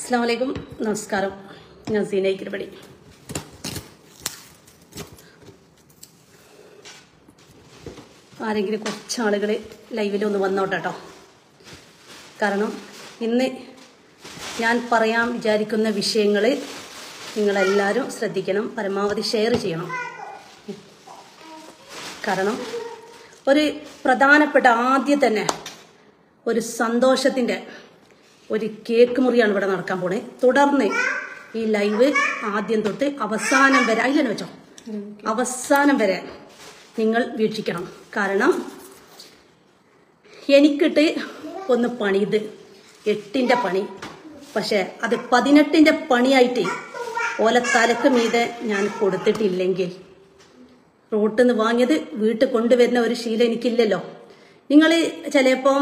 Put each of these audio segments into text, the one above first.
അസ്സാം വലൈക്കും നമസ്കാരം ഞാൻ സീന ഇക്കിരപടി ആരെങ്കിലും കുറച്ച് ആളുകൾ ലൈവിൽ ഒന്ന് വന്നോട്ടെ കേട്ടോ കാരണം ഇന്ന് ഞാൻ പറയാൻ വിചാരിക്കുന്ന വിഷയങ്ങൾ നിങ്ങളെല്ലാവരും ശ്രദ്ധിക്കണം പരമാവധി ഷെയർ ചെയ്യണം കാരണം ഒരു പ്രധാനപ്പെട്ട ആദ്യം തന്നെ ഒരു സന്തോഷത്തിൻ്റെ ഒരു കേക്ക് മുറിയാണ് ഇവിടെ നടക്കാൻ പോണേ തുടർന്ന് ഈ ലൈവ് ആദ്യം തൊട്ട് അവസാനം വരെ അതിലെന്നെ വെച്ചോ അവസാനം വരെ നിങ്ങൾ വീക്ഷിക്കണം കാരണം എനിക്കിട്ട് ഒന്ന് പണിത് എട്ടിൻ്റെ പണി പക്ഷെ അത് പതിനെട്ടിൻ്റെ പണിയായിട്ട് ഓല തലക്ക് മീതെ ഞാൻ കൊടുത്തിട്ടില്ലെങ്കിൽ റോട്ടിൽ നിന്ന് വാങ്ങിയത് വീട്ടിൽ കൊണ്ടുവരുന്ന ഒരു ശീലം എനിക്കില്ലല്ലോ നിങ്ങൾ ചിലപ്പം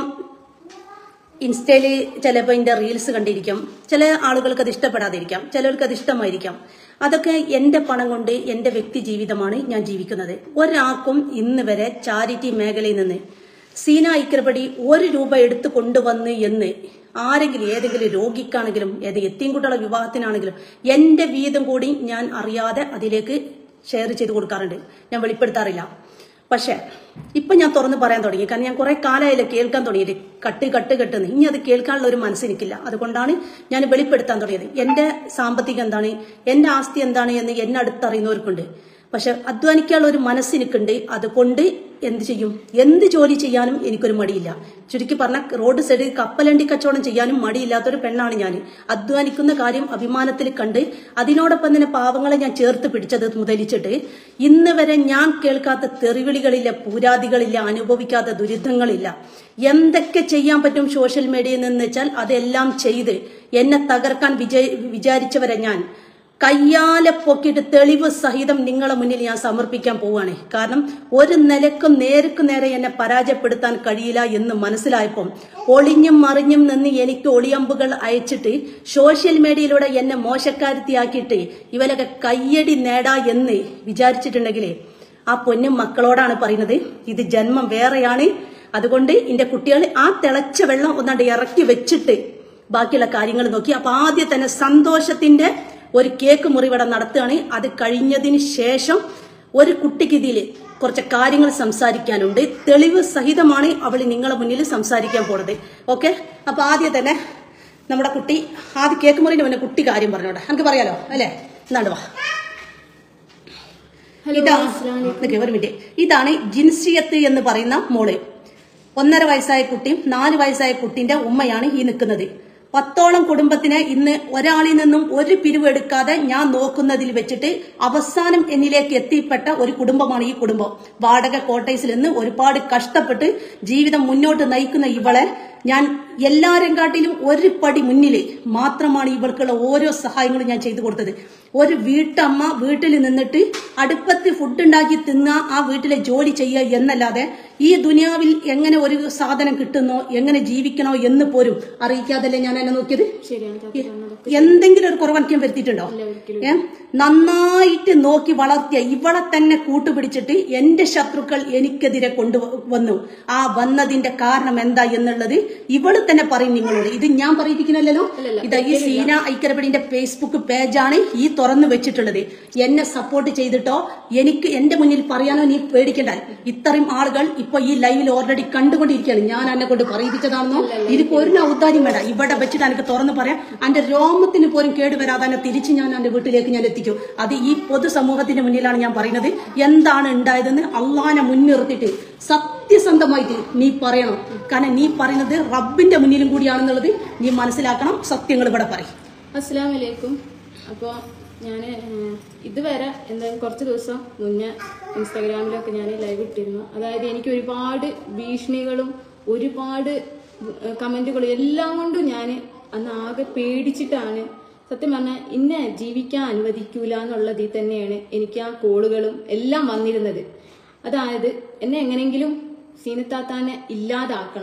ഇൻസ്റ്റയിൽ ചിലപ്പോൾ ഇതിൻ്റെ റീൽസ് കണ്ടിരിക്കാം ചില ആളുകൾക്ക് അത് ഇഷ്ടപ്പെടാതിരിക്കാം ചിലർക്ക് അത് ഇഷ്ടമായിരിക്കാം അതൊക്കെ എൻ്റെ പണം കൊണ്ട് എൻ്റെ വ്യക്തി ജീവിതമാണ് ഞാൻ ജീവിക്കുന്നത് ഒരാൾക്കും ഇന്ന് വരെ ചാരിറ്റി മേഖലയിൽ നിന്ന് സീന ഐക്യപടി ഒരു രൂപ എടുത്തു കൊണ്ടുവന്ന് എന്ന് ആരെങ്കിലും ഏതെങ്കിലും രോഗിക്കാണെങ്കിലും ഏത് എത്തിൻകുട്ടികളുടെ വിവാഹത്തിനാണെങ്കിലും എൻ്റെ വീതം കൂടി ഞാൻ അറിയാതെ അതിലേക്ക് ഷെയർ ചെയ്ത് കൊടുക്കാറുണ്ട് ഞാൻ വെളിപ്പെടുത്താറില്ല പക്ഷെ ഇപ്പൊ ഞാൻ തുറന്ന് പറയാൻ തുടങ്ങി കാരണം ഞാൻ കുറെ കാലമായില്ല കേൾക്കാൻ തുടങ്ങിയിട്ട് കട്ട് കട്ട് കെട്ടുന്ന് ഇനി അത് കേൾക്കാനുള്ള ഒരു മനസ്സെനിക്കില്ല അതുകൊണ്ടാണ് ഞാൻ വെളിപ്പെടുത്താൻ തുടങ്ങിയത് എന്റെ സാമ്പത്തികം എന്താണ് എന്റെ ആസ്തി എന്താണ് എന്ന് എന്നെ അടുത്തറിയുന്നവർക്കുണ്ട് പക്ഷെ അധ്വാനിക്കാനുള്ള ഒരു മനസ്സെനിക്കുണ്ട് അതുകൊണ്ട് എന്ത് ചെയ്യും എന്ത് ജോലി ചെയ്യാനും എനിക്കൊരു മടിയില്ല ചുരുക്കി പറഞ്ഞ റോഡ് സൈഡിൽ കപ്പലണ്ടി കച്ചവടം ചെയ്യാനും മടിയില്ലാത്തൊരു പെണ്ണാണ് ഞാൻ അധ്വാനിക്കുന്ന കാര്യം അഭിമാനത്തിൽ കണ്ട് അതിനോടൊപ്പം തന്നെ പാവങ്ങളെ ഞാൻ ചേർത്ത് പിടിച്ചത് മുതലിച്ചിട്ട് ഇന്ന് വരെ ഞാൻ കേൾക്കാത്ത തെറിവിളികളില്ല പൂരാതികളില്ല അനുഭവിക്കാത്ത ദുരിതങ്ങളില്ല എന്തൊക്കെ ചെയ്യാൻ പറ്റും സോഷ്യൽ മീഡിയയിൽ നിന്ന് വെച്ചാൽ അതെല്ലാം ചെയ്ത് എന്നെ തകർക്കാൻ വിജയ വിചാരിച്ചവരെ ഞാൻ കയ്യാലെ പൊക്കിയിട്ട് തെളിവ് സഹിതം നിങ്ങളെ മുന്നിൽ ഞാൻ സമർപ്പിക്കാൻ പോവാണ് കാരണം ഒരു നിലക്കും നേർക്ക് നേരെ എന്നെ പരാജയപ്പെടുത്താൻ കഴിയില്ല എന്ന് മനസ്സിലായപ്പം ഒളിഞ്ഞും മറിഞ്ഞും നിന്ന് എനിക്ക് ഒളിയമ്പുകൾ അയച്ചിട്ട് സോഷ്യൽ മീഡിയയിലൂടെ എന്നെ മോശക്കാരത്തിയാക്കിയിട്ട് ഇവരൊക്കെ കയ്യടി നേടാ എന്ന് വിചാരിച്ചിട്ടുണ്ടെങ്കിലേ ആ പൊന്നും മക്കളോടാണ് പറയുന്നത് ഇത് ജന്മം വേറെയാണ് അതുകൊണ്ട് എന്റെ കുട്ടികൾ ആ തിളച്ച വെള്ളം ഒന്നാണ്ട് ഇറക്കി വെച്ചിട്ട് ബാക്കിയുള്ള കാര്യങ്ങൾ നോക്കി അപ്പൊ ആദ്യം തന്നെ സന്തോഷത്തിന്റെ ഒരു കേക്ക് മുറിവിടെ നടത്തുകയാണ് അത് കഴിഞ്ഞതിന് ശേഷം ഒരു കുട്ടിക്ക് ഇതിൽ കുറച്ച് കാര്യങ്ങൾ സംസാരിക്കാനുണ്ട് തെളിവ് സഹിതമാണ് അവൾ നിങ്ങളെ മുന്നിൽ സംസാരിക്കാൻ പോണത് ഓക്കെ അപ്പൊ ആദ്യം തന്നെ നമ്മുടെ കുട്ടി ആദ്യം കേക്ക് മുറിന്റെ മുന്നേ കുട്ടി കാര്യം പറഞ്ഞോട്ടെ എനിക്ക് പറയാലോ അല്ലേ എന്നാണ്ട് വാ ഇതാ നിക്ക് ഒരു മിനിറ്റ് ഇതാണ് ജിൻസിയത്ത് എന്ന് പറയുന്ന മോള് ഒന്നര വയസ്സായ കുട്ടിയും നാല് വയസ്സായ കുട്ടിന്റെ ഉമ്മയാണ് ഈ നിൽക്കുന്നത് പത്തോളം കുടുംബത്തിനെ ഇന്ന് ഒരാളിൽ നിന്നും ഒരു പിരിവെടുക്കാതെ ഞാൻ നോക്കുന്നതിൽ വെച്ചിട്ട് അവസാനം എന്നിലേക്ക് എത്തിപ്പെട്ട ഒരു കുടുംബമാണ് ഈ കുടുംബം വാടക കോട്ടേഴ്സിൽ നിന്ന് ഒരുപാട് കഷ്ടപ്പെട്ട് ജീവിതം മുന്നോട്ട് നയിക്കുന്ന ഇവളെ ഞാൻ എല്ലാരും കാട്ടിലും ഒരു പടി മുന്നിൽ മാത്രമാണ് ഇവൾക്കുള്ള ഓരോ സഹായങ്ങളും ഞാൻ ചെയ്തു കൊടുത്തത് ഒരു വീട്ടമ്മ വീട്ടിൽ നിന്നിട്ട് അടുപ്പത്ത് ഫുഡ് ഉണ്ടാക്കി തിന്ന ആ വീട്ടിലെ ജോലി ചെയ്യുക എന്നല്ലാതെ ഈ ദുനിയാവിൽ എങ്ങനെ ഒരു സാധനം കിട്ടുന്നോ എങ്ങനെ ജീവിക്കണോ എന്ന് പോലും അറിയിക്കാതല്ലേ ഞാൻ എന്നെ നോക്കിയത് എന്തെങ്കിലും ഒരു കുറവനക്കം വരുത്തിയിട്ടുണ്ടോ ഏ നന്നായിട്ട് നോക്കി വളർത്തിയ ഇവളെ തന്നെ കൂട്ടുപിടിച്ചിട്ട് എന്റെ ശത്രുക്കൾ എനിക്കെതിരെ കൊണ്ടുവന്നു ആ വന്നതിന്റെ കാരണം എന്താ എന്നുള്ളത് ഇവള് തന്നെ പറയും നിങ്ങളോട് ഇത് ഞാൻ പറയിപ്പിക്കണല്ലോ ഇത് ഈ സീന ഐക്കരപടിന്റെ ഫേസ്ബുക്ക് പേജാണ് ഈ തുറന്നു വെച്ചിട്ടുള്ളത് എന്നെ സപ്പോർട്ട് ചെയ്തിട്ടോ എനിക്ക് എന്റെ മുന്നിൽ പറയാനോ നീ പേടിക്കണ്ട ഇത്രയും ആളുകൾ ഇപ്പൊ ഈ ലൈവിൽ ഓൾറെഡി കണ്ടുകൊണ്ടിരിക്കുകയാണ് ഞാൻ എന്നെ കൊണ്ട് പറയിപ്പിച്ചതാണെന്നോ എനിക്ക് ഒരു ഔദാര്യം വേണ്ട ഇവിടെ വെച്ചിട്ട് എനിക്ക് തുറന്നു പറയാം എന്റെ രോമത്തിന് പോലും കേടുവരാതെ തന്നെ തിരിച്ച് ഞാൻ എന്റെ വീട്ടിലേക്ക് ഞാൻ എത്തിക്കും അത് ഈ പൊതുസമൂഹത്തിന്റെ മുന്നിലാണ് ഞാൻ പറയുന്നത് എന്താണ് ഉണ്ടായതെന്ന് അള്ളാനെ മുൻനിർത്തിയിട്ട് സത്യസന്ധമായിട്ട് നീ പറയണം കാരണം നീ പറയുന്നത് റബ്ബിന്റെ മുന്നിലും കൂടിയാണെന്നുള്ളത് നീ മനസ്സിലാക്കണം സത്യങ്ങൾ ഇവിടെ പറയും അസ്സാം വലൈക്കും അപ്പോൾ ഞാൻ ഇതുവരെ എന്തായാലും കുറച്ച് ദിവസം മുന്നേ ഇൻസ്റ്റാഗ്രാമിലൊക്കെ ഞാൻ ലൈവ് ഇട്ടിരുന്നു അതായത് എനിക്ക് ഒരുപാട് ഭീഷണികളും ഒരുപാട് കമൻറ്റുകളും എല്ലാം കൊണ്ടും ഞാൻ അന്ന് ആകെ പേടിച്ചിട്ടാണ് സത്യം പറഞ്ഞാൽ ഇന്നെ ജീവിക്കാൻ അനുവദിക്കൂല എന്നുള്ളതിൽ തന്നെയാണ് എനിക്ക് ആ കോളുകളും എല്ലാം വന്നിരുന്നത് അതായത് എന്നെ എങ്ങനെയെങ്കിലും സീനത്താത്താനെ ഇല്ലാതാക്കണം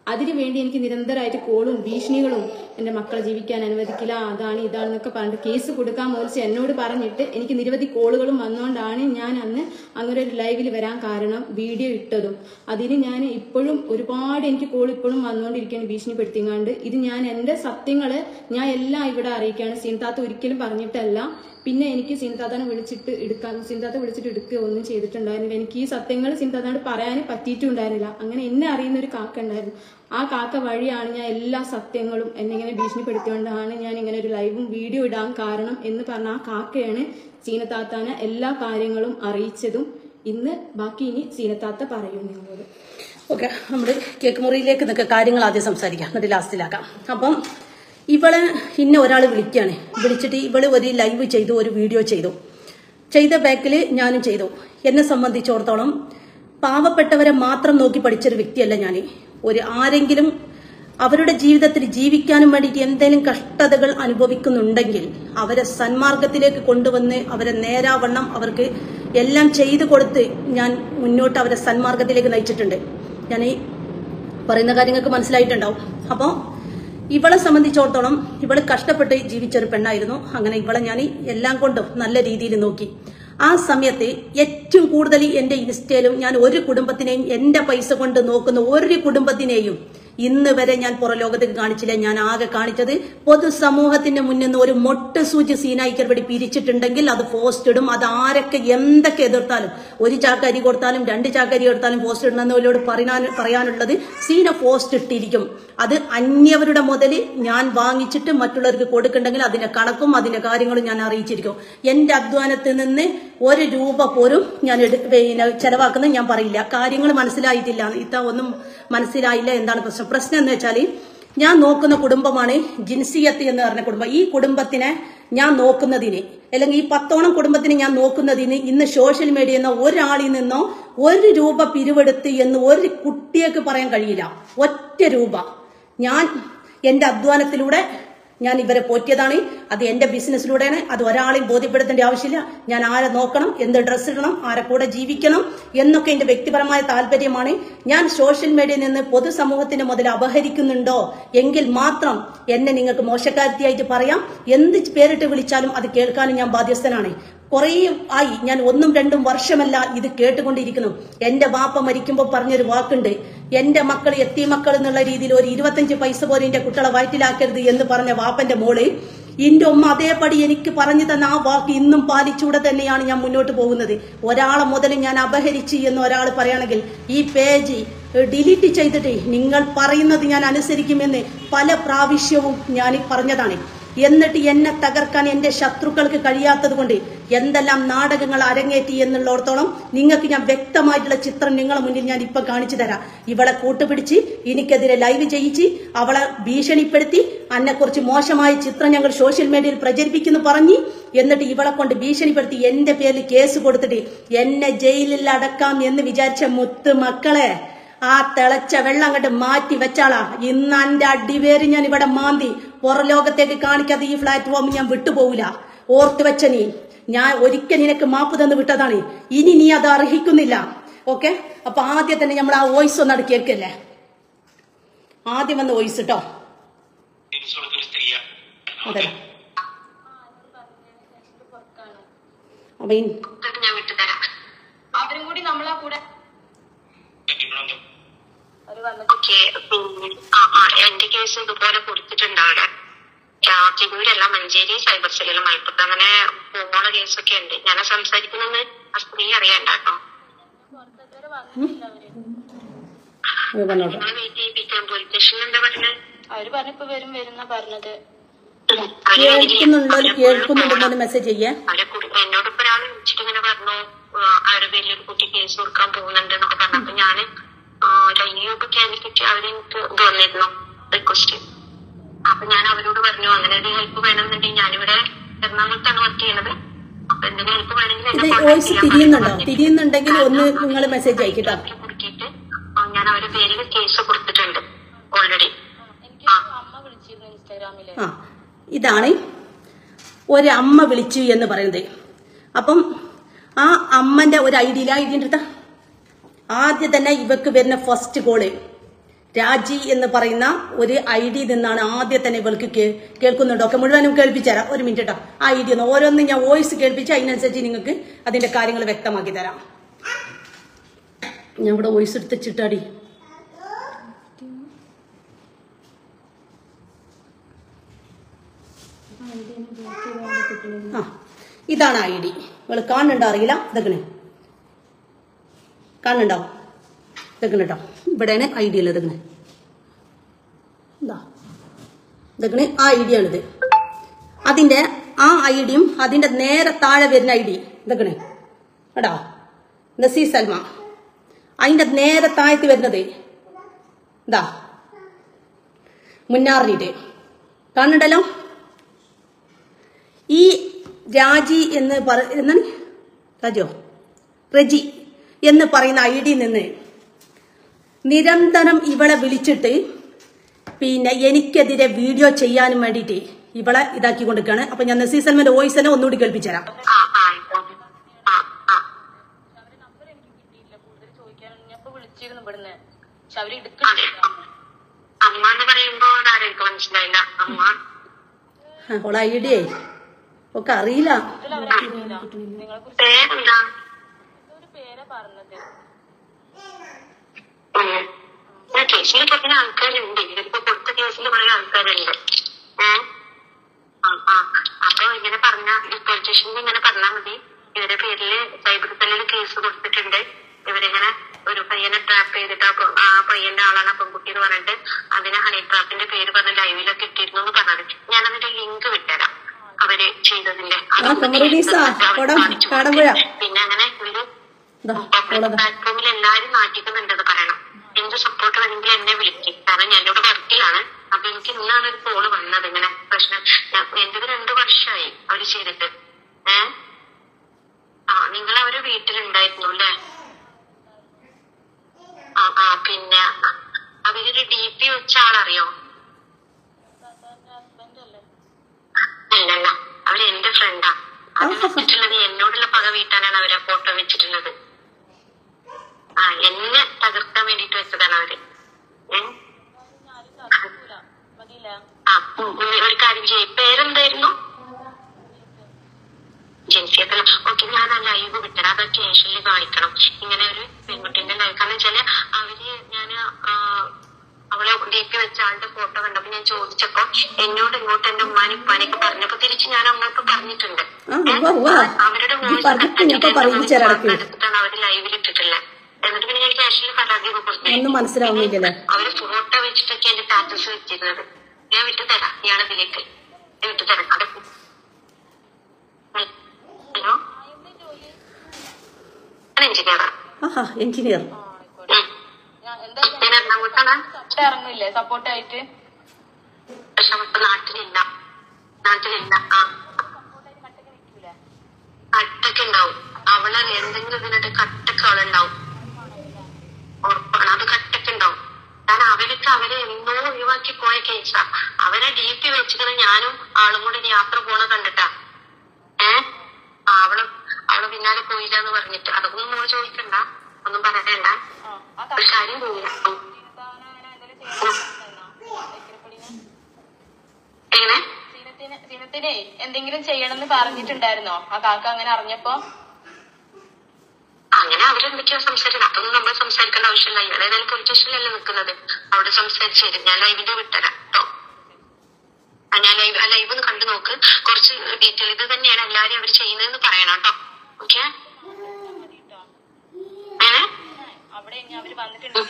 അതിനു വേണ്ടി എനിക്ക് നിരന്തരമായിട്ട് കോളും ഭീഷണികളും എന്റെ മക്കളെ ജീവിക്കാൻ അനുവദിക്കില്ല അതാണ് ഇതാണെന്നൊക്കെ പറഞ്ഞിട്ട് കേസ് കൊടുക്കാൻ മോലിച്ച് എന്നോട് പറഞ്ഞിട്ട് എനിക്ക് നിരവധി കോളുകളും വന്നുകൊണ്ടാണ് ഞാൻ അന്ന് അങ്ങനെ ഒരു ലൈവിൽ വരാൻ കാരണം വീഡിയോ ഇട്ടതും അതിന് ഞാൻ ഇപ്പോഴും ഒരുപാട് എനിക്ക് കോൾ ഇപ്പോഴും വന്നുകൊണ്ടിരിക്കുകയാണ് ഭീഷണിപ്പെടുത്തിങ്ങാണ്ട് ഇത് ഞാൻ എന്റെ സത്യങ്ങള് ഞാൻ എല്ലാം ഇവിടെ അറിയിക്കുകയാണ് സീൻതാത്ത ഒരിക്കലും പറഞ്ഞിട്ടല്ല പിന്നെ എനിക്ക് സിന്താത്തനെ വിളിച്ചിട്ട് എടുക്കാൻ സിന്താത്ത വിളിച്ചിട്ട് എടുക്കുക ഒന്നും ചെയ്തിട്ടുണ്ടായിരുന്നില്ല എനിക്ക് ഈ സത്യങ്ങൾ സിന്താത്തനോട് പറയാൻ പറ്റിയിട്ടുണ്ടായിരുന്നില്ല അങ്ങനെ എന്നെ അറിയുന്ന ഒരു കാക്ക ഉണ്ടായിരുന്നു ആ കാക്ക വഴിയാണ് ഞാൻ എല്ലാ സത്യങ്ങളും എന്നെ ഇങ്ങനെ ഭീഷണിപ്പെടുത്തിക്കൊണ്ടാണ് ഞാൻ ഇങ്ങനെ ഒരു ലൈവും വീഡിയോ ഇടാൻ കാരണം എന്ന് പറഞ്ഞ ആ കാക്കയാണ് സീനത്താത്താനെ എല്ലാ കാര്യങ്ങളും അറിയിച്ചതും ഇന്ന് ബാക്കി ഇനി സീനത്താത്ത പറയും നിങ്ങളോട് ഓക്കെ നമ്മൾ കേക്ക് മുറിയിലേക്ക് നിൽക്കുക കാര്യങ്ങൾ ആദ്യം സംസാരിക്കാം എന്നിട്ട് ലാസ്റ്റിലാക്കാം അപ്പം ഇവളെ ഇന്ന ഒരാൾ വിളിക്കുകയാണ് വിളിച്ചിട്ട് ഇവള് ഒരു ലൈവ് ചെയ്തു ഒരു വീഡിയോ ചെയ്തു ചെയ്ത ബാക്കിൽ ഞാനും ചെയ്തു എന്നെ സംബന്ധിച്ചിടത്തോളം പാവപ്പെട്ടവരെ മാത്രം നോക്കി പഠിച്ചൊരു വ്യക്തിയല്ല ഞാൻ ഒരു ആരെങ്കിലും അവരുടെ ജീവിതത്തിൽ ജീവിക്കാനും വേണ്ടിയിട്ട് എന്തെങ്കിലും കഷ്ടതകൾ അനുഭവിക്കുന്നുണ്ടെങ്കിൽ അവരെ സന്മാർഗത്തിലേക്ക് കൊണ്ടുവന്ന് അവരെ നേരാവണ്ണം അവർക്ക് എല്ലാം ചെയ്തു കൊടുത്ത് ഞാൻ മുന്നോട്ട് അവരെ സന്മാർഗത്തിലേക്ക് നയിച്ചിട്ടുണ്ട് ഞാൻ ഈ പറയുന്ന കാര്യങ്ങൾക്ക് മനസ്സിലായിട്ടുണ്ടാവും അപ്പോൾ ഇവളെ സംബന്ധിച്ചിടത്തോളം ഇവള് കഷ്ടപ്പെട്ട് ജീവിച്ച ഒരു പെണ്ണായിരുന്നു അങ്ങനെ ഇവളെ ഞാൻ എല്ലാം കൊണ്ടും നല്ല രീതിയിൽ നോക്കി ആ സമയത്ത് ഏറ്റവും കൂടുതൽ എന്റെ ഇൻസ്റ്റയിലും ഞാൻ ഒരു കുടുംബത്തിനെയും എന്റെ പൈസ കൊണ്ട് നോക്കുന്ന ഒരു കുടുംബത്തിനെയും ഇന്ന് വരെ ഞാൻ പുറലോകത്തേക്ക് കാണിച്ചില്ല ഞാൻ ആകെ കാണിച്ചത് പൊതുസമൂഹത്തിന്റെ മുന്നിൽ നിന്ന് ഒരു മൊട്ട് സൂചി സീനായിക്കർ വഴി പിരിച്ചിട്ടുണ്ടെങ്കിൽ അത് പോസ്റ്റ് ഇടും അത് ആരൊക്കെ എന്തൊക്കെ എതിർത്താലും ഒരു ചാക്കരി കൊടുത്താലും രണ്ട് ചാക്കരി കൊടുത്താലും പോസ്റ്റ് ഇടണമെന്നവരോട് പറയാൻ പറയാനുള്ളത് സീന പോസ്റ്റ് ഇട്ടിരിക്കും അത് അന്യവരുടെ മുതൽ ഞാൻ വാങ്ങിച്ചിട്ട് മറ്റുള്ളവർക്ക് കൊടുക്കണ്ടെങ്കിൽ അതിന്റെ കണക്കും അതിന്റെ കാര്യങ്ങളും ഞാൻ അറിയിച്ചിരിക്കും എന്റെ അധ്വാനത്തിൽ നിന്ന് ഒരു രൂപ പോലും ഞാൻ എടു- പിന്നെ ചെലവാക്കുന്നത് ഞാൻ പറയില്ല കാര്യങ്ങൾ മനസ്സിലായിട്ടില്ല ഇത്ത ഒന്നും മനസ്സിലായില്ല എന്താണ് പ്രശ്നം പ്രശ്നം എന്ന് വെച്ചാല് ഞാൻ നോക്കുന്ന കുടുംബമാണ് ജിൻസിയത്ത് എന്ന് പറഞ്ഞ കുടുംബം ഈ കുടുംബത്തിനെ ഞാൻ നോക്കുന്നതിന് അല്ലെങ്കിൽ ഈ പത്തോളം കുടുംബത്തിനെ ഞാൻ നോക്കുന്നതിന് ഇന്ന് സോഷ്യൽ മീഡിയയിൽ നിന്നോ ഒരാളിൽ നിന്നോ ഒരു രൂപ പിരിവെടുത്ത് എന്ന് ഒരു കുട്ടിയേക്ക് പറയാൻ കഴിയില്ല ഒറ്റ രൂപ ഞാൻ എന്റെ അധ്വാനത്തിലൂടെ ഞാൻ ഇവരെ പോറ്റിയതാണ് അത് എന്റെ ബിസിനസ്സിലൂടെയാണ് അത് ഒരാളെയും ബോധ്യപ്പെടുത്തേണ്ട ആവശ്യമില്ല ഞാൻ ആരെ നോക്കണം എന്ത് ഡ്രസ്സ് ഇടണം ആരെ കൂടെ ജീവിക്കണം എന്നൊക്കെ എന്റെ വ്യക്തിപരമായ താല്പര്യമാണ് ഞാൻ സോഷ്യൽ മീഡിയയിൽ നിന്ന് പൊതുസമൂഹത്തിന്റെ മുതൽ അപഹരിക്കുന്നുണ്ടോ എങ്കിൽ മാത്രം എന്നെ നിങ്ങൾക്ക് മോശക്കാരത്തിയായിട്ട് പറയാം എന്ത് പേരിട്ട് വിളിച്ചാലും അത് കേൾക്കാനും ഞാൻ ബാധ്യസ്ഥനാണ് കുറേ ആയി ഞാൻ ഒന്നും രണ്ടും വർഷമല്ല ഇത് കേട്ടുകൊണ്ടിരിക്കുന്നു എന്റെ ബാപ്പ മരിക്കുമ്പോൾ പറഞ്ഞൊരു വാക്കുണ്ട് എന്റെ മക്കൾ എത്തി മക്കൾ എന്നുള്ള രീതിയിൽ ഒരു ഇരുപത്തഞ്ച് പൈസ പോലും എന്റെ കുട്ടികളെ വയറ്റിലാക്കരുത് എന്ന് പറഞ്ഞ വാപ്പന്റെ മോള് ഇന്റെ ഉമ്മ അതേപടി എനിക്ക് പറഞ്ഞു തന്ന ആ വാക്ക് ഇന്നും പാലിച്ചൂടെ തന്നെയാണ് ഞാൻ മുന്നോട്ട് പോകുന്നത് ഒരാളെ മുതൽ ഞാൻ അപഹരിച്ച് എന്ന് ഒരാൾ പറയുകയാണെങ്കിൽ ഈ പേജ് ഡിലീറ്റ് ചെയ്തിട്ട് നിങ്ങൾ പറയുന്നത് ഞാൻ അനുസരിക്കുമെന്ന് പല പ്രാവശ്യവും ഞാൻ പറഞ്ഞതാണ് എന്നിട്ട് എന്നെ തകർക്കാൻ എന്റെ ശത്രുക്കൾക്ക് കഴിയാത്തത് കൊണ്ട് എന്തെല്ലാം നാടകങ്ങൾ അരങ്ങേറ്റി എന്നുള്ളിടത്തോളം നിങ്ങൾക്ക് ഞാൻ വ്യക്തമായിട്ടുള്ള ചിത്രം നിങ്ങളെ മുന്നിൽ ഞാൻ ഇപ്പൊ കാണിച്ചു തരാം ഇവളെ കൂട്ടുപിടിച്ച് എനിക്കെതിരെ ലൈവ് ചെയ്യിച്ച് അവളെ ഭീഷണിപ്പെടുത്തി അന്നെക്കുറിച്ച് മോശമായ ചിത്രം ഞങ്ങൾ സോഷ്യൽ മീഡിയയിൽ പ്രചരിപ്പിക്കുന്നു പറഞ്ഞ് എന്നിട്ട് ഇവളെ കൊണ്ട് ഭീഷണിപ്പെടുത്തി എന്റെ പേരിൽ കേസ് കൊടുത്തിട്ട് എന്നെ ജയിലിൽ അടക്കാം എന്ന് വിചാരിച്ച മുത്ത് മക്കളെ ആ തിളച്ച വെള്ളം അങ്ങോട്ട് മാറ്റി വെച്ചാളാ ഇന്ന് എന്റെ അടിവേര് ഞാൻ ഇവിടെ മാന്തി പുറലോകത്തേക്ക് കാണിക്കാതെ ഈ പ്ലാറ്റ്ഫോം ഞാൻ വിട്ടുപോകില്ല ഓർത്തു വെച്ച നീ ഞാൻ ഒരിക്കൽ നിനക്ക് മാപ്പ് തന്ന് വിട്ടതാണ് ഇനി നീ അത് അർഹിക്കുന്നില്ല ഓക്കെ അപ്പൊ ആദ്യം തന്നെ നമ്മൾ ആ വോയിസ് ഒന്നട് കേൾക്കല്ലേ ആദ്യം വന്ന വോയിസ് കേട്ടോ ഒരു സ്ത്രീയാണ് അതെ അപ്പൊ ഇൻ- ഇതൊക്കെ ഞാൻ വിട്ടുതരാം അവരും കൂടി നമ്മളെ കൂടെ നിങ്ങളൊന്ന് ഓക്കെ പിന്നെ ആ ആ എന്റെ കേസ് ഇതുപോലെ കൊടുത്തിട്ടുണ്ട് അവിടെ ആ, തിരൂരല്ല മഞ്ചേരി സൈബർ സെല്ലിലും മലപ്പുറത്ത് അങ്ങനെ പോണ കേസൊക്കെ ഉണ്ട് ഞാൻ സംസാരിക്കുന്നത് ആ സ്ത്രീ അറിയണ്ട കേട്ടോ അത് പറഞ്ഞോട്ടെ നിങ്ങളെ വെയിറ്റ് ചെയ്യിപ്പിക്കാൻ പോലീസ് സ്റ്റേഷനിൽ എന്താ പറഞ്ഞത് അവര് പറഞ്ഞിപ്പോ വരും വരുന്ന പറഞ്ഞത് അവര് വരില്ല. കേൾക്കുന്നുണ്ടോ അവരെ കേൾക്കുന്നുണ്ടോ എന്ന് മെസ്സേജ് ചെയ്യേ അവരെ കുടി- എന്നോട് ഇപ്പൊ ഒരാൾ വിളിച്ചിട്ട് ഇങ്ങനെ പറഞ്ഞു ആ, അവരുടെ പേരിൽ ഒരു കുട്ടി കേസ് കൊടുക്കാൻ പോകുന്നുണ്ട് എന്നൊക്കെ പറഞ്ഞു അപ്പൊ ഞാന് ആ, ഒരു അയ്യൂബ് കാലിക്കറ്റ് അവരെനിക്ക് ഇത് വന്നിരുന്നു റിക്വസ്റ്റ് അപ്പൊ ഞാൻ അവരോട് പറഞ്ഞു അങ്ങനെ ഒരു ഹെൽപ്പ് വേണമെന്നുണ്ടെങ്കിൽ ഞാനിവിടെ എറണാകുളത്താണ് വർക്ക് ചെയ്യണത് അപ്പൊ എന്തെങ്കിലും ഹെൽപ്പ് വേണമെങ്കിൽ ഇത് എന്നെ contact വോയിസ് ചെയ്യാൻ തിരിയുന്നുണ്ടോ പറഞ്ഞു. തിരിയുന്നുണ്ടെങ്കിൽ ഒന്ന് നിങ്ങൾ മെസ്സേജ് അയക്കട്ടോ അവര് കൊടുത്തിട്ട് ആ, ഞാൻ അവരുടെ പേരിൽ കേസ് കൊടുത്തിട്ടുണ്ട് ഓൾറെഡി എനിക്ക് ആ. അമ്മ വിളിച്ചിരുന്നു ഇൻസ്റ്റാഗ്രാമില് ആ ഇതാണ് ഒരു അമ്മ വിളിച്ചു എന്ന് പറയുന്നത് അപ്പം ആ അമ്മന്റെ ഒരു ഐഡിയ ഐഡിയ എടുത്ത ആദ്യം തന്നെ ഇവക്ക് വരുന്ന ഫസ്റ്റ് കോള് രാജി എന്ന് പറയുന്ന ഒരു ഐ ഡി നിന്നാണ് ആദ്യം തന്നെ ഇവൾക്ക് കേ- കേൾക്കുന്നുണ്ടോ ഒക്കെ മുഴുവനും കേൾപ്പിച്ചുതരാം ഒരു മിനിറ്റ് കേട്ടോ ആ ഐ ഡി ഒന്ന് ഓരോന്നും ഞാൻ വോയിസ് കേൾപ്പിച്ച് അതിനനുസരിച്ച് നിങ്ങൾക്ക് അതിന്റെ കാര്യങ്ങൾ വ്യക്തമാക്കി തരാം ഞാൻ ഇവിടെ വോയിസ് എടുത്ത് ചിട്ടാടി ആ ഇതാണ് ഐ ഡി നിങ്ങൾ കാണുന്നുണ്ടോ അറിയില്ല ഇതൊക്കെ കാണുന്നുണ്ടോ ഇതൊക്കെ കേട്ടോ ഇവിടെയാണ് ഐ ഡി ഉള്ളത് ഇങ്ങനെ എന്താ ഇതൊക്കെ ആ ഐ ഡി ആണിത് അതിന്റെ ആ ഐ ഡിയും അതിന്റെ നേരെ താഴെ വരുന്ന ഐ ഡി ഇതൊക്കെ കേട്ടോ നസീ സൽമ അതിന്റെ നേരെ താഴത്ത് വരുന്നത് ഇതാ മുന്നാറിനിട്ട് കാണുന്നുണ്ടല്ലോ ഈ രാജി എന്ന് പറ എന്താണ് രാജോ റെജി എന്ന് പറയുന്ന ഐ ഡി നിന്ന് നിരന്തരം ഇവളെ വിളിച്ചിട്ട് പിന്നെ എനിക്കെതിരെ വീഡിയോ ചെയ്യാനും വേണ്ടിയിട്ട് ഇവളെ ഇതാക്കി കൊടുക്കുകയാണ് അപ്പൊ ഞാൻ നസീർ സൽമാന്റെ വോയിസ് തന്നെ ഒന്നുകൂടി കേൾപ്പിച്ചു തരാം ആ ആ ആയിക്കോട്ടെ. ആ ആ വിളിച്ചിരുന്നു ഇവിടുന്ന് പക്ഷെ അവര് അതെ അമ്മ എന്ന് പറയുമ്പോ അതാരെനിക്ക് മനസ്സിലായില്ല അമ്മ ആ, ഓളെ ഐ ഡിയേ ഒക്കെ അറിയില്ല പേരെന്താ പേരെ പറഞ്ഞത് ഉം. ഞാൻ കേസിൽ പറഞ്ഞ ആൾക്കാരുണ്ട് ഇവരിപ്പോ കൊടുത്ത കേസിൽ കുറെ ആൾക്കാരുണ്ട് ഏ ആ ആ അപ്പൊ ഇങ്ങനെ പറഞ്ഞ പോലീസ് സ്റ്റേഷനിൽ ഇങ്ങനെ പറഞ്ഞാൽ മതി ഇവരുടെ പേരില് സൈബർ സെല്ലിൽ കേസ് കൊടുത്തിട്ടുണ്ട് ഇവരിങ്ങനെ ഒരു പയ്യനെ ട്രാപ്പ് ചെയ്തിട്ട് ആ പെ- ആ പയ്യന്റെ ആളാണ് ആ പെൺകുട്ടി എന്ന് പറഞ്ഞിട്ട് അതിന് ഹണി ട്രാപ്പിന്റെ പേര് പറഞ്ഞ് ലൈവിലൊക്കെ ഇട്ടിരുന്നു എന്ന് പറഞ്ഞത് ഞാൻ അതിന്റെ ലിങ്ക് വിട്ടുതരാം അവര് ചെയ്തതിന്റെ അത് ആ, കമറുന്നീസ, കൊടം, കാണിച്ചു കാടമ്പുഴ. പിന്നെ അങ്ങനെ ഇവര് ഇതാ പബ്ലിക് ഓളതാ പ്ലാറ്റ്ഫോമിൽ എല്ലാരും നാട്ടിക്കുന്നുണ്ടെന്ന് പറയണം എന്ത് സപ്പോർട്ട് വേണമെങ്കിൽ എന്നെ വിളിക്കും കാരണം ഞാനിവിടെ വർക്കിലാണ് അപ്പൊ എനിക്ക് ഇന്നാണ് ഒരു കോള് വന്നത് ഇങ്ങനെ പ്രശ്നം ഞാൻ- എന്റേത് രണ്ടു വർഷമായി അവര് ചെയ്തിട്ട് ഏ ആ നിങ്ങൾ അവര് വീട്ടിലുണ്ടായിരുന്നു അല്ലേ ആ ആ പിന്നെ അവരൊരു ഡി പി വെച്ച ആളറിയോ അല്ലല്ല അവര് എന്റെ ഫ്രണ്ടാ അത് വെച്ചിട്ടുള്ളത് എന്നോടുള്ള പക വീട്ടാനാണ് അവര് ആ ഫോട്ടോ വെച്ചിട്ടുള്ളത് ആ എന്നെ തകർക്കാൻ വേണ്ടിട്ട് വെച്ചതാണ് അവര് ഉം. ആ ഉം, ഉം, ഒരു കാര്യം ചെയ്യും പേരെന്തായിരുന്നു ജെൻസിയക്കല്ല ഓക്കെ ഞാൻ ആ ലൈവ് വിട്ടത് അത് സ്റ്റേഷനിൽ കാണിക്കണം ഇങ്ങനെ ഒരു പെൺകുട്ടിന്റെ ലൈവ് കാരണം വെച്ചാല് അവര് ഞാൻ അവളെ ഡി പി വെച്ച ആളുടെ ഫോട്ടോ കണ്ടപ്പോ ഞാൻ ചോദിച്ചപ്പോ എന്നോട് ഇങ്ങോട്ട് എന്റെ ഉമ്മാനും ഉപ്പാനൊക്കെ പറഞ്ഞപ്പോ തിരിച്ച് ഞാൻ അങ്ങോട്ട് പറഞ്ഞിട്ടുണ്ട് ആ, ഉവ്വ, ഉവ്വ. അവരുടെ ഈ പറഞ്ഞിട്ട് ഞാൻ ഇപ്പൊ പറയിപ്പിച്ചു തരാം ഇടയ്ക്ക്. എടുത്തിട്ടാണ് അവര് ലൈവിൽ ഇട്ടിട്ടുള്ളത് എന്നിട്ട് പിന്നെ ഞാൻ ക്യാഷിൽ പരാതി ഒക്കെ കൊടുത്തു ഒന്നും മനസ്സിലാവുന്നില്ലല്ലേ അവര് ഫോട്ടോ വെച്ചിട്ടൊക്കെ എന്റെ സ്റ്റാറ്റസ് വെച്ചിരുന്നത് ഞാൻ വിട്ടു തരാം ഇയാളതിലേക്ക് ഞാൻ വിട്ടു തരാം അവിടെ പോ. ഹലോ ഞാൻ എഞ്ചിനീയറാ ആഹാ എഞ്ചിനീയർ ഉം. ഞാൻ എറണാകുളത്താണ് ഇറങ്ങില്ലേ സപ്പോർട്ടായിട്ട് പക്ഷെ ഇപ്പൊ നാട്ടിലില്ല നാട്ടിലില്ല ആ കട്ടൊക്കെ ഉണ്ടാവും അവളെ എന്തെങ്കിലും ഇതിനകത്ത് കട്ടൊക്കെ അവളുണ്ടാവും ഉറപ്പാണ് അത് കട്ടൊക്കെ ഉണ്ടാവും കാരണം അവരൊക്കെ അവരെ എന്തോ ഒഴിവാക്കി പോയ കേസാ അവരെ ഡി പി വെച്ചിട്ട് ഞാനും ആളും കൂടി യാത്ര പോണ കണ്ടിട്ടാ ഏ ആ, അവള് അവള് പിന്നാലെ പോയില്ല എന്ന് പറഞ്ഞിട്ട് അതൊന്നും മോള് ചോദിക്കണ്ട ഒന്നും പറയണ്ട ഒരു കാര്യം ചെയ്യില്ല എങ്ങനെ സീനത്തിനെ എന്തെങ്കിലും ചെയ്യണമെന്ന് പറഞ്ഞിട്ടുണ്ടായിരുന്നോ ആ കാക്ക അങ്ങനെ അറിഞ്ഞപ്പോ അങ്ങനെ അവരെന്തൊക്കെയോ സംസാരിക്കുന്നത് അതൊന്നും നമ്മൾ സംസാരിക്കേണ്ട ആവശ്യമില്ല ഇയാൾ ഏതായാലും പോലീസ് സ്റ്റേഷനിലല്ലേ നിൽക്കുന്നത് അവിടെ സംസാരിച്ചു തരും ഞാൻ ലൈവിന്റെ വിട്ടുതരാം കേട്ടോ ആ, ഞാൻ ലൈവ് ആ ലൈവ് ഒന്ന് കണ്ടു നോക്ക് കുറച്ച് ഡീറ്റെയിൽ ഇത് തന്നെയാണ് എല്ലാരും അവർ ചെയ്യുന്നതെന്ന് പറയണം കേട്ടോ ഓക്കെ ഏഹ് അവിടെ ഇനി അവര് വന്നിട്ടുണ്ട്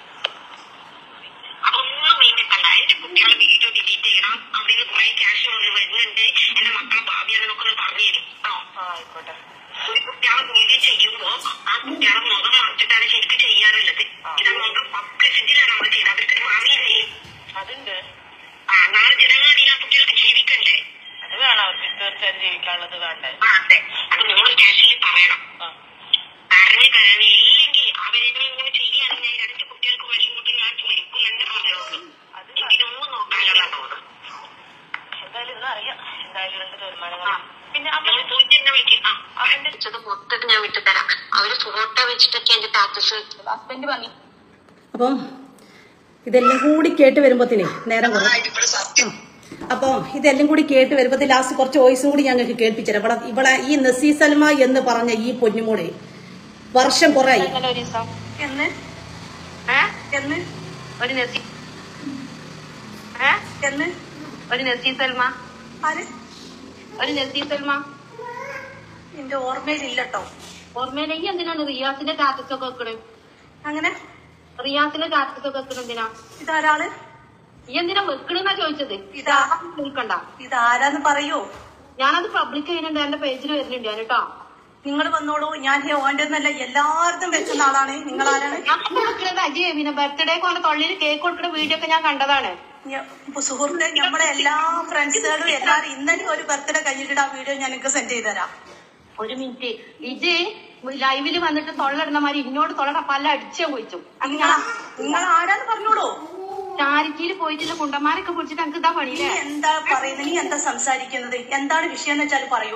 അതൊന്നും വേണ്ടിട്ടല്ല എന്റെ കുട്ടികളെ വീഡിയോ ഡിലീറ്റ് ചെയ്യണം അവിടെ നിന്ന് കുറെ ക്യാഷ് വരുന്നുണ്ട് എന്റെ മക്കളെ ഭാവിയാണെന്നൊക്കെ ഒന്ന് പറഞ്ഞു തരും കേട്ടോ ആയിക്കോട്ടെ ഒരു കുട്ടികളെ വീഡിയോ ചെയ്യുമ്പോ ആ കുട്ടികളെ മുഖം മറച്ചിട്ടാണ് ശരിക്കും ചെയ്യാറുള്ളത് ഇത് മുഖം പബ്ലിസിറ്റിയിലാണ് അവർ ചെയ്യുന്നത് അവർക്ക് ഭാവിയില്ലേ അതുണ്ട് ആ നാളെ ജനങ്ങളിൽ ആ കുട്ടികൾക്ക് ജീവിക്കണ്ടേ അത് വേണം അവർക്ക് തീർച്ചയായിട്ടും ജീവിക്കാനുള്ളത് വേണ്ടേ ആ അതെ അത് നിങ്ങൾ ക്യാഷിൽ പറയണം പറഞ്ഞു കഴിഞ്ഞ ഇല്ലെങ്കിൽ അവരെന്നെ ഇങ്ങനെ ചെയ്യുകയാണെങ്കിൽ രണ്ട് കുട്ടികൾക്ക് വഴി കൂട്ടി ഞാൻ മരിക്കും എന്ന് പറയുള്ളൂ അത് ഇതിനൊന്നും നോക്കാനുള്ള തോന്നുന്നു എന്തായാലും ഇന്ന് അറിയാം എന്തായാലും രണ്ട് തീരുമാനങ്ങൾ ആ. പിന്നെ നമ്മൾ പോയിട്ട് എന്നെ വിളിക്കും ആ അവന്റെ വെച്ചത് മൊത്തത്തിൽ ഞാൻ വിട്ടുതരാം അവര് ഫോട്ടോ വെച്ചിട്ടൊക്കെ എന്റെ സ്റ്റാറ്റസ് ഹസ്ബൻഡ് പറഞ്ഞു അപ്പം ഇതെല്ലാം കൂടി കേട്ട് വരുമ്പോഴത്തേനെ നേരം കുറയും അപ്പൊ ഇതെല്ലാം കൂടി കേട്ട് വരുമ്പോ ലാസ്റ്റ് കുറച്ച് വോയിസും കൂടി ഞങ്ങൾക്ക് കേൾപ്പിച്ചുതരാം ഇവിടെ ഇവിടെ ഈ നസീ സൽമ എന്ന് പറഞ്ഞ ഈ പൊന്നുമോളെ വർഷം കുറയായി ഇന്നലെ ഒരു ദിവസം എന്ന് ഏ? എന്ന് ഒരു നസീ ഏ? എന്ന് ഒരു നസീ സൽമ ആര് ഒരു നസീ സൽമ എന്റെ ഓർമ്മയിലില്ലട്ടോ ഓർമ്മയിലേക്ക് എന്തിനാണ് റിയാസിന്റെ സ്റ്റാറ്റസ് ഒക്കെ വെക്കണേ അങ്ങനെ റിയാസിന്റെ സ്റ്റാറ്റസ് ഒക്കെ വെക്കണ എന്തിനാ ഇതാരാള് ഈ എന്തിനാ വെക്കണെന്നാ ചോദിച്ചത് ഇതാ. നിൽക്കണ്ട ഇതാരാന്ന് പറയൂ ഞാനത് പബ്ലിക് ചെയ്യുന്നുണ്ട് എന്റെ പേജിൽ വരുന്നുണ്ട് ഞാൻ കേട്ടോ നിങ്ങൾ വന്നോളൂ ഞാൻ ഓന്റെ എന്നല്ല എല്ലാവർക്കും വെക്കുന്ന ആളാണ് നിങ്ങൾ ആരാണ് ഞാൻ വെക്കണത് അജയ് പിന്നെ ബർത്ത്ഡേ കൊണ്ട് തൊള്ളിയിൽ കേക്ക് കൊടുക്കുന്ന വീഡിയോ ഒക്കെ ഞാൻ കണ്ടതാണ് ഞ- സുഹൃത്തെ നമ്മുടെ എല്ലാ ഫ്രണ്ട്സുകളും എല്ലാരും ഇന്നലെ ഒരു ബർത്ത്ഡേ കഴിഞ്ഞിട്ട് ആ വീഡിയോ ഞാൻ നിങ്ങൾക്ക് സെൻഡ് ചെയ്ത് തരാം ഒരു മിനിറ്റ് ഇത് ലൈവിൽ വന്നിട്ട് തൊള്ളിടുന്ന മാതിരി ഇന്നോട് തൊള്ളട പല അടിച്ചേ പോയിച്ചു അത് നിങ്ങൾ ഞാൻ നിങ്ങൾ ആരാന്ന് പറഞ്ഞോളൂ ചാരിറ്റിയിൽ പോയിട്ടുള്ള കുണ്ടന്മാരൊക്കെ പിടിച്ചിട്ട് എനിക്ക് ഇതാ നീ പണിയില്ലേ എന്താ പറയുന്നത് നീ എന്താ സംസാരിക്കുന്നത് എന്താണ് വിഷയം എന്ന് വെച്ചാൽ പറയൂ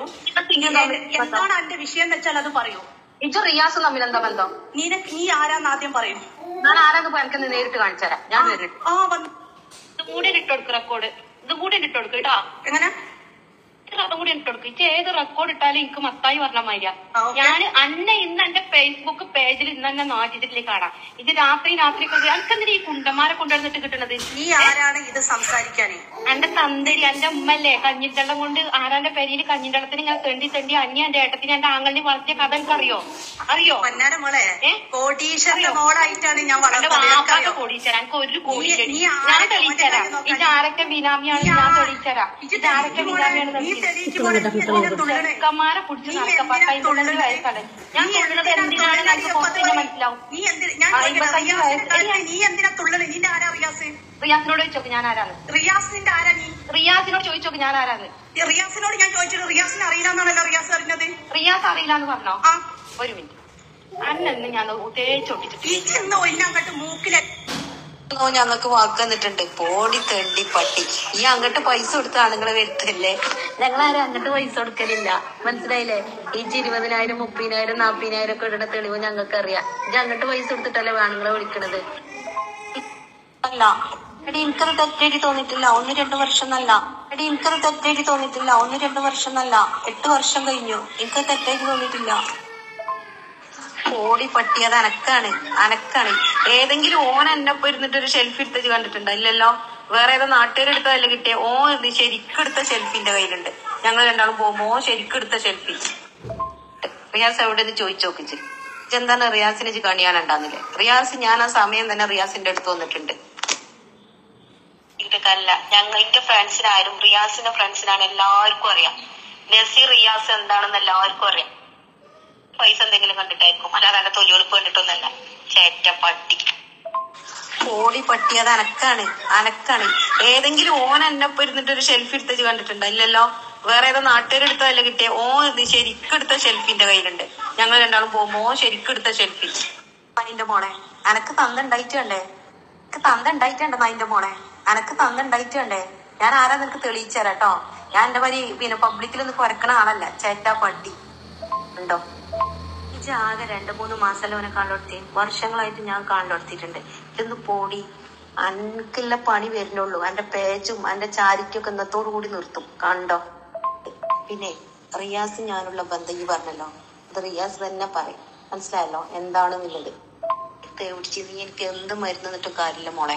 എന്താണ് എന്റെ വിഷയം എന്ന് വെച്ചാൽ അത് പറയൂ ഇജു റിയാസും തമ്മിൽ എന്താ ബന്ധം നീ നീ ആരാന്ന് ആദ്യം പറയൂ ഞാൻ ആരാന്ന് എനിക്ക് നേരിട്ട് കാണിച്ചു തരാം ഞാൻ വരും ആ വന്ന് ഇതും കൂടെ ഇട്ടുകൊടുക്ക് റെക്കോർഡ് ഇതും കൂടെ ഇട്ടുകൊടുക്ക് കേട്ടോ എങ്ങനെ അതും കൂടി ഇട്ടുകൊടുക്ക് ഇച്ച് ഏത് റെക്കോർഡ് ഇട്ടാലും എനിക്ക് മത്തായി പറഞ്ഞ മാതിരിയാ ആ, ഓക്കേ. ഞാൻ അന്നെ ഇന്ന് എന്റെ ഫേസ്ബുക്ക് പേജിൽ ഇന്ന് എന്നെ നോട്ടിട്ടില്ലേ കാണാം ഇത് രാത്രി രാത്രി എനിക്കെന്തിനാ ഈ കുണ്ടന്മാരെ കൊണ്ടുവന്നിട്ട് കിട്ടണത് നീ ആരാണ് ഇത് സംസാരിക്കാനേ എന്റെ തന്തരി എന്റെ ഉമ്മല്ലേ കഞ്ഞിട്ടള്ളം കൊണ്ട് ആരാന്റെ പെരിയിൽ കഞ്ഞിട്ടള്ളത്തിന് ഇങ്ങനെ തെണ്ടി തെണ്ടി അന്യ എന്റെ ഏട്ടത്തിന് എന്റെ ആങ്ങളിനെ വളർത്തിയ കഥ എനിക്കറിയോ അറിയോ പൊന്നാര മോളെ ഏ? കോടീശ്വരന്റെ മോളായിട്ടാണ് ഞാൻ എന്റെ വളർന്നത് വാപ്പാക്ക് നിനക്കറിയോ? കോടീച്ചരാ എനിക്ക് ഒരു കോടി നീ- തരി. നീ ഞാൻ ആരെ തെളിയിച്ചരാം മോനെ നോക്കാൻ? ഇത് ആരൊക്കെ ബിനാമിയാണ് നീ ഞാൻ ആ- തെളിയിച്ചരാം ഇജ്ജ് ഇത് ആരൊക്കെ തെളിയിച്ച് ബിനാമിയാണ് മോളെ, നീ തെളിയിച്ചത് തെളിയിച്ച് മോളെ, നീ എന്തിനാ തുള്ളണേ? ചെക്കന്മാരെ പിടിച്ച് നീ നടക്ക എന്തിനാ പത്തമ്പത്തഞ്ച് തുള്ളണേ? വയസ്സാണ് ഞാൻ നീ തുള്ളുന്നത് എന്തിനാ എന്തിനാണ് തുള്ളണേ? എനിക്ക് കുറച്ച് മനസ്സിലാവും നീ എന്തിനാ ഞാൻ ആ, ചോദിക്കട്ടെ, ഇമ്പത്തഞ്ച് റിയാസിന്റെ വയസ്സ്. കാര്യത്തിൽ നീ എന്തിനാ തുള്ളണേ നിന്റെ ആരാ റിയാസ് റിയാസിനോട് ചോദിച്ചോക്ക് ഞാൻ ആരാണ് റിയാസിന്റെ ആരാ നീ റിയാസിനോട് ചോദിച്ചോക്ക് ഞാൻ ആരാണ് ഈ റിയാസിനോട് ഞാൻ ചോദിച്ചത് റിയാസിനെ അറിയില്ലെന്നാണല്ലോ റിയാസ് അറിഞ്ഞത് റിയാസ് അറിയില്ലാന്ന് പറഞ്ഞോ ആ ഒരു മിനിറ്റ് അന്നെന്ന് ഞാൻ തേച്ചൊട്ടിച്ചിട്ട് ഈ ചെന്ന് ഒഴിഞ്ഞങ്ങോട്ട് മൂക്കിലെ ഓ ഞങ്ങൾക്ക് വാക്ക് തന്നിട്ടുണ്ട് പോടി തെണ്ടി പട്ടി ഈ അങ്ങോട്ട് പൈസ കൊടുത്ത ആളുകളെ വരുത്തല്ലേ ഞങ്ങളാരും അങ്ങോട്ട് പൈസ കൊടുക്കലില്ല മനസ്സിലായില്ലേ ഈ ഇരുപതിനായിരം മുപ്പതിനായിരം നാപ്പതിനായിരം ഒക്കെ ഇടുന്ന തെളിവ് ഞങ്ങൾക്ക് അറിയാം ഇത് അങ്ങോട്ട് പൈസ കൊടുത്തിട്ടല്ലേ ആണുങ്ങളെ വിളിക്കണത് അല്ല എടി എനിക്കത് തെറ്റേടി തോന്നിട്ടില്ല ഒന്ന് രണ്ട് വർഷം എന്നല്ല എടി എനിക്കത് തെറ്റേടി തോന്നിട്ടില്ല ഒന്ന് രണ്ട് വർഷം എന്നല്ല എട്ട് വർഷം കഴിഞ്ഞു എനിക്കത് തെറ്റേടി തോന്നിട്ടില്ല ഓടി പട്ടിയത് അനക്കാണ് അനക്കാണ് ഏതെങ്കിലും ഓൻ എന്നെ ഒപ്പം ഇരുന്നിട്ട് ഒരു ഷെൽഫ് എടുത്തത് കണ്ടിട്ടുണ്ടോ ഇല്ലല്ലോ വേറെ ഏതോ നാട്ടുകാരെടുത്തതല്ല കിട്ടിയ ഓ ഇത് ശരിക്കെടുത്ത ഷെൽഫിന്റെ കയ്യിലുണ്ട് ഞങ്ങൾ രണ്ടാളും പോകുമ്പോ ഓ ശരിക്കെടുത്ത ഷെൽഫി റിയാസ് എവിടെ നിന്ന് ചോദിച്ചു നോക്കിച്ച് ഇതെന്താണ് റിയാസിന് ഇജ്ജ് കണിയാനുണ്ടാന്നില്ലേ റിയാസ് ഞാൻ ആ സമയം തന്നെ റിയാസിന്റെ അടുത്ത് വന്നിട്ടുണ്ട് ഇതൊക്കെയല്ല ഞങ്ങൾ എന്റെ ഫ്രണ്ട്സിനായാലും റിയാസിന്റെ ഫ്രണ്ട്സിനാണ് എല്ലാവർക്കും അറിയാം നസീർ റിയാസ് എന്താണെന്ന് എല്ലാവർക്കും അറിയാം പൈസ എന്തെങ്കിലും കണ്ടിട്ടായിരിക്കും അല്ലാതെ എന്റെ തൊലിയൊളിപ്പ് കണ്ടിട്ടൊന്നല്ല ചേറ്റ പട്ടി ഓടി പട്ടിയത് അനക്കാണ് അനക്കാണ് ഏതെങ്കിലും ഓൻ എന്നെ ഒപ്പം ഇരുന്നിട്ട് ഒരു ഷെൽഫ് എടുത്തത് കണ്ടിട്ടുണ്ടോ ഇല്ലല്ലോ വേറെ ഏതോ നാട്ടുകാരെടുത്തതല്ല കിട്ടിയ ഓ ഇത് ശരിക്കെടുത്ത ഷെൽഫിന്റെ കയ്യിലുണ്ട് ഞങ്ങൾ രണ്ടാളും പോകുമ്പോ ഓ ശരിക്കെടുത്ത ഷെൽഫി അതിന്റെ മോളെ അനക്ക് തന്ത ഉണ്ടായിട്ട് വേണ്ടേ എനിക്ക് തന്ത ഉണ്ടായിട്ടുണ്ടോ അതിന്റെ മോളെ അനക്ക് തന്ത ഉണ്ടായിട്ട് വേണ്ടേ ഞാൻ ആരാ നിനക്ക് തെളിയിച്ചു തരാം കേട്ടോ ഞാൻ എന്റെ വരി പിന്നെ പബ്ലിക്കിൽ ഒന്ന് കുരക്കണ ആളല്ല ചേറ്റാ പട്ടി ഉണ്ടോ ഇജ് ആകെ രണ്ടു മൂന്ന് മാസമല്ല അവനെ കാണലൊടുത്തി വർഷങ്ങളായിട്ട് ഞാൻ കാണലൊടുത്തിട്ടുണ്ട് ഇതൊന്ന് പോടി അനക്കില്ല പണി വരുന്നുള്ളൂ എന്റെ പേജും എന്റെ ചാരിറ്റൊക്കെ ഇന്നത്തോടു കൂടി നിർത്തും കണ്ടോ പിന്നെ റിയാസ് ഞാനുള്ള ബന്ധം ഈ പറഞ്ഞല്ലോ അത് റിയാസ് തന്നെ പറയും മനസ്സിലായല്ലോ എന്താണെന്നുള്ളത് തേവിടിച്ച് നീ എനിക്ക് എന്ത് മരുന്ന് എന്നിട്ടും കാര്യമില്ല മോളെ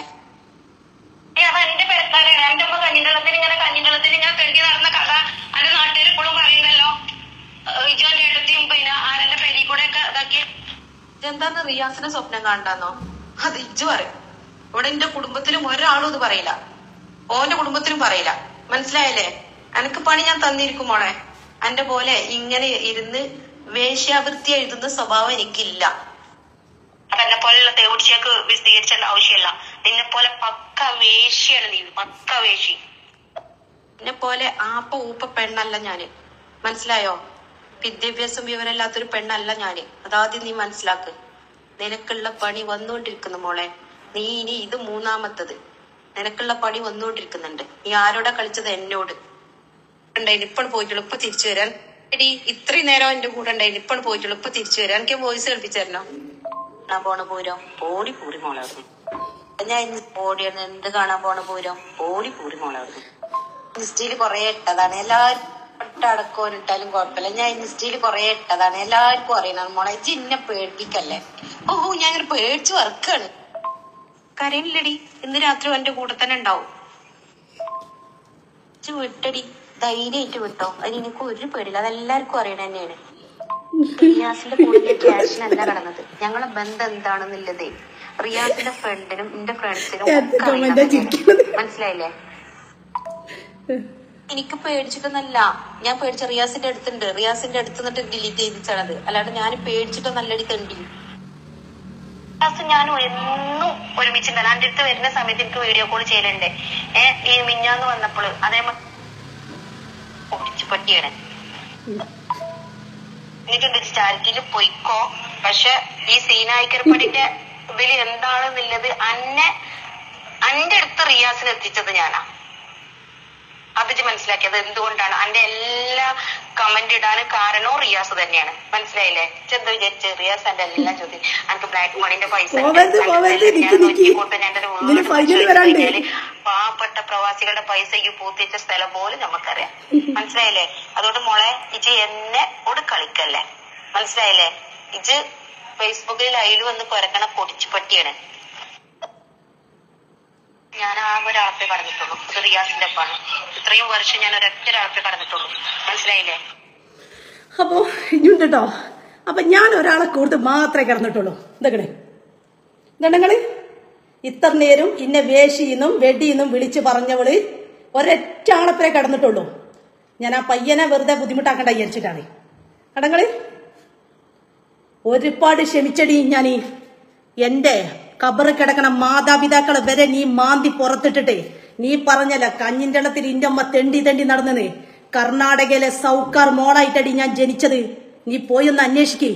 എന്റെ പെരക്കാരാണ് എന്റെ അമ്മ കഞ്ഞിണ്ടളത്തിൽ ഇങ്ങനെ കഞ്ഞിണ്ടളത്തിൽ ഇങ്ങനെ തെണ്ടി നടന്ന കഥ എന്റെ നാട്ടുകാർ ഇപ്പോഴും പറയുന്നല്ലോ ഇജോന്റെ ഏട്ടത്തിയും പിന്നെ ആരെന്റെ പെരി കൂടെ ഒക്കെ ഇതാക്കി ഇതെന്താന്ന് റിയാസിനെ സ്വപ്നം കാണണ്ടാന്നോ അത് ഇജ്ജ് പറയും ഇവിടെ എന്റെ കുടുംബത്തിലും ഒരാളും ഇത് പറയില്ല ഓന്റെ കുടുംബത്തിലും പറയില്ല മനസ്സിലായല്ലേ എനക്ക് പണി ഞാൻ തന്നിരിക്കും മോളെ എന്റെ പോലെ ഇങ്ങനെ ഇരുന്ന് വേശ്യാവൃത്തി എഴുതുന്ന സ്വഭാവം എനിക്കില്ല അതെന്നെ പോലെയുള്ള തേവിടിച്ചേക്ക് വിശദീകരിച്ചേണ്ട ആവശ്യമില്ല നിന്നെ പോലെ പക്ക വേശ്യാണ് നീ പക്ക വേശി എന്നെ പോലെ ആപ്പ ഊപ്പ പെണ്ണല്ല ഞാന് മനസ്സിലായോ വിദ്യാഭ്യാസം വിവരമില്ലാത്തൊരു പെണ്ണല്ല ഞാന് അതാദ്യം നീ മനസ്സിലാക്ക് നിനക്കുള്ള പണി വന്നുകൊണ്ടിരിക്കുന്നു മോളെ നീ ഇനി ഇത് മൂന്നാമത്തത് നിനക്കുള്ള പണി വന്നുകൊണ്ടിരിക്കുന്നുണ്ട് നീ ആരോടാ കളിച്ചത് എന്നോട് ഉണ്ടായിരുന്നു ഇപ്പം പോയിട്ടുള്ളൂ ഇപ്പൊ തിരിച്ചു വരാൻ എടി ഇത്രയും നേരം എന്റെ കൂടെ ഉണ്ടായിരുന്നു ഇപ്പം പോയിട്ടുള്ളൂ ഇപ്പൊ തിരിച്ചു വരാൻ എനിക്ക് വോയിസ് കേൾപ്പിച്ചു തരണോ പോണ പൂരം ഓടി പൂരി മോളെ അവിടുന്ന് ഞാൻ ഇന്ന് ഓടിയാണ് എന്ത് കാണാൻ പോണ പൂരം ഓടി പൂരി മോളെ ഇൻസ്റ്റയിൽ കൊറേ ഇട്ടതാണ് എല്ലാരും ഒട്ടടക്കോൻ ഇട്ടാലും കുഴപ്പമില്ല ഞാൻ ഇൻസ്റ്റയിൽ കൊറേ ഇട്ടതാണ് എല്ലാവർക്കും അറിയണം മോളെ ഇജ്ജ് ഇന്നെ പേടിപ്പിക്കല്ലേ ഓഹോ ഞാൻ ഇങ്ങനെ പേടിച്ച് വറക്കാണ് കരയില്ലടി ഇന്ന് രാത്രി എന്റെ കൂടെ തന്നെ ഉണ്ടാവും ഇജ്ജ് വിട്ടടി ധൈര്യമായിട്ട് വിട്ടോ അതിന് എനിക്ക് ഒരു പേടിയില്ല അതെല്ലാവർക്കും അറിയണ തന്നെയാണ് റിയാസിന്റെ കൂടെ ക്യാഷിനല്ല കടന്നത് ഞങ്ങളെ ബന്ധം എന്താണെന്നുള്ളതേ റിയാസിന്റെ ഫ്രണ്ടിനും എന്റെ ഫ്രണ്ട്സിനും ഒക്കെ അറിയണം തന്നെയാണ്. മനസ്സിലായില്ലേ എനിക്ക് പേടിച്ചിട്ടൊന്നല്ല ഞാൻ പേടിച്ച റിയാസിന്റെ അടുത്തുണ്ട് റിയാസിന്റെ അടുത്ത് നിന്നിട്ട് ഡിലീറ്റ് ചെയ്തിച്ചാണത് അല്ലാണ്ട് ഞാൻ പേടിച്ചിട്ടൊന്നല്ലടി തണ്ടി റിയാസ് ഞാനും എന്നും ഒരുമിച്ചുണ്ടാണ് എന്റെ അടുത്ത് വരുന്ന സമയത്ത് എനിക്ക് വീഡിയോ കോൾ ചെയ്യലുണ്ട് ഏഹ് ഈ മിഞ്ഞാന്ന് വന്നപ്പോൾ അതേമാതിരി ഒടിച്ചു പറ്റിയാണ് എന്നിട്ടുണ്ട് ചാരിറ്റിയിൽ പൊയ്ക്കോ പക്ഷെ ഈ സീനായിക്കരപ്പടിന്റെ ഇതിൽ എന്താണെന്നുള്ളത് അന്നെ അന്റെ അടുത്ത് റിയാസിന് എത്തിച്ചത് ഞാനാ അത് ഇജ്ജ് മനസ്സിലാക്കിയത് എന്തുകൊണ്ടാണ് അന്റെ എല്ലാ കമന്റ് ഇടാനും കാരണവും റിയാസ് തന്നെയാണ് മനസ്സിലായില്ലേ ചെന്ത് വിചാരിച്ച് റിയാസ് എന്റെ എല്ലാ ചോദ്യം എനിക്ക് ബ്ലാക്ക് മണിന്റെ പൈസ ഉണ്ട്. പോവരുത്, എനിക്ക് പോവരുത്, ഞാൻ നിക്ക്, നിക്ക്. നോക്കിക്കൊണ്ട് ഞാൻ എൻ്റെ ഇതിന് വീട് final ചോദിച്ചു വരാണ്ട്. കഴിഞ്ഞാല് പാവപ്പെട്ട പ്രവാസികളുടെ പൈസ ഈ പൂത്തിച്ച സ്ഥലം പോലും നമുക്കറിയാം മനസ്സിലായില്ലേ അതുകൊണ്ട് മോളെ ഇജ് എന്നെ ഓട് കളിക്കല്ലേ മനസ്സിലായില്ലേ ഇജ് ഫേസ്ബുക്കിൽ ലൈവ് വന്ന് കുരക്കണ പൊടിച്ചു പട്ടിയാണ് ഞാൻ ആകെ ഒരാളെ കടന്നിട്ടുള്ളൂ ഇത് റിയാസിന്റെ ഒപ്പാണ് ഇത്രയും വർഷം ഞാൻ ഒരൊറ്റ ഒരാളെ കടന്നിട്ടുള്ളൂ മനസ്സിലായില്ലേ അപ്പോൾ ഇനിയുണ്ട് കേട്ടോ അപ്പം ഞാൻ ഒരാളെ കൂടുതൽ മാത്രമേ കിടന്നിട്ടുള്ളൂ ഇതക്കണേ ഇതണ്ടങ്ങള് ഇത്ര നേരം ഇന്നെ വേശിന്നും വെടിയെന്നും വിളിച്ച് പറഞ്ഞവള് ഒരൊറ്റ ആളപ്പരെ കിടന്നിട്ടുള്ളൂ ഞാൻ ആ പയ്യനെ വെറുതെ ബുദ്ധിമുട്ടാക്കണ്ട വിചാരിച്ചിട്ടാണ് കടങ്ങള് ഒരുപാട് ക്ഷമിച്ചടി ഞാൻ ഈ എന്റെ കബറ് കിടക്കണ മാതാപിതാക്കളെ വരെ നീ മാന്തി പുറത്തിട്ടിട്ട് നീ പറഞ്ഞല്ല കഞ്ഞിന്റെ വെള്ളത്തിൽ ഇന്റെ അമ്മ തെണ്ടി തെണ്ടി നടന്നത് കർണാടകയിലെ സൗക്കാർ മോളായിട്ടടി ഞാൻ ജനിച്ചത് നീ പോയി ഒന്ന് അന്വേഷിക്കേ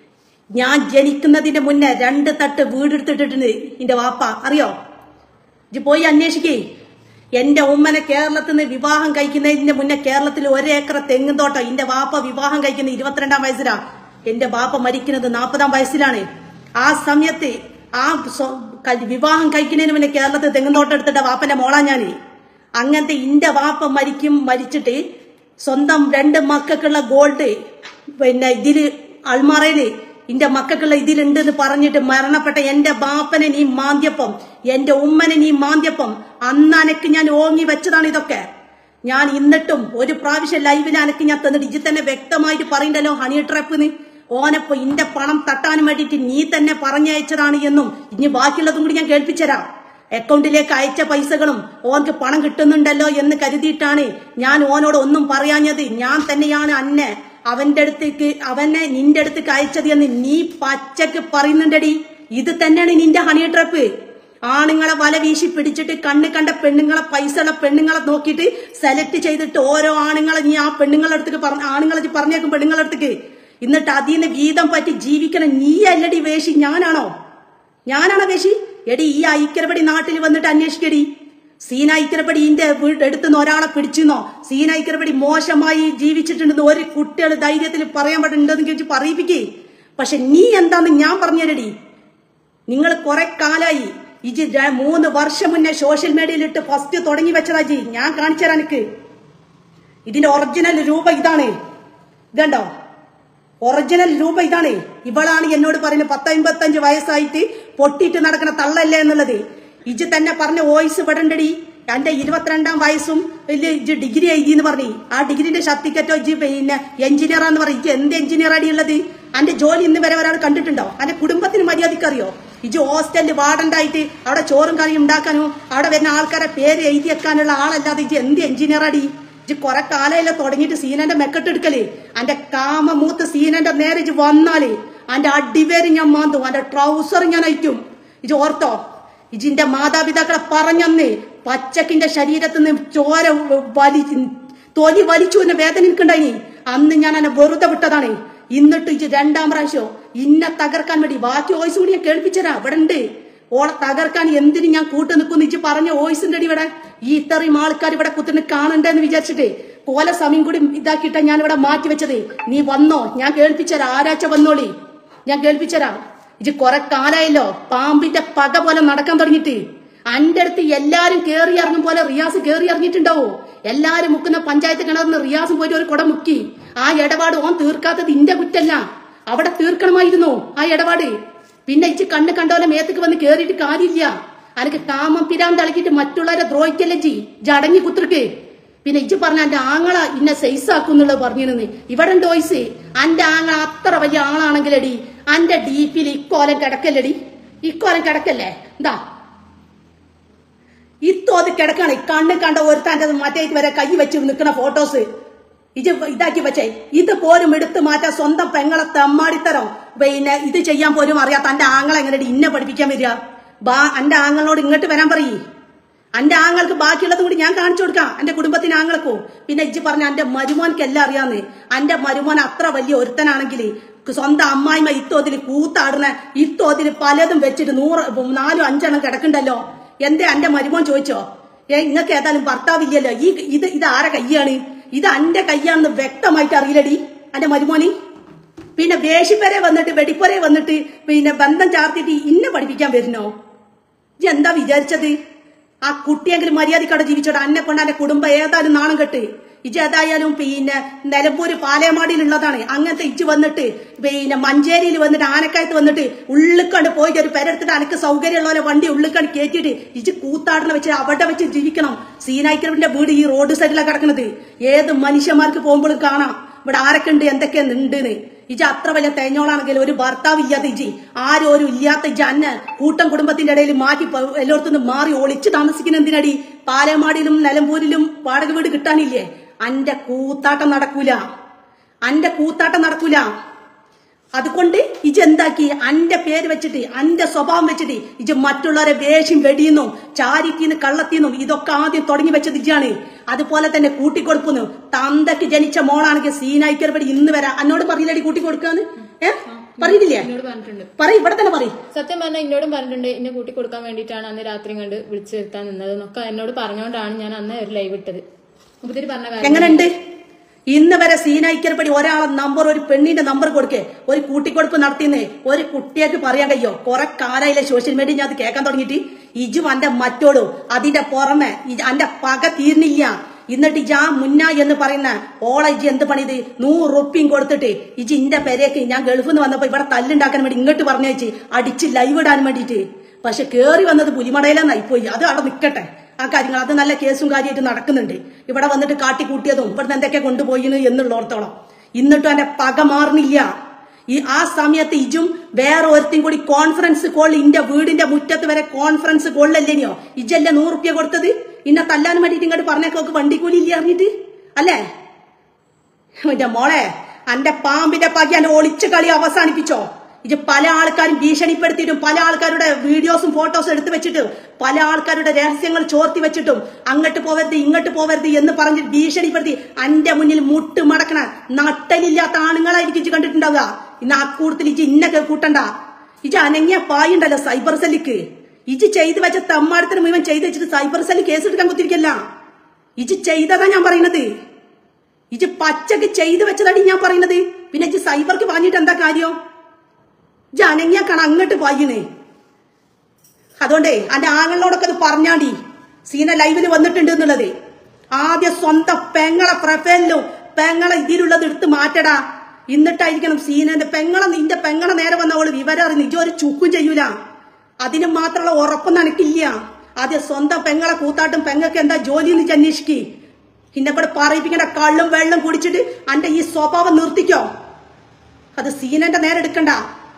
ഞാൻ ജനിക്കുന്നതിന്റെ മുന്നേ രണ്ട് തട്ട് വീടെടുത്തിട്ടിട്ടുണ്ട് ഇന്റെ വാപ്പ അറിയോ ഇജ്ജ് പോയി അന്വേഷിക്കേ എന്റെ ഉമ്മനെ കേരളത്തിൽ നിന്ന് വിവാഹം കഴിക്കുന്നതിന്റെ മുന്നേ കേരളത്തിൽ ഒരേക്കർ തെങ്ങും തോട്ടം എന്റെ വാപ്പ വിവാഹം കഴിക്കുന്ന ഇരുപത്തിരണ്ടാം വയസ്സിലാ എന്റെ വാപ്പ മരിക്കുന്നത് നാൽപ്പതാം വയസ്സിലാണ് ആ സമയത്ത് ആ സ്വ- ക- വിവാഹം കഴിക്കുന്നതിന് മുന്നേ കേരളത്തിൽ തെങ്ങും തോട്ടം എടുത്തിട്ട വാപ്പന്റെ മോളാ ഞാന് അങ്ങനത്തെ ഇന്റെ വാപ്പ മരിക്കും മരിച്ചിട്ട് സ്വന്തം രണ്ട് മക്കൾക്കുള്ള ഗോൾഡ് പിന്നെ ഇതില് അൾമാറയില് ഇന്റെ മക്കൾക്കുള്ള ഇതിലുണ്ട് എന്ന് പറഞ്ഞിട്ട് മരണപ്പെട്ട എന്റെ ബാപ്പനെ നീ മാന്തിയപ്പം എന്റെ ഉമ്മനെ നീ മാന്തിയപ്പം അന്നനക്ക് ഞാൻ ഓങ്ങി വെച്ചതാണ് ഇതൊക്കെ ഞാൻ ഇന്നിട്ടും ഒരു പ്രാവശ്യം ലൈവിൽ അനക്ക് ഞാൻ തന്നിട്ട് ഇജ്ജ് തന്നെ വ്യക്തമായിട്ട് പറയണ്ടല്ലോ ഹണി ട്രാപ്പിന്ന് ഓനപ്പോ ഇന്റെ പണം തട്ടാനും വേണ്ടിയിട്ട് നീ തന്നെ പറഞ്ഞയച്ചതാണ് എന്നും ഇനി ബാക്കിയുള്ളതും കൂടി ഞാൻ കേൾപ്പിച്ചരാം അക്കൗണ്ടിലേക്ക് അയച്ച പൈസകളും ഓനക്ക് പണം കിട്ടുന്നുണ്ടല്ലോ എന്ന് കരുതിയിട്ടാണ് ഞാൻ ഓനോട് ഒന്നും പറയാഞ്ഞത് ഞാൻ തന്നെയാണ് അന്നെ അവന്റെ അടുത്തേക്ക് അവനെ നിന്റെ അടുത്തേക്ക് അയച്ചത് എന്ന് നീ പച്ചക്ക് പറയുന്നുണ്ടടി ഇത് തന്നെയാണ് നിന്റെ ഹണി ട്രാപ്പ് ആണുങ്ങളെ വല വീശി പിടിച്ചിട്ട് കണ്ണ് കണ്ട പെണ്ണുങ്ങളെ പൈസ ഉള്ള പെണ്ണുങ്ങളെ നോക്കിയിട്ട് സെലക്ട് ചെയ്തിട്ട് ഓരോ ആണുങ്ങളെ നീ ആ പെണ്ണുങ്ങളുടെ അടുത്തേക്ക് പറഞ്ഞ ആണുങ്ങളെ നീ പറഞ്ഞേക്കും പെണ്ണുങ്ങളുടെ അടുത്തേക്ക് എന്നിട്ട് അതിന് വീതം പറ്റി ജീവിക്കണം നീ അല്ലടി വേശി ഞാനാണോ ഞാനാണോ വേശി എടി ഈ ഐക്യരപടി നാട്ടിൽ വന്നിട്ട് അന്വേഷിക്കടി സീന ഐക്യരപടി ഇന്റെ വീട് എടുത്തുനിന്ന് ഒരാളെ പിടിച്ചെന്നോ സീന ഐക്യരപടി മോശമായി ജീവിച്ചിട്ടുണ്ടെന്ന് ഒരു കുട്ടികൾ ധൈര്യത്തിൽ പറയാൻ പറ്റുന്നുണ്ടെന്ന് ചോദിച്ച് പറയിപ്പിക്കേ പക്ഷെ നീ എന്താന്ന് ഞാൻ പറഞ്ഞുതരടി നിങ്ങൾ കുറെ കാലായി ഇജ് ര- മൂന്ന് വർഷം മുന്നേ സോഷ്യൽ മീഡിയയിലിട്ട് ഫസ്റ്റ് തുടങ്ങി വെച്ചതാ ജി ഞാൻ കാണിച്ചുതരാം എനിക്ക് ഇതിന്റെ ഒറിജിനൽ രൂപ ഇതാണ് ഇതുണ്ടോ ഒറിജിനൽ രൂപ ഇതാണ് ഇവളാണ് എന്നോട് പറയുന്നത് പത്തമ്പത്തഞ്ച് വയസ്സായിട്ട് പൊട്ടിയിട്ട് നടക്കുന്ന തള്ളല്ലേ എന്നുള്ളത് ഇജ് തന്നെ പറഞ്ഞ വോയിസ് വിടണ്ടടി എന്റെ ഇരുപത്തിരണ്ടാം വയസ്സും വലിയ ഇജ് ഡിഗ്രി എഴുതി എന്ന് പറഞ്ഞു ആ ഡിഗ്രിന്റെ സർട്ടിഫിക്കറ്റോ ഇജ് പിന്നെ എഞ്ചിനീയർ ആന്ന് പറയും ഇജ് എന്ത് എഞ്ചിനീയർ ആടി ഉള്ളത് അന്റെ ജോലി ഇന്ന് വരെ ഒരാൾ കണ്ടിട്ടുണ്ടോ അന്റെ കുടുംബത്തിന് മര്യാദയ്ക്ക് അറിയോ ഇജ് ഹോസ്റ്റലിൽ വാർഡൻ്റായിട്ട് അവിടെ ചോറും കറിയും ഉണ്ടാക്കാനും അവിടെ വരുന്ന ആൾക്കാരെ പേര് എഴുതി വെക്കാനുള്ള ആളല്ലാതെ ഇജ് എന്ത് എഞ്ചിനീയർ ആടി ഇജ് കുറെ കാലമല്ല തുടങ്ങിയിട്ട് സീനന്റെ മെക്കെട്ടെടുക്കല് അന്റെ കാമ മൂത്ത് സീനന്റെ നേരെ ഇജ് വന്നാല് അന്റെ അടിവേര് ഞാൻ മാന്തും അന്റെ ട്രൗസർ ഞാൻ അയക്കും ഇജ് ഓർത്തോ ഇജിന്റെ മാതാപിതാക്കളെ പറഞ്ഞന്ന് പച്ചക്കിന്റെ ശരീരത്തിൽ നിന്ന് ചോര വലി തൊലി വലിച്ചു എന്ന വേദന എനിക്കുണ്ടായി അന്ന് ഞാൻ എന്നെ വെറുതെ വിട്ടതാണ് എന്നിട്ട് ഇജ് രണ്ടാം പ്രാവശ്യം ഇന്നെ തകർക്കാൻ വേണ്ടി ബാക്കി വോയിസ് കൂടി ഞാൻ കേൾപ്പിച്ചരാ ഇവിടെ ഉണ്ട് ഓളെ തകർക്കാൻ എന്തിനു ഞാൻ കൂട്ടു നിൽക്കുന്നു ഇജ്ജ് പറഞ്ഞ വോയിസിന്റെ അടി ഇവിടെ ഈ ഇത്രയും ആൾക്കാർ ഇവിടെ കുത്തിന്ന് കാണണ്ടെന്ന് വിചാരിച്ചിട്ട് കോല സമയം കൂടി ഇതാക്കിയിട്ടാ ഞാൻ ഇവിടെ മാറ്റി വെച്ചത് നീ വന്നോ ഞാൻ കേൾപ്പിച്ചരാ ആരാച്ച വന്നോളി ഞാൻ കേൾപ്പിച്ചരാ ഇജ് കുറെ കാലായല്ലോ പാമ്പിന്റെ പക പോലെ നടക്കാൻ തുടങ്ങിയിട്ട് അന്റെ അടുത്ത് എല്ലാരും കേറി ഇറങ്ങും പോലെ റിയാസ് കേറി ഇറങ്ങിയിട്ടുണ്ടാവോ എല്ലാരും മുക്കുന്ന പഞ്ചായത്ത് കിണറിന് റിയാസ് പോയിട്ട് ഒരു കുട മുക്കി ആ ഇടപാട് ഓൻ തീർക്കാത്തത് ഇന്റെ കുറ്റല്ല അവിടെ തീർക്കണമായിരുന്നു ആ ഇടപാട് പിന്നെ ഇച്ച് കണ്ണ് കണ്ടോലെ മേത്തേക്ക് വന്ന് കേറിയിട്ട് കാര്യമില്ല അനക്ക് കാമം പിരാൻ തളക്കിയിട്ട് മറ്റുള്ളവരെ ദ്രോഹിക്കല്ലേ ജി ജടങ്ങി കുത്തിർക്ക് പിന്നെ ഇജ്ജ് പറഞ്ഞ എന്റെ ആങ്ങള ഇന്നെ സൈസ് ആക്കുന്നുള്ളത് പറഞ്ഞിരുന്നു ഇവിടെ ഉണ്ട് വോയിസ് അന്റെ ആങ്ങള അത്ര വലിയ ആളാണെങ്കിലടി അന്റെ ഡീപ്പിൽ ഇക്കോലം കിടക്കല്ലടി ഇക്കോലം കിടക്കല്ലേ എന്താ ഇത്തോത് കിടക്കാണ് കണ്ണ് കണ്ട ഒരുത്താൻ്റെ മറ്റേ വരെ കൈ വെച്ച് നിൽക്കുന്ന ഫോട്ടോസ് ഇത് ഇതാക്കി വെച്ചേ ഇത് പോലും എടുത്തു മാറ്റാൻ സ്വന്തം പെങ്ങളെ തെമ്മാടിത്തരം പിന്നെ ഇത് ചെയ്യാൻ പോലും അറിയാത്ത എന്റെ ആങ്ങളെ എങ്ങനെ ഇന്നെ പഠിപ്പിക്കാൻ വരിക ബാ എന്റെ ആങ്ങളോട് ഇങ്ങോട്ട് വരാൻ പറയ് എന്റെ ആങ്ങൾക്ക് ബാക്കിയുള്ളത് കൂടി ഞാൻ കാണിച്ചു കൊടുക്കാം എന്റെ കുടുംബത്തിന് ആങ്ങൾക്കോ പിന്നെ ഇജ്ജ് പറഞ്ഞ എന്റെ മരുമോൻക്ക് എല്ലാം അറിയാന്ന് എന്റെ മരുമോൻ അത്ര വലിയ ഒരുത്തനാണെങ്കിൽ സ്വന്തം അമ്മായിമ ഇത്തോതിൽ കൂത്താടുന്ന ഇത്തോതിൽ പലതും വെച്ചിട്ട് നൂറ് നാലും അഞ്ചെണ്ണം കിടക്കണ്ടല്ലോ എന്തേ എന്റെ മരുമോൻ ചോദിച്ചോ ഏ ഇങ്ങക്ക് ഏതായാലും ഭർത്താവില്ലല്ലോ ഈ ഇത് ഇത് ആരെ കയ്യാണ് ഇത് എന്റെ കയ്യാണെന്ന് വ്യക്തമായിട്ട് അറിയില്ലടി എന്റെ മരുമോനി പിന്നെ വേഷിപ്പരെ വന്നിട്ട് വെടിപ്പുരെ വന്നിട്ട് പിന്നെ ബന്ധം ചാർത്തിട്ട് ഇന്നെ പഠിപ്പിക്കാൻ വരുന്നോ ഇജ്ജ് എന്താ വിചാരിച്ചത് ആ കുട്ടിയെങ്കിലും മര്യാദക്കവിടെ ജീവിച്ചോട്ടെ അന്നെ കൊണ്ട് എന്റെ കുടുംബം ഏതായാലും നാണം കെട്ട് ഇജ്ജ് ഏതായാലും പിന്നെ നിലമ്പൂര് പാലയമാടിയിലുള്ളതാണ് അങ്ങനത്തെ ഇജ്ജ് വന്നിട്ട് പിന്നെ മഞ്ചേരിയിൽ വന്നിട്ട് ആനക്കായത്ത് വന്നിട്ട് ഉള്ളിക്കണ്ട് പോയിട്ട് ഒരു പെരെടുത്തിട്ട് അനക്ക് സൗകര്യമുള്ള പോലെ വണ്ടി ഉള്ളിക്കണ്ട് കയറ്റിയിട്ട് ഇജ്ജ് കൂത്താടണ വെച്ച് അവിടെ വെച്ച് ജീവിക്കണം സീനായിക്കരവിന്റെ വീട് ഈ റോഡ് സൈഡിലാണ് കിടക്കുന്നത് ഏത് മനുഷ്യന്മാർക്ക് പോകുമ്പോഴും കാണാം ഇവിടെ ആരൊക്കെ ഉണ്ട് എന്തൊക്കെ ഉണ്ടെന്ന് ഇജ അത്ര വലിയ തേഞ്ഞോളാണെങ്കിൽ ഒരു ഭർത്താവ് ഇല്ലാത്ത ഇജി ആരും ഒരു ഇല്ലാത്ത ഇജ അന്ന കൂട്ടം കുടുംബത്തിന്റെ ഇടയിൽ മാറ്റി പ- എല്ലായിടത്തുനിന്ന് മാറി ഒളിച്ച് താമസിക്കുന്ന എന്തിനടി പാലമാടിയിലും നിലമ്പൂരിലും വാടക വീട് കിട്ടാനില്ലേ അന്റെ കൂത്താട്ടം നടക്കൂല അന്റെ കൂത്താട്ടം നടക്കൂല അതുകൊണ്ട് ഇജ് എന്താക്കി അന്റെ പേര് വെച്ചിട്ട് അന്റെ സ്വഭാവം വെച്ചിട്ട് ഇജ് മറ്റുള്ളവരെ വേഷം വെടിയുന്നു ചാരിറ്റിന്ന് കള്ളത്തിന്നും ഇതൊക്കെ ആദ്യം തുടങ്ങി വെച്ചത് ഇജാണ് അതുപോലെ തന്നെ കൂട്ടിക്കൊടുക്കുന്നു തന്തക്ക് ജനിച്ച മോളാണെങ്കിൽ സീനായിക്കരപടി ഇന്ന് വരാ എന്നോട് പറയില്ലടി കൂട്ടിക്കൊടുക്കാന്ന് ഏ പറയുന്നില്ലേ എന്നോട് പറഞ്ഞിട്ടുണ്ട് പറ ഇവിടെ തന്നെ പറയും സത്യം പറഞ്ഞാൽ എന്നോടും പറഞ്ഞിട്ടുണ്ട് എന്നെ കൂട്ടി കൊടുക്കാൻ വേണ്ടിയിട്ടാണ് അന്ന് രാത്രി കണ്ട് വിളിച്ചു വരുത്താൻ നിന്നത് എന്നൊക്കെ എന്നോട് പറഞ്ഞുകൊണ്ടാണ് ഞാൻ അന്ന് ഒരു ലൈവ് ഇട്ടത് മുപ്പത്തിരി പറഞ്ഞ കാര്യം എങ്ങനെയുണ്ട് ഇന്ന് വരെ സീനായിക്കരപ്പടി ഒരാളെ നമ്പർ ഒരു പെണ്ണിന്റെ നമ്പർ കൊടുക്കേ ഒരു കൂട്ടിക്കൊടുപ്പ് നടത്തിയെന്ന് ഒരു കുട്ടിയേക്ക് പറയാൻ കഴിയോ കുറെ കാലായില്ലേ സോഷ്യൽ മീഡിയ ഞാൻ അത് കേൾക്കാൻ തുടങ്ങിയിട്ട് ഇജും അന്റെ മറ്റോളും അതിന്റെ പുറമെ ഇജ് അന്റെ പക തീർന്നില്ല എന്നിട്ട് ഇജ് ആ മുന്ന എന്ന് പറയുന്ന ഓളെ ഇജ് എന്ത് പണിത് നൂറ് റുപ്യം കൊടുത്തിട്ട് ഇജ് ഇന്റെ പെരേക്ക് ഞാൻ ഗൾഫിൽ നിന്ന് വന്നപ്പോ ഇവിടെ തല്ലുണ്ടാക്കാൻ വേണ്ടി ഇങ്ങോട്ട് പറഞ്ഞേച്ച് അടിച്ച് ലൈവ് ഇടാൻ വേണ്ടിയിട്ട് പക്ഷെ കേറി വന്നത് പുലിമടയിലെന്നായി പോയി അത് അവിടെ നിൽക്കട്ടെ ആ കാര്യങ്ങൾ അത് നല്ല കേസും കാര്യമായിട്ട് നടക്കുന്നുണ്ട് ഇവിടെ വന്നിട്ട് കാട്ടിക്കൂട്ടിയതും ഇവിടുന്ന് എന്തൊക്കെ കൊണ്ടുപോയിന് എന്നുള്ളോടത്തോളം എന്നിട്ടും എന്റെ പക മാറുന്നില്ല ഈ ആ സമയത്ത് ഇജും വേറെ ഒരുത്തും കൂടി കോൺഫറൻസ് കോൾ ഇന്റെ വീടിന്റെ മുറ്റത്ത് വരെ കോൺഫറൻസ് കോളിലല്ലേനിയോ ഇജല്ലേ നൂറുപ്യ കൊടുത്തത് ഇന്നെ തല്ലാൻ വേണ്ടിയിട്ട് ഇങ്ങോട്ട് പറഞ്ഞേക്കൊക്കെ വണ്ടിക്കൂലി ഇല്ല അറിഞ്ഞിട്ട് അല്ലേ എന്റെ മോളെ അന്റെ പാമ്പിന്റെ പകി അന്റെ ഒളിച്ചു കളി അവസാനിപ്പിച്ചോ ഇത് പല ആൾക്കാരും ഭീഷണിപ്പെടുത്തിയിട്ടും പല ആൾക്കാരുടെ വീഡിയോസും ഫോട്ടോസും എടുത്തു വെച്ചിട്ടും പല ആൾക്കാരുടെ രഹസ്യങ്ങൾ ചോർത്തി വെച്ചിട്ടും അങ്ങോട്ട് പോവരുത് ഇങ്ങോട്ട് പോവരുത് എന്ന് പറഞ്ഞ് ഭീഷണിപ്പെടുത്തി അന്റെ മുന്നിൽ മുട്ട് മടക്കണ നട്ടലില്ലാത്ത ആണുങ്ങളായിരിക്കും ഇജ്ജ് കണ്ടിട്ടുണ്ടാവുക ഇന്ന് ആ കൂട്ടത്തിൽ ഇജ്ജ് ഇന്നൊക്കെ കൂട്ടണ്ട ഇജ്ജ് അനങ്ങിയ പായുണ്ടല്ലോ സൈബർ സെല്ലിക്ക് ഇജ്ജ് ചെയ്തു വെച്ച തമ്മാടത്തിന് മുഴുവൻ ചെയ്തു വെച്ചിട്ട് സൈബർ സെല്ല് കേസ് എടുക്കാൻ കുത്തിരിക്കല്ല ഇജ്ജ് ചെയ്തതാ ഞാൻ പറയുന്നത് ഇജ് പച്ചക്ക് ചെയ്തു വെച്ചതാടി ഞാൻ പറയുന്നത് പിന്നെ ഇജ് സൈബർക്ക് പറഞ്ഞിട്ട് എന്താ കാര്യം ഇജ് അനങ്ങിയാക്കാണ് അങ്ങോട്ട് പായുന്നേ അതുകൊണ്ടേ അന്റെ ആങ്ങളോടൊക്കെ അത് പറഞ്ഞാണ്ടി സീന ലൈവിൽ വന്നിട്ടുണ്ട് എന്നുള്ളത് ആദ്യം സ്വന്തം പെങ്ങളെ പ്രൊഫൈലിലും പെങ്ങളെ ഇതിലുള്ളത് എടുത്ത് മാറ്റടാ എന്നിട്ടായിരിക്കണം സീനന്റെ പെങ്ങളെ നിന്റെ പെങ്ങളെ നേരെ വന്ന അവള് വിവരം അറിഞ്ഞ് ഇജ് ഒരു ചുക്കും ചെയ്യൂല അതിന് മാത്രമുള്ള ഉറപ്പൊന്നും എനിക്കില്ല ആദ്യം സ്വന്തം പെങ്ങളെ കൂത്താട്ടും പെങ്ങൾക്ക് എന്താ ജോലി എന്ന് ഇജ്ജ് അന്വേഷിക്ക് ഇന്നെ കൂടെ പറയിപ്പിക്കേണ്ട കള്ളും വെള്ളം കുടിച്ചിട്ട് അന്റെ ഈ സ്വഭാവം നിർത്തിക്കോ അത് സീനന്റെ നേരെ എടുക്കണ്ട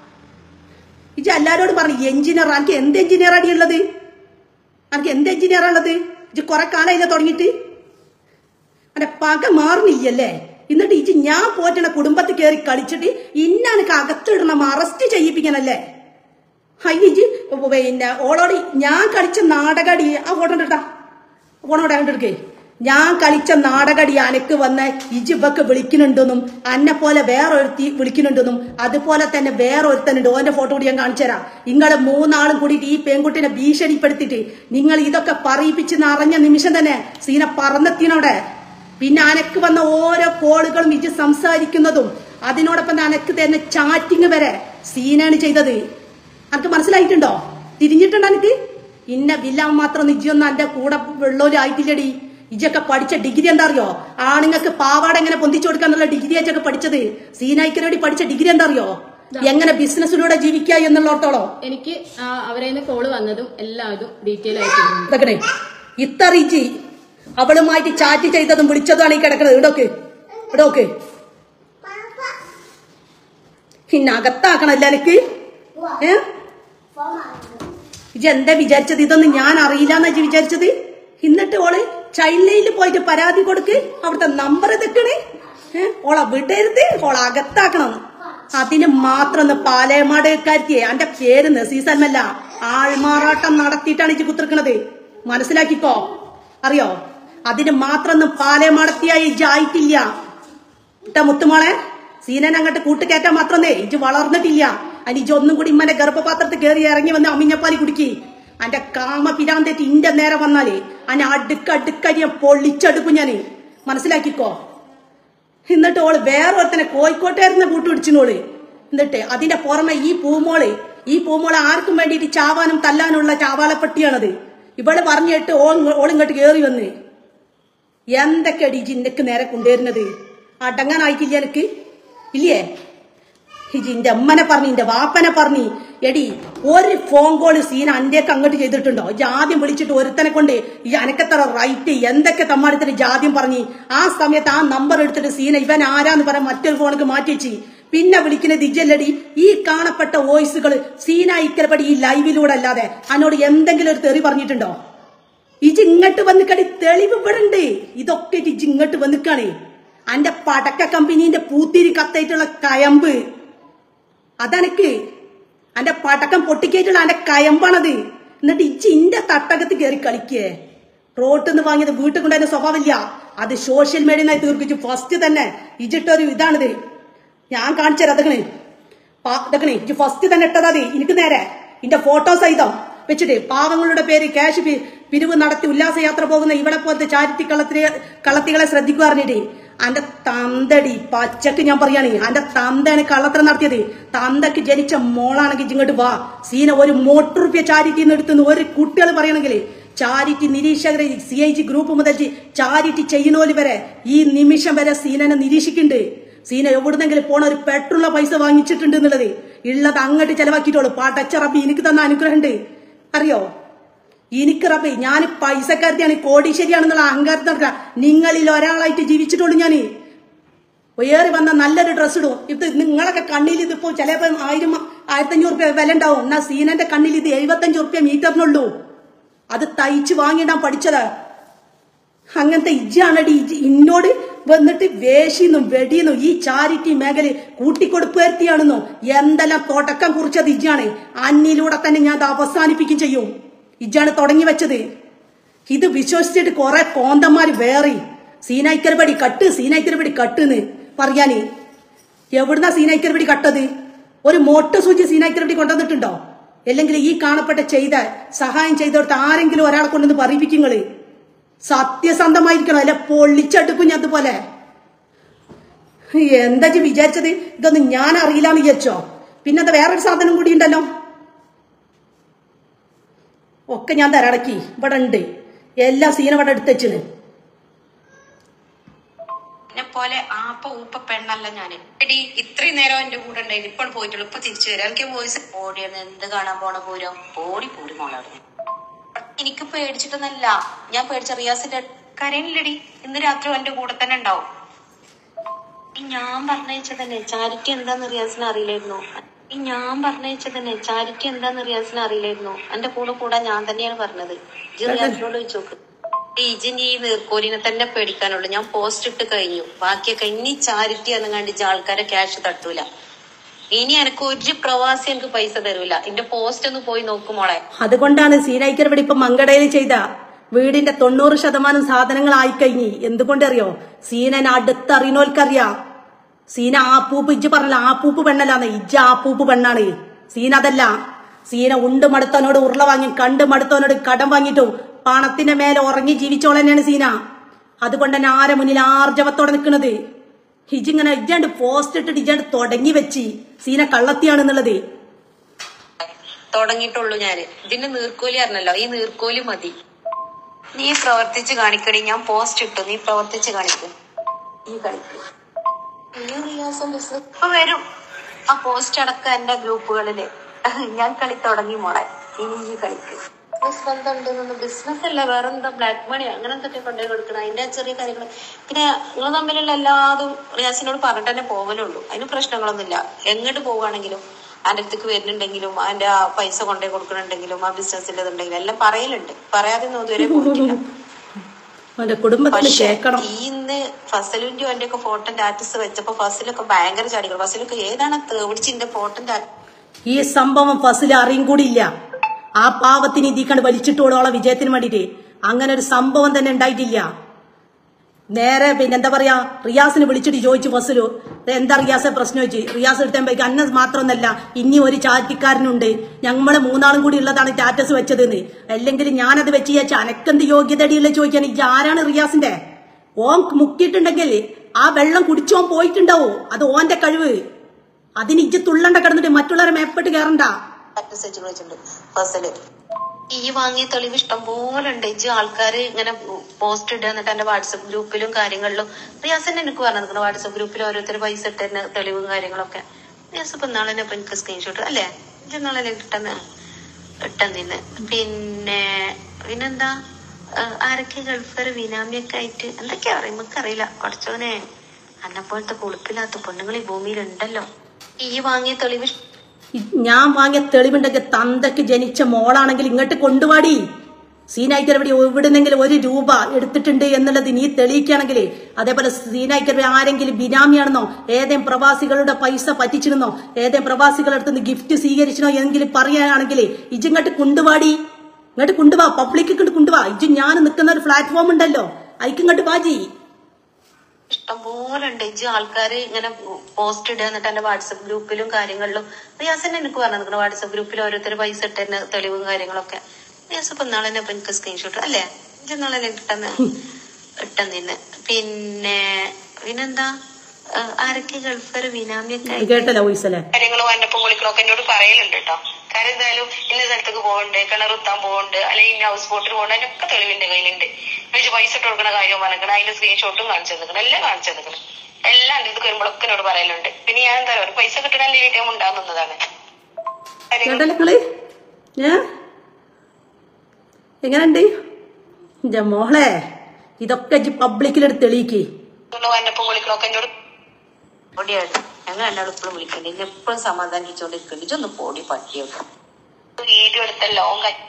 ഇജ് എല്ലാരോടും പറഞ്ഞു എഞ്ചിനീയർ എനിക്ക് എന്ത് എഞ്ചിനീയർ അടി ഉള്ളത് എനിക്ക് എന്ത് എഞ്ചിനീയർ ഉള്ളത് ഇജ് കുറെ കാലം ഇതിനെ തുടങ്ങിയിട്ട് അന്റെ പക മാറുന്നില്ലല്ലേ എന്നിട്ട് ഇജ് ഞാൻ പോറ്റണ കുടുംബത്തിൽ കയറി കളിച്ചിട്ട് ഇന്നാനക്ക് അകത്തിടണം അറസ്റ്റ് ചെയ്യിപ്പിക്കണല്ലേ അയ്യ ഇജ് പിന്നെ ഓളോട് ഞാൻ കളിച്ച നാടകടി ആ ഫോട്ടോ എടുത്താ ഫോണോടെ എടുക്കേ ഞാൻ കളിച്ച നാടകടി അനക്ക് വന്ന് ഇജിബക്ക് വിളിക്കുന്നുണ്ടെന്നും അന്നെ പോലെ വേറെ ഒരുത്തി വിളിക്കുന്നുണ്ടെന്നും അതുപോലെ തന്നെ വേറെ ഒരുത്തനുണ്ട് ഓന്റെ ഫോട്ടോ കൂടി ഞാൻ കാണിച്ചു തരാം നിങ്ങൾ മൂന്നാളും കൂടിയിട്ട് ഈ പെൺകുട്ടിനെ ഭീഷണിപ്പെടുത്തിയിട്ട് നിങ്ങൾ ഇതൊക്കെ പറയിപ്പിച്ച് നിറഞ്ഞ നിമിഷം തന്നെ സീന പറന്നെത്തിനവിടെ പിന്നെ അനക്ക് വന്ന ഓരോ കോളുകളും ഇജ് സംസാരിക്കുന്നതും അതിനോടൊപ്പം തന്നെ അനക്ക് തന്നെ ചാറ്റിങ് വരെ സീനാണ് ചെയ്തത് അനക്ക് മനസ്സിലായിട്ടുണ്ടോ തിരിഞ്ഞിട്ടുണ്ടോ എനിക്ക് ഇന്ന വില്ലാൻ മാത്രം നിജൊന്നും എന്റെ കൂടെ വെള്ളോലും ആയിട്ടില്ലടി ഇജൊക്കെ പഠിച്ച ഡിഗ്രി എന്താ അറിയോ ആണുങ്ങൾക്ക് പാവാട എങ്ങനെ പൊന്തിച്ചു കൊടുക്കാന്നുള്ള ഡിഗ്രി അജൊക്കെ പഠിച്ചത് സീനായിക്കരോടി പഠിച്ച ഡിഗ്രി എന്താ അറിയോ എങ്ങനെ ബിസിനസ്സിലൂടെ ജീവിക്കുക എന്നുള്ളോടത്തോളോ എനിക്ക് ആ, അവരെ നിന്ന് കോള് വന്നതും എല്ലാതും ഡീറ്റെയിൽ ആയിട്ടുണ്ട് ഇതൊക്കെ ഇത്തറിയിച്ച് അവളുമായിട്ട് ചാറ്റ് ചെയ്തതും വിളിച്ചതുമാണ് ഈ കിടക്കുന്നത് ഇടോക്ക് ഇടോക്ക് പിന്നെ അകത്താക്കണല്ല എനിക്ക് ഏ ഇജ എന്താ വിചാരിച്ചത് ഇതൊന്നും ഞാൻ അറിയില്ല എന്നാ വിചാരിച്ചത് എന്നിട്ട് ഓള് ചൈൽഡ് ലൈനിൽ പോയിട്ട് പരാതി കൊടുക്ക് അവിടുത്തെ നമ്പർ ഇതൊക്കെയാണ് ഏഹ് ഓളെ വിടരുത് ഓളെ അകത്താക്കണം അതിന് മാത്രം ഒന്ന് പാലേമാടക്കാരിയെ എന്റെ പേര് നസീസൽമല്ല ആൾമാറാട്ടം നടത്തിയിട്ടാണ് ഇജ്ജ് കുത്തിർക്കണത് മനസ്സിലാക്കിക്കോ അറിയോ അതിന് മാത്രം ഒന്ന് പാലേമാടത്തിയായി ഇജ്ജ് ആയിട്ടില്ല ഇട്ട മുത്തുമോളെ സീനൻ അങ്ങോട്ട് കൂട്ടുകയറ്റാൻ മാത്രമേ ഇജ് വളർന്നിട്ടില്ല അതിന് ഇജ് ഒന്നും കൂടി ഇമ്മന്റെ ഗർഭപാത്രത്തിൽ കയറി ഇറങ്ങി വന്ന് അമ്മിഞ്ഞപ്പാലി കുടിക്കി അന്റെ കാമ പിരാന്തേറ്റ് ഇന്റെ നേരെ വന്നാലേ അന്നെ അടുക്ക അടുക്കരി ഞാൻ പൊള്ളിച്ചടുക്കും ഞാന് മനസ്സിലാക്കിക്കോ എന്നിട്ട് ഓള് വേറെ ഒരുത്തനെ കോഴിക്കോട്ടായിരുന്ന കൂട്ട് പിടിച്ചിനോള് എന്നിട്ട് അതിന്റെ പുറമെ ഈ പൂമോള് ഈ പൂമോള് ആർക്കും വേണ്ടിയിട്ട് ചാവാനും തല്ലാനുള്ള ചാവാളപ്പെട്ടിയാണത് ഇവള് പറഞ്ഞിട്ട് ഓൾ ഓളിങ്ങോട്ട് കയറി വന്ന് എന്തൊക്കെയാടി ജിന്നക്ക് നേരെ കൊണ്ടുവരുന്നത് അടങ്ങാനായിട്ടില്ല എനിക്ക് ഇല്ലേ ഇജിന്റെ അമ്മനെ പറഞ്ഞു ഇന്റെ വാപ്പനെ പറഞ്ഞു എടി ഒരു ഫോൺ കോള് സീന അന്റെയൊക്കെ അങ്ങോട്ട് ചെയ്തിട്ടുണ്ടോ ഇജ്ജ് ആദ്യം വിളിച്ചിട്ട് ഒരുത്തനെ കൊണ്ട് ഈ അനക്കത്ര റൈറ്റ് എന്തൊക്കെ തമ്മാടിത്തിന് ആദ്യം പറഞ്ഞു ആ സമയത്ത് ആ നമ്പർ എടുത്തിട്ട് സീന ഇവൻ ആരാന്ന് പറയാൻ മറ്റൊരു ഫോണിക്ക് മാറ്റി വെച്ച് പിന്നെ വിളിക്കുന്നത് ഇജല്ലടി ഈ കാണപ്പെട്ട വോയിസുകൾ സീന ഇക്കരപ്പടി ഈ ലൈവിലൂടെ അല്ലാതെ എന്നോട് എന്തെങ്കിലും ഒരു തെറി പറഞ്ഞിട്ടുണ്ടോ ഇജ് ഇങ്ങോട്ട് വന്നിക്കടി തെളിവ് ഇവിടെ ഉണ്ട് ഇതൊക്കെ ഇജ് ഇങ്ങോട്ട് വന്നിക്കാണ് അന്റെ പടക്ക കമ്പനീന്റെ പൂത്തിരി കത്തായിട്ടുള്ള കയമ്പ് അതെനക്ക് അന്റെ പടക്കം പൊട്ടിക്കേറ്റുള്ള അന്റെ കയമ്പാണത് എന്നിട്ട് ഇജ്ജ് ഇന്റെ തട്ടകത്ത് കയറി കളിക്കേ റോട്ടിൽ നിന്ന് വാങ്ങിയത് വീട്ടിൽ കൊണ്ടുവരുന്ന സ്വഭാവമില്ല അത് സോഷ്യൽ മീഡിയനായി തീർക്കിച്ചു ഫസ്റ്റ് തന്നെ ഇജിട്ടൊരു ഇതാണിത് ഞാൻ കാണിച്ചുതരാം അതൊക്കെ ഇതൊക്കെ ഇജ്ജ് ഫസ്റ്റ് തന്നെ ഇട്ടതാ മതി എനിക്ക് നേരെ ഇന്റെ ഫോട്ടോ സഹിതം വെച്ചിട്ട് പാവങ്ങളുടെ പേര് ക്യാഷ് പി- പിരിവ് നടത്തി ഉല്ലാസയാത്ര പോകുന്ന ഇവിടെ പോലത്തെ ചാരിറ്റി കള്ളത്തി കള്ളത്തികളെ ശ്രദ്ധിക്കുക പറഞ്ഞിട്ട് അന്റെ തന്തടി പച്ചക്ക് ഞാൻ പറയാണ് അന്റെ തന്തയാണ് കള്ളത്തരം നടത്തിയത് തന്തക്ക് ജനിച്ച മോളാണെങ്കിൽ ഇങ്ങോട്ട് വാ സീന ഒരു മോട്ടർ റുപ്യ ചാരിറ്റി എടുത്തുന്ന ഒരു കുട്ടികൾ പറയണമെങ്കിൽ ചാരിറ്റി നിരീക്ഷകരെ സി ഐ ജി ഗ്രൂപ്പ് മുതൽ ചാരിറ്റി ചെയ്യുന്നോല് വരെ ഈ നിമിഷം വരെ സീനനെ നിരീക്ഷിക്കുന്നുണ്ട് സീന എവിടുന്നെങ്കിലും പോണ ഒരു പെട്രോളിലെ പൈസ വാങ്ങിച്ചിട്ടുണ്ട് എന്നുള്ളത് ഉള്ളത് അങ്ങോട്ട് ചെലവാക്കിയിട്ടുള്ളൂ പടച്ച റബ്ബി എനിക്ക് തന്ന അനുഗ്രഹമുണ്ട് അറിയോ എനിക്ക് റബ്ബി ഞാൻ പൈസക്കാരത്തിയാണ് കോടീശ്വരിയാണെന്നുള്ള അഹങ്കാരത്തിൽ നടക്കുക നിങ്ങളിൽ ഒരാളായിട്ട് ജീവിച്ചിട്ടുള്ളൂ ഞാൻ ഏറി വന്ന നല്ലൊരു ഡ്രസ് ഇടും ഇത് നിങ്ങളൊക്കെ കണ്ണിൽ ഇതിപ്പോ ചിലപ്പോ ആയിരം ആയിരത്തഞ്ഞൂറ് റുപ്യ വില ഉണ്ടാവും എന്നാ സീനന്റെ കണ്ണിൽ ഇത് എഴുപത്തഞ്ച് റുപ്യ മീറ്ററിനുള്ളൂ അത് തയ്ച്ച് വാങ്ങിയിടാൻ പഠിച്ചത് അങ്ങനത്തെ ഇജ്ജാണടി ഇജ്ജ് ഇന്നോട് വന്നിട്ട് വേഷിന്നും വെടിയെന്നും ഈ ചാരിറ്റി മേഖല കൂട്ടിക്കൊടുപ്പേർത്തിയാണെന്നോ എന്തെല്ലാം തുടക്കം കുറിച്ചത് ഇജ്ജാണ് അന്നിലൂടെ തന്നെ ഞാൻ അത് അവസാനിപ്പിക്കും ചെയ്യും ഇജ്ജാണ് തുടങ്ങി വെച്ചത് ഇത് വിശ്വസിച്ചിട്ട് കുറെ കോന്തന്മാര് വേറി സീനായിക്കരപടി കട്ട് സീനായിക്കരപടി കട്ടെന്ന് പറയാന് എവിടുന്നാ സീനായിക്കരപടി കട്ടത് ഒരു മൊട്ട് സൂചി സീനായിക്കരപടി കൊണ്ടുവന്നിട്ടുണ്ടോ അല്ലെങ്കിൽ ഈ കാണപ്പെട്ട ചെയ്ത സഹായം ചെയ്തെടുത്ത് ആരെങ്കിലും ഒരാളെ കൊണ്ടുവന്ന് പറയിപ്പിക്കുങ്ങള് സത്യസന്ധമായിരിക്കണം അല്ലെ പൊള്ളിച്ചെടുക്കും ഞാൻ അതുപോലെ എന്താ ഇജ്ജ് വിചാരിച്ചത് ഇതൊന്നും ഞാൻ അറിയില്ലാന്ന് വിചാരിച്ചോ പിന്നെ അത് വേറൊരു സാധനം കൂടി ഉണ്ടല്ലോ ഒക്കെ ഞാൻ തരടക്കി ഇവിടെ ഉണ്ട് എല്ലാം സീന ഇവിടെ എടുത്തുവെച്ചിന് എന്നെ പോലെ ആപ്പ ഊപ്പ പെണ്ണല്ല ഞാന് എടി ഇത്രയും നേരം എന്റെ കൂടെ ഉണ്ടായിരുന്നു ഇപ്പോൾ പോയിട്ടുള്ളൂ ഇപ്പൊ തിരിച്ചു വരാം എനിക്ക് വോയിസ് ഓടിയെന്ന് എന്ത് കാണാൻ പോണ പൂരം ഓടി പൂരി മോളവിടെ എനിക്ക് പേടിച്ചിട്ടൊന്നല്ല ഞാൻ പേടിച്ച റിയാസിന്റെ കരയില്ലടി ഇന്ന് രാത്രി എന്റെ കൂടെ തന്നെ ഉണ്ടാവും ഈ ഞാൻ പറഞ്ഞയച്ചതന്നെ ചാരിറ്റി എന്താന്ന് റിയാസിന് അറിയില്ലായിരുന്നു ഈ ഞാൻ പറഞ്ഞയച്ചതന്നെ ചാരിറ്റി എന്താന്ന് റിയാസിന് അറിയില്ലായിരുന്നു എന്റെ കൂടെ കൂടെ ഞാൻ തന്നെയാണ് പറഞ്ഞത് ഇജ്ജ് റിയാസിനോട് ചോദിച്ചു നോക്ക് ഈ ഇജിന് ഈ നീർക്കോലിനെ തന്നെ പേടിക്കാനുള്ളൂ ഞാൻ പോസ്റ്റ് ഇട്ട് കഴിഞ്ഞു ബാക്കിയൊക്കെ ഇനി ചാരിറ്റി എന്ന് കണ്ടിച്ച് ആൾക്കാരെ ക്യാഷ് തട്ടൂല ഇനി എനിക്ക് ഒരു പ്രവാസി എനിക്ക് പൈസ തരൂല എന്റെ പോസ്റ്റ് ഒന്ന് പോയി നോക്കുമോളെ അതുകൊണ്ടാണ് സീനായിക്കരപടി ഇപ്പൊ മങ്കടയിൽ ചെയ്ത വീടിന്റെ തൊണ്ണൂറ് ശതമാനം സാധനങ്ങളായി കഴിഞ്ഞി എന്തുകൊണ്ടറിയോ സീനൻ അടുത്തറിയുന്നോൽക്കറിയാം സീന ആപ്പൂപ്പ് ഇജ്ജ് പറഞ്ഞല്ല ആപ്പൂപ്പ് പെണ്ണല്ലാന്ന് ഇജ്ജ് ആപ്പൂപ്പ് പെണ്ണാണ് സീന അതല്ല സീന ഉണ്ട് മടുത്തവനോട് ഉരുള വാങ്ങി കണ്ട് മടുത്തവനോട് കടം വാങ്ങിയിട്ടും പണത്തിന്റെ മേലെ ഉറങ്ങി ജീവിച്ചോൾ തന്നെയാണ് സീന അതുകൊണ്ട് തന്നെ ആരെ മുന്നിൽ ആർജവത്തോടെ നിൽക്കുന്നത് ഇജിങ്ങനെ ഇജ്ജാണ്ട് പോസ്റ്റ് ഇട്ടിട്ട് ഇജ്ജാണ്ട് തുടങ്ങി വെച്ച് സീന കള്ളത്തിയാണെന്നുള്ളത് തുടങ്ങിയിട്ടുള്ളൂ ഞാന് ഇതിന്റെ നീർക്കോലി അറിഞ്ഞല്ലോ ഈ നീർക്കോലി മതി നീ പ്രവർത്തിച്ച് കാണിക്കടി ഞാൻ പോസ്റ്റ് ഇട്ടു നീ പ്രവർത്തിച്ച് കാണിക്ക് നീ കളിക്ക് നീ റിയാസം ബിസിനസ് ഇപ്പൊ വരും ആ പോസ്റ്റ് അടക്കം എന്റെ ഗ്രൂപ്പുകളില് ഞാൻ കളി തുടങ്ങി മോളെ ഇനി നീ കളിക്ക് ബിസിനസ് ബന്ധമുണ്ടെന്ന് ബിസിനസ് അല്ല വേറെ എന്താ ബ്ലാക്ക് മണി അങ്ങനെ എന്തൊക്കെ കൊണ്ടുപോയി കൊടുക്കണം അതിന്റെ ചെറിയ കാര്യങ്ങൾ പിന്നെ നിങ്ങൾ തമ്മിലുള്ള എല്ലാതും റിയാസിനോട് പറഞ്ഞിട്ട് തന്നെ പോകലുള്ളൂ അതിന് പ്രശ്നങ്ങളൊന്നുമില്ല എങ്ങോട്ട് പോവുകയാണെങ്കിലും അതിന്റെ അടുത്തേക്ക് വരുന്നുണ്ടെങ്കിലും അതിന്റെ ആ പൈസ കൊണ്ടുപോയി കൊടുക്കണുണ്ടെങ്കിലും ആ ബിസിനസ്സിന്റെ ഇതുണ്ടെങ്കിലും എല്ലാം പറയലുണ്ട് പറയാതെ ഒന്നും ഇതുവരെ പോയിട്ടില്ല അവന്റെ കുടുംബത്തിന് പക്ഷെ കേക്കണം ഈ ഇന്ന് ഫസലിന്റെ അവന്റെ ഒക്കെ ഫോട്ടോ സ്റ്റാറ്റസ് വെച്ചപ്പോ ഫസലൊക്കെ ഭയങ്കര ചാടികൾ ഫസലൊക്കെ ഏതാണ് തേവിടിച്ചിന്റെ ഫോട്ടോ ഈ സംഭവം ഫസിൽ അറിയും കൂടിയില്ല ആ പാവത്തിന് ഇതീ കണ്ട് വലിച്ചിട്ടോളോളം വിജയത്തിന് വേണ്ടിട്ട് അങ്ങനെ ഒരു സംഭവം തന്നെ ഉണ്ടായിട്ടില്ല നേരെ പിന്നെ എന്താ പറയാ റിയാസിനെ വിളിച്ചിട്ട് ചോദിച്ചു ഫസലു "ഇത് എന്താ റിയാസെ പ്രശ്നം ചോദിച്ചു റിയാസ് എടുത്തേക്ക് അന്ന മാത്രമൊന്നല്ല ഇനി ഒരു ചാറ്റിക്കാരനുണ്ട് ഞങ്ങള് മൂന്നാളും കൂടി ഉള്ളതാണ് സ്റ്റാറ്റസ് വെച്ചതെന്ന് അല്ലെങ്കിൽ ഞാനത് വെച്ച് ചോദിച്ച അനക്കെന്ത് യോഗ്യതടിയുള്ള ചോദിക്കാൻ ഇത് ആരാണ് റിയാസിന്റെ ഓൻ മുക്കിയിട്ടുണ്ടെങ്കിൽ ആ വെള്ളം കുടിച്ചോൻ പോയിട്ടുണ്ടാവോ അത് ഓന്റെ കഴിവ് അതിന് ഇജ്ജ് തുള്ളണ്ട കിടന്നിട്ട് മറ്റുള്ളവരെ മേപ്പെട്ട് കയറണ്ട മെസ്സേജ് വെച്ചിട്ടുണ്ട് ഫസല് ഈ വാങ്ങിയ തെളിവ് ഇഷ്ടം പോലെ ഉണ്ട് ഇജ്ജ് ആൾക്കാര് ഇങ്ങനെ പോസ്റ്റ് ഇടുക എന്നിട്ട് എന്റെ വാട്സപ്പ് ഗ്രൂപ്പിലും കാര്യങ്ങളിലും റിയാസ് തന്നെ എനിക്ക് പറഞ്ഞു വാട്സപ്പ് ഗ്രൂപ്പിൽ ഓരോരുത്തർ പൈസ ഇട്ടുന്ന തെളിവും കാര്യങ്ങളൊക്കെ റിയാസ് ഇപ്പൊ നാളെ ഇപ്പൊ എനിക്ക് സ്ക്രീൻഷോട്ട് അല്ലേ ഇജ്ജ് നാളെ ഇട്ടെന്ന് ഇട്ടെന്നിന്ന് പിന്നെ പിന്നെന്താ ആ, ആരൊക്കെ ഗൾഫർ വിനാമിയൊക്കെ ആയിട്ട് എന്തൊക്കെയാ പറയും നമുക്കറിയില്ല കുറച്ചോനെ അന്നെ പോലത്തെ കുളിപ്പില്ലാത്ത പെണ്ണുങ്ങൾ ഈ ഭൂമിയിൽ ഉണ്ടല്ലോ ഈ വാങ്ങിയ തെളിവ് ഇഷ്ടം ഇ- ഞാൻ വാങ്ങിയ തെളിവുണ്ടെങ്കിൽ തന്തയ്ക്ക് ജനിച്ച മോളാണെങ്കിൽ ഇങ്ങോട്ട് കൊണ്ടുപാടി സീനായിക്കർ ഇവിടെ എവിടുന്നെങ്കിലും ഒരു രൂപ എടുത്തിട്ടുണ്ട് എന്നുള്ളത് നീ തെളിയിക്കുകയാണെങ്കിൽ അതേപോലെ സീനായിക്കർ ആരെങ്കിലും ബിനാമിയാണെന്നോ ഏതെങ്കിലും പ്രവാസികളുടെ പൈസ പറ്റിച്ചിരുന്നോ ഏതെങ്കിലും പ്രവാസികളുടെ അടുത്ത് നിന്ന് ഗിഫ്റ്റ് സ്വീകരിച്ചണോ എങ്കിലും പറയുകയാണെങ്കിൽ ഇജിങ്ങോട്ട് കൊണ്ടുപാടി ഇങ്ങോട്ട് കൊണ്ടുവാ പബ്ലിക്ക് ഇങ്ങോട്ട് കൊണ്ടുവാ ഇജ് ഞാൻ നിൽക്കുന്ന ഒരു പ്ലാറ്റ്ഫോം ഉണ്ടല്ലോ അയക്കിങ്ങോട്ട് ബാജി ഇഷ്ടം പോലെ ഉണ്ട് ഇജ്ജ് ആൾക്കാര് ഇങ്ങനെ പോസ്റ്റ് ഇടുക എന്നിട്ട് എന്റെ വാട്സപ്പ് ഗ്രൂപ്പിലും കാര്യങ്ങളിലും റിയാസ് തന്നെ എനിക്ക് പറഞ്ഞു വാട്സപ്പ് ഗ്രൂപ്പിൽ ഓരോരുത്തർ പൈസ ഇട്ടുന്ന തെളിവും കാര്യങ്ങളൊക്കെ റിയാസ് ഇപ്പൊ നാളെ ഇപ്പൊ എനിക്ക് സ്ക്രീൻഷോട്ട് അല്ലേ ഇജ്ജ് നാളെ ഇട്ടെന്ന് ഇട്ടെന്നിന്ന് പിന്നെ പിന്നെന്താ ആ, ആരൊക്കെ ഗൾഫർ വിനാമിയൊക്കെ ആയിട്ട് കേട്ടല്ലോ വോയിസല്ലേ കാര്യങ്ങളും എന്റെ ഒപ്പം വിളിക്കണമൊക്കെ എന്നോട് പറയലുണ്ട് കേട്ടോ കാരണം എന്തായാലും ഇന്ന സ്ഥലത്തേക്ക് പോകണ്ട് കിണറുത്താൻ പോകണ്ട് അല്ലെങ്കിൽ ഇന്ന ഹൗസ് ബോട്ടിൽ പോകണ്ട് അതിനൊക്കെ തെളിവിന്റെ കയ്യിലുണ്ട് എന്നുവെച്ചാൽ പൈസ ഇട്ട് കൊടുക്കണ കാര്യം പറഞ്ഞിരിക്കണം അതിന്റെ സ്ക്രീൻഷോട്ടും കാണിച്ചു തന്നിക്കണം എല്ലാം കാണിച്ചു തന്നിക്കണം എല്ലാം എന്റെ അടുത്ത് വരുമ്പോഴൊക്കെ എന്നോട് പറയലുണ്ട് പിന്നെ ഞാൻ എന്താ പറയുക പൈസ കിട്ടണ ലീറ്റം ഉണ്ടാകുന്നതാണ് കേട്ടല്ലോ നിങ്ങള് ഏ എങ്ങനെയുണ്ട് എന്റെ മോളെ ഇതൊക്കെ പബ്ലിക്കിലെടുത്ത് തെളിയിക്ക് എന്റെ ഒപ്പം വിളിക്കണമൊക്കെ എന്നോട് ഓടിയാണ് ഞങ്ങൾ എന്നോട് ഇപ്പോഴും വിളിക്കണ്ടേ എന്നെ എപ്പോഴും സമാധാനിച്ചോണ്ടിരിക്കണ്ട് ഇതൊന്ന് പോടി പട്ടിയൊക്കെ വീഡിയോ എടുത്തല്ലോ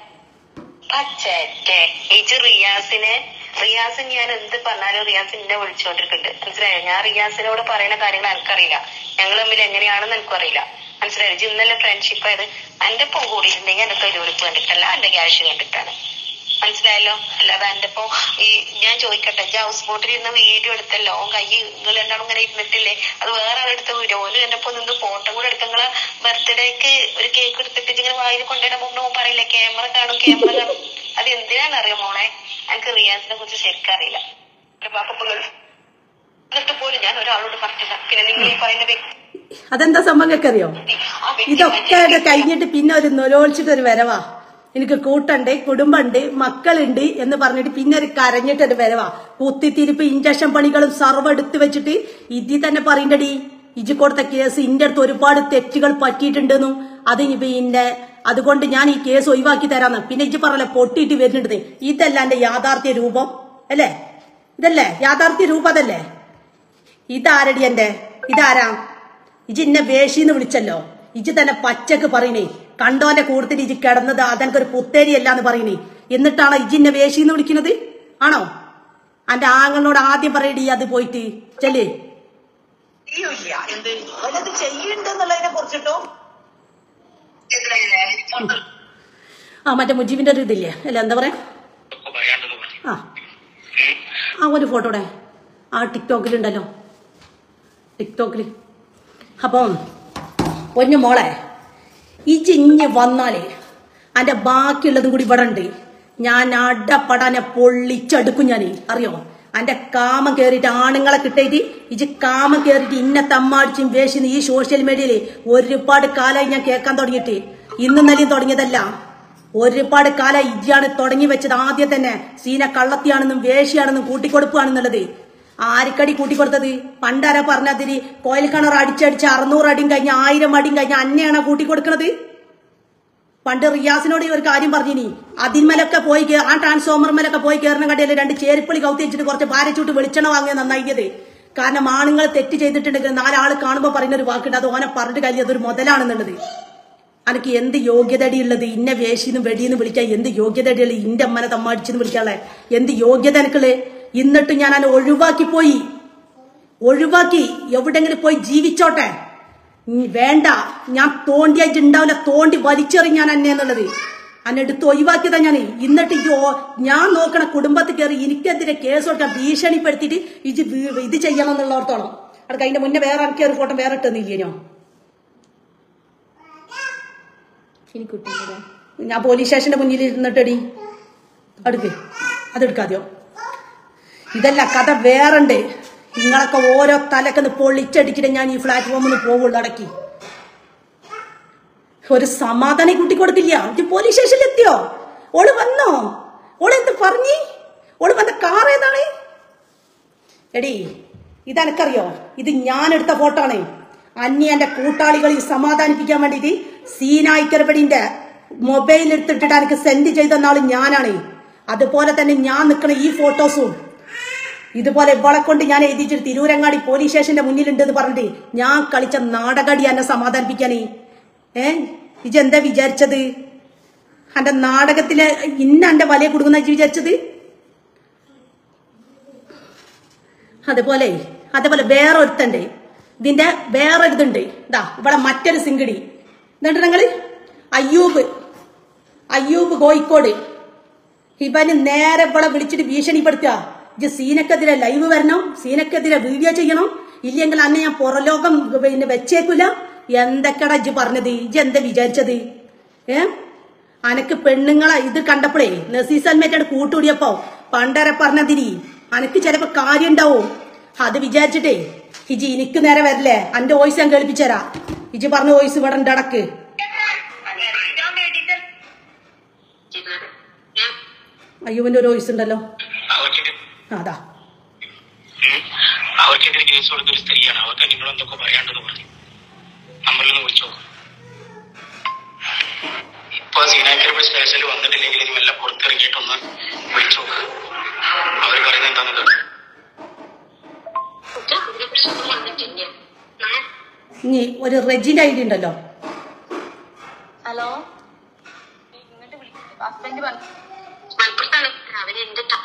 പച്ചേ ഇജ് റിയാസിനെ റിയാസ് ഞാൻ എന്ത് പറഞ്ഞാലും റിയാസ് എന്നെ വിളിച്ചോണ്ടിരിക്കുന്നുണ്ട് മനസ്സിലായോ ഞാൻ റിയാസിനോട് പറയുന്ന കാര്യങ്ങൾ എനിക്കറിയില്ല ഞങ്ങൾ തമ്മിൽ എങ്ങനെയാണെന്ന് എനിക്കും അറിയില്ല മനസ്സിലായോ ഇജ് ഇന്നലെ ഫ്രണ്ട്ഷിപ്പ് ആയത് എന്റെ ഒപ്പം കൂടിയിട്ടുണ്ടെങ്കിൽ എന്റെ തൊഴിലുറപ്പ് കണ്ടിട്ടല്ല എന്റെ ക്യാഷ് കണ്ടിട്ടാണ് മനസ്സിലായല്ലോ അല്ലാതെ എന്റെ ഇപ്പൊ ഈ ഞാൻ ചോദിക്കട്ടെ ഇജ്ജ് ഹൗസ് ബോട്ടിൽ ഇരുന്ന് വീഡിയോ എടുത്തല്ലോ ഓൻ കൈ നിങ്ങൾ രണ്ടാളും ഇങ്ങനെ ഇരുന്നിട്ടില്ലേ അത് വേറെ ആളെടുത്ത വീഡിയോ ഓന് എന്റെ ഒപ്പം നിന്ന് ഫോട്ടോ കൂടെ എടുത്ത നിങ്ങളെ ബർത്ത്ഡേക്ക് ഒരു കേക്ക് എടുത്തിട്ട് ഇങ്ങനെ വായിൽ കൊണ്ടിടാൻ മുമ്പ് ഓൻ പറയില്ല ക്യാമറ കാണും ക്യാമറ കാണും അത് എന്തിനാണെന്നറിയോ മോളെ എനിക്ക് റിയാസിനെ കുറിച്ച് ശരിക്കും അറിയില്ല എന്റെ പാപ്പ എന്നിട്ട് പോലും ഞാൻ ഒരാളോട് പറഞ്ഞില്ല പിന്നെ നിങ്ങൾ ഈ പറയുന്ന വ്യക്തി അതെന്താ സംഭവം അറിയോ ആ വ്യക്തി ഇതൊക്കെ ഇത് കഴിഞ്ഞിട്ട് പിന്നെ ഒരു നൊലോളിച്ചിട്ട് ഒരു വരവാ എനിക്ക് കൂട്ടുണ്ട് കുടുംബമുണ്ട് മക്കളുണ്ട് എന്ന് പറഞ്ഞിട്ട് പിന്നെ ഒരു കരഞ്ഞിട്ട് ഒരു വരവാ കുത്തിത്തിരിപ്പ് ഇഞ്ചക്ഷൻ പണികളും സർവ്വ എടുത്ത് വെച്ചിട്ട് ഇതി തന്നെ പറയണ്ടടി ഇജി കൊടുത്ത കേസ് ഇന്റെ അടുത്ത് ഒരുപാട് തെറ്റുകൾ പറ്റിയിട്ടുണ്ടെന്നും അത് ഇനി പിന്നെ അതുകൊണ്ട് ഞാൻ ഈ കേസ് ഒഴിവാക്കി തരാന്ന് പിന്നെ ഇജി പറഞ്ഞല്ലേ പൊട്ടിയിട്ട് വരുന്നുണ്ട് ഇതല്ല എന്റെ യാഥാർത്ഥ്യ രൂപം അല്ലേ ഇതല്ലേ യാഥാർത്ഥ്യ രൂപം അതല്ലേ ഇതാരടി എന്റെ ഇതാരാ ഇജി എന്നെ വേഷിന്ന് വിളിച്ചല്ലോ ഇജി തന്നെ പച്ചക്ക് പറയണേ കണ്ടോന്റെ കൂട്ടത്തിൽ ഇജി കിടന്നത് അതെനിക്കൊരു പുത്തേരിയല്ല എന്ന് പറയണേ എന്നിട്ടാണോ ഇജി എന്നെ വേഷിന്ന് വിളിക്കുന്നത് ആണോ അന്റെ ആങ്ങളോട് ആദ്യം പറയടി അത് പോയിട്ട് ചെല്ലേ ചെയ്യൂല എന്ത് അവനത് ചെയ്യുന്നുണ്ടെന്നുള്ളതിനെ കുറിച്ചിട്ടോ ആ മറ്റേ മുജീബിന്റെ ഒരു ഇതില്ലേ അല്ല എന്താ പറയാ ഒക്കെ പറയാണ്ടെന്ന് പറഞ്ഞു ആ ആ ഒരു ഫോട്ടോടെ ആ ടിക്ടോക്കിലുണ്ടല്ലോ ടിക്ടോക്കിൽ അപ്പം പൊന്നു മോളെ ഇജിഞ്ഞ് വന്നാലേ അതിന്റെ ബാക്കിയുള്ളതും കൂടി ഇവിടെ ഉണ്ട് ഞാൻ അടപ്പടാനെ പൊള്ളിച്ചെടുക്കും ഞാൻ അറിയോ അന്റെ കാമം കേറിയിട്ട് ആണുങ്ങളെ കിട്ടിയിട്ട് ഇജ് കാമം കേറിയിട്ട് ഇന്നെ തമ്മാടിച്ചും വേഷിന്ന് ഈ സോഷ്യൽ മീഡിയയില് ഒരുപാട് കാലമായി ഞാൻ കേൾക്കാൻ തുടങ്ങിയിട്ട് ഇന്നും നലിയും തുടങ്ങിയതല്ല ഒരുപാട് കാലം ഇജ്ജാണ് തുടങ്ങി വെച്ചത് ആദ്യം തന്നെ സീന കള്ളത്തിയാണെന്നും വേഷിയാണെന്നും കൂട്ടിക്കൊടുപ്പാണെന്നുള്ളത് ആരിക്കടി കൂട്ടിക്കൊടുത്തത് പണ്ടാരാ പറഞ്ഞതിരി കോയിൽ കിണർ അടിച്ചടിച്ച് അറുന്നൂറ് അടിയും കഴിഞ്ഞ് ആയിരം അടിയും കഴിഞ്ഞ് അന്നെയാണോ കൂട്ടിക്കൊടുക്കണത് പണ്ട് റിയാസിനോട് ഈ ഒരു കാര്യം പറഞ്ഞിനി അതിന്മേലൊക്കെ പോയി കേ- ആ ട്രാൻസ്ഫോമർമേലൊക്കെ പോയി കയറുന്ന കടയിൽ രണ്ട് ചേരിപ്പളി കൗത്തി വെച്ചിട്ട് കുറച്ച് പാരച്ചൂട്ട് വെളിച്ചെണ്ണ വാങ്ങിയ നന്നാക്കിയത് കാരണം ആണുങ്ങൾ തെറ്റ് ചെയ്തിട്ടുണ്ടെങ്കിൽ നാലാൾ കാണുമ്പോൾ പറയുന്ന ഒരു വാക്കുണ്ട് അത് ഓനെ പറഞ്ഞിട്ട് കഴിഞ്ഞ അതൊരു മുതലാണെന്നുള്ളത് അനക്ക് എന്ത് യോഗ്യതടി ഉള്ളത് ഇന്ന വേശിന്ന് വെടിയെന്ന് വിളിക്കാൻ എന്ത് യോഗ്യതടി ഇന്റെ അമ്മനെ തമ്മടിച്ചെന്ന് വിളിക്കാളെ എന്ത് യോഗ്യത എനിക്കുള്ളേ എന്നിട്ട് ഞാൻ അതിനെ ഒഴിവാക്കി പോയി ഒഴിവാക്കി എവിടെങ്കിലും പോയി ജീവിച്ചോട്ടെ ഉം, വേണ്ട ഞാൻ തോണ്ടിയായിട്ട് ഉണ്ടാവില്ല തോണ്ടി വലിച്ചെറിഞ്ഞാൻ എന്നെ എന്നുള്ളത് അന്നെ എടുത്ത് ഒഴിവാക്കിയതാ ഞാൻ എന്നിട്ട് ഇത് ഓ- ഞാൻ നോക്കണ കുടുംബത്തിൽ കയറി എനിക്കെതിരെ കേസ് കൊടുക്കാൻ ഭീഷണിപ്പെടുത്തിയിട്ട് ഇത് വീ- ഇത് ചെയ്യണം എന്നുള്ളവർത്തോളം അവിടെ അതിന്റെ മുന്നേ വേറെ എനിക്ക് ഒരു ഫോട്ടോ വേറെ ഇട്ടെന്നില്ലേ എനിക്ക് കിട്ടുന്നത് ഞാൻ പോലീസ് സ്റ്റേഷന്റെ മുന്നിൽ ഇരുന്നിട്ടടി അടുക്ക് അതെടുക്കാതെയോ ഇതല്ല കഥ വേറുണ്ട് നിങ്ങളൊക്കെ ഓരോ തലക്കൊന്ന് പൊളിച്ചടിച്ചിട്ട് ഞാൻ ഈ പ്ലാറ്റ്ഫോമിൽ നിന്ന് പോവുള്ളൂ അടക്കി ഒരു സമാധാനം കുട്ടി കൊടുക്കില്ല ഇത് പോലീസ് സ്റ്റേഷനിൽ എത്തിയോ ഓള് വന്നോ ഓള് എന്ത് പറഞ്ഞി ഓള് വന്ന കാർ ഏതാണ് എടി ഇതെനക്കറിയോ ഇത് ഞാൻ എടുത്ത ഫോട്ടോ ആണ് അന്യ എന്റെ കൂട്ടാളികളിൽ സമാധാനിപ്പിക്കാൻ വേണ്ടിയിട്ട് സീനായിക്കരപടിന്റെ മൊബൈൽ എടുത്തിട്ടിട്ട് എനിക്ക് സെൻഡ് ചെയ്ത നാള് ഞാനാണ് അതുപോലെ തന്നെ ഞാൻ നിൽക്കുന്ന ഈ ഫോട്ടോസും ഇതുപോലെ ഇവളെ കൊണ്ട് ഞാൻ എഴുതിച്ചിട്ട് തിരൂരങ്ങാടി പോലീസ് സ്റ്റേഷന്റെ മുന്നിലുണ്ട് എന്ന് പറഞ്ഞിട്ട് ഞാൻ കളിച്ച നാടകടി എന്നെ സമാധാനിപ്പിക്കാനേ ഏ ഇജെന്താ വിചാരിച്ചത് എന്റെ നാടകത്തിലെ ഇന്ന എന്റെ വലിയ കൊടുക്കുന്ന വിചാരിച്ചത് അതുപോലെ അതേപോലെ വേറെ ഒരുത്തണ്ട് ഇതിന്റെ വേറെ ഇതുണ്ട് ഇതാ ഇവിടെ മറ്റൊരു സിംഗടി എന്നിട്ട് നിങ്ങള് അയ്യൂബ് അയ്യൂബ് കോഴിക്കോട് ഇവന് നേരെ ഇവിടെ വിളിച്ചിട്ട് ഭീഷണിപ്പെടുത്തുക ഇജ്ജ് സീനക്കെതിരെ ലൈവ് വരണം സീനക്കെതിരെ വീഡിയോ ചെയ്യണം ഇല്ലെങ്കിൽ അന്നെ ഞാൻ പുറലോകം പിന്നെ വെച്ചേക്കൂല എന്തൊക്കെയാടാ ഇജ്ജ് പറഞ്ഞത് ഇജ്ജ് എന്താ വിചാരിച്ചത് ഏ അനക്ക് പെണ്ണുങ്ങളെ ഇത് കണ്ടപ്പോഴേ നസീസൽമേറ്റോട് കൂട്ടുകൂടിയപ്പോ പണ്ടരെ പറഞ്ഞതിരി അനക്ക് ചിലപ്പോ കാര്യം ഉണ്ടാവും അത് വിചാരിച്ചിട്ടേ ഇജി എനിക്ക് നേരെ വരില്ലേ അന്റെ വോയിസ് ഞാൻ കേൾപ്പിച്ചരാ ഇജി പറഞ്ഞ വോയിസ് ഇവിടെ ഉണ്ട് അടക്ക് അയ്യോവിന്റെ ഒരു വോയിസ് ഉണ്ടല്ലോ അവർക്കെതിരെ ആ, അതാ ഉം. അവർക്കെതിരെ കേസ് കൊടുത്തൊരു സ്ത്രീയാണ് അവർക്ക് നിങ്ങൾ എന്തൊക്കെ പറയാണ്ടെന്ന് പറഞ്ഞു നമ്പറിൽ നിന്ന് വിളിച്ചു നോക്കും ഇപ്പൊ സീനാക്കരപ്പ് സ്റ്റേഷനിൽ വന്നിട്ടില്ലെങ്കിൽ ഇനി വല്ല പുറത്തിറങ്ങിയിട്ടൊന്ന് വിളിച്ചു നോക്ക് അവർ പറയുന്നത് എന്താന്ന് കേട്ടു വന്നിട്ടില്ല ഇനി ഒരു റെജിന്റെ ഐഡി ഉണ്ടല്ലോ ഹലോ ഇങ്ങോട്ട് വിളിക്കും ഹസ്ബൻഡ് പറഞ്ഞു മലപ്പുറത്താണ് അവര് എന്റെ ത-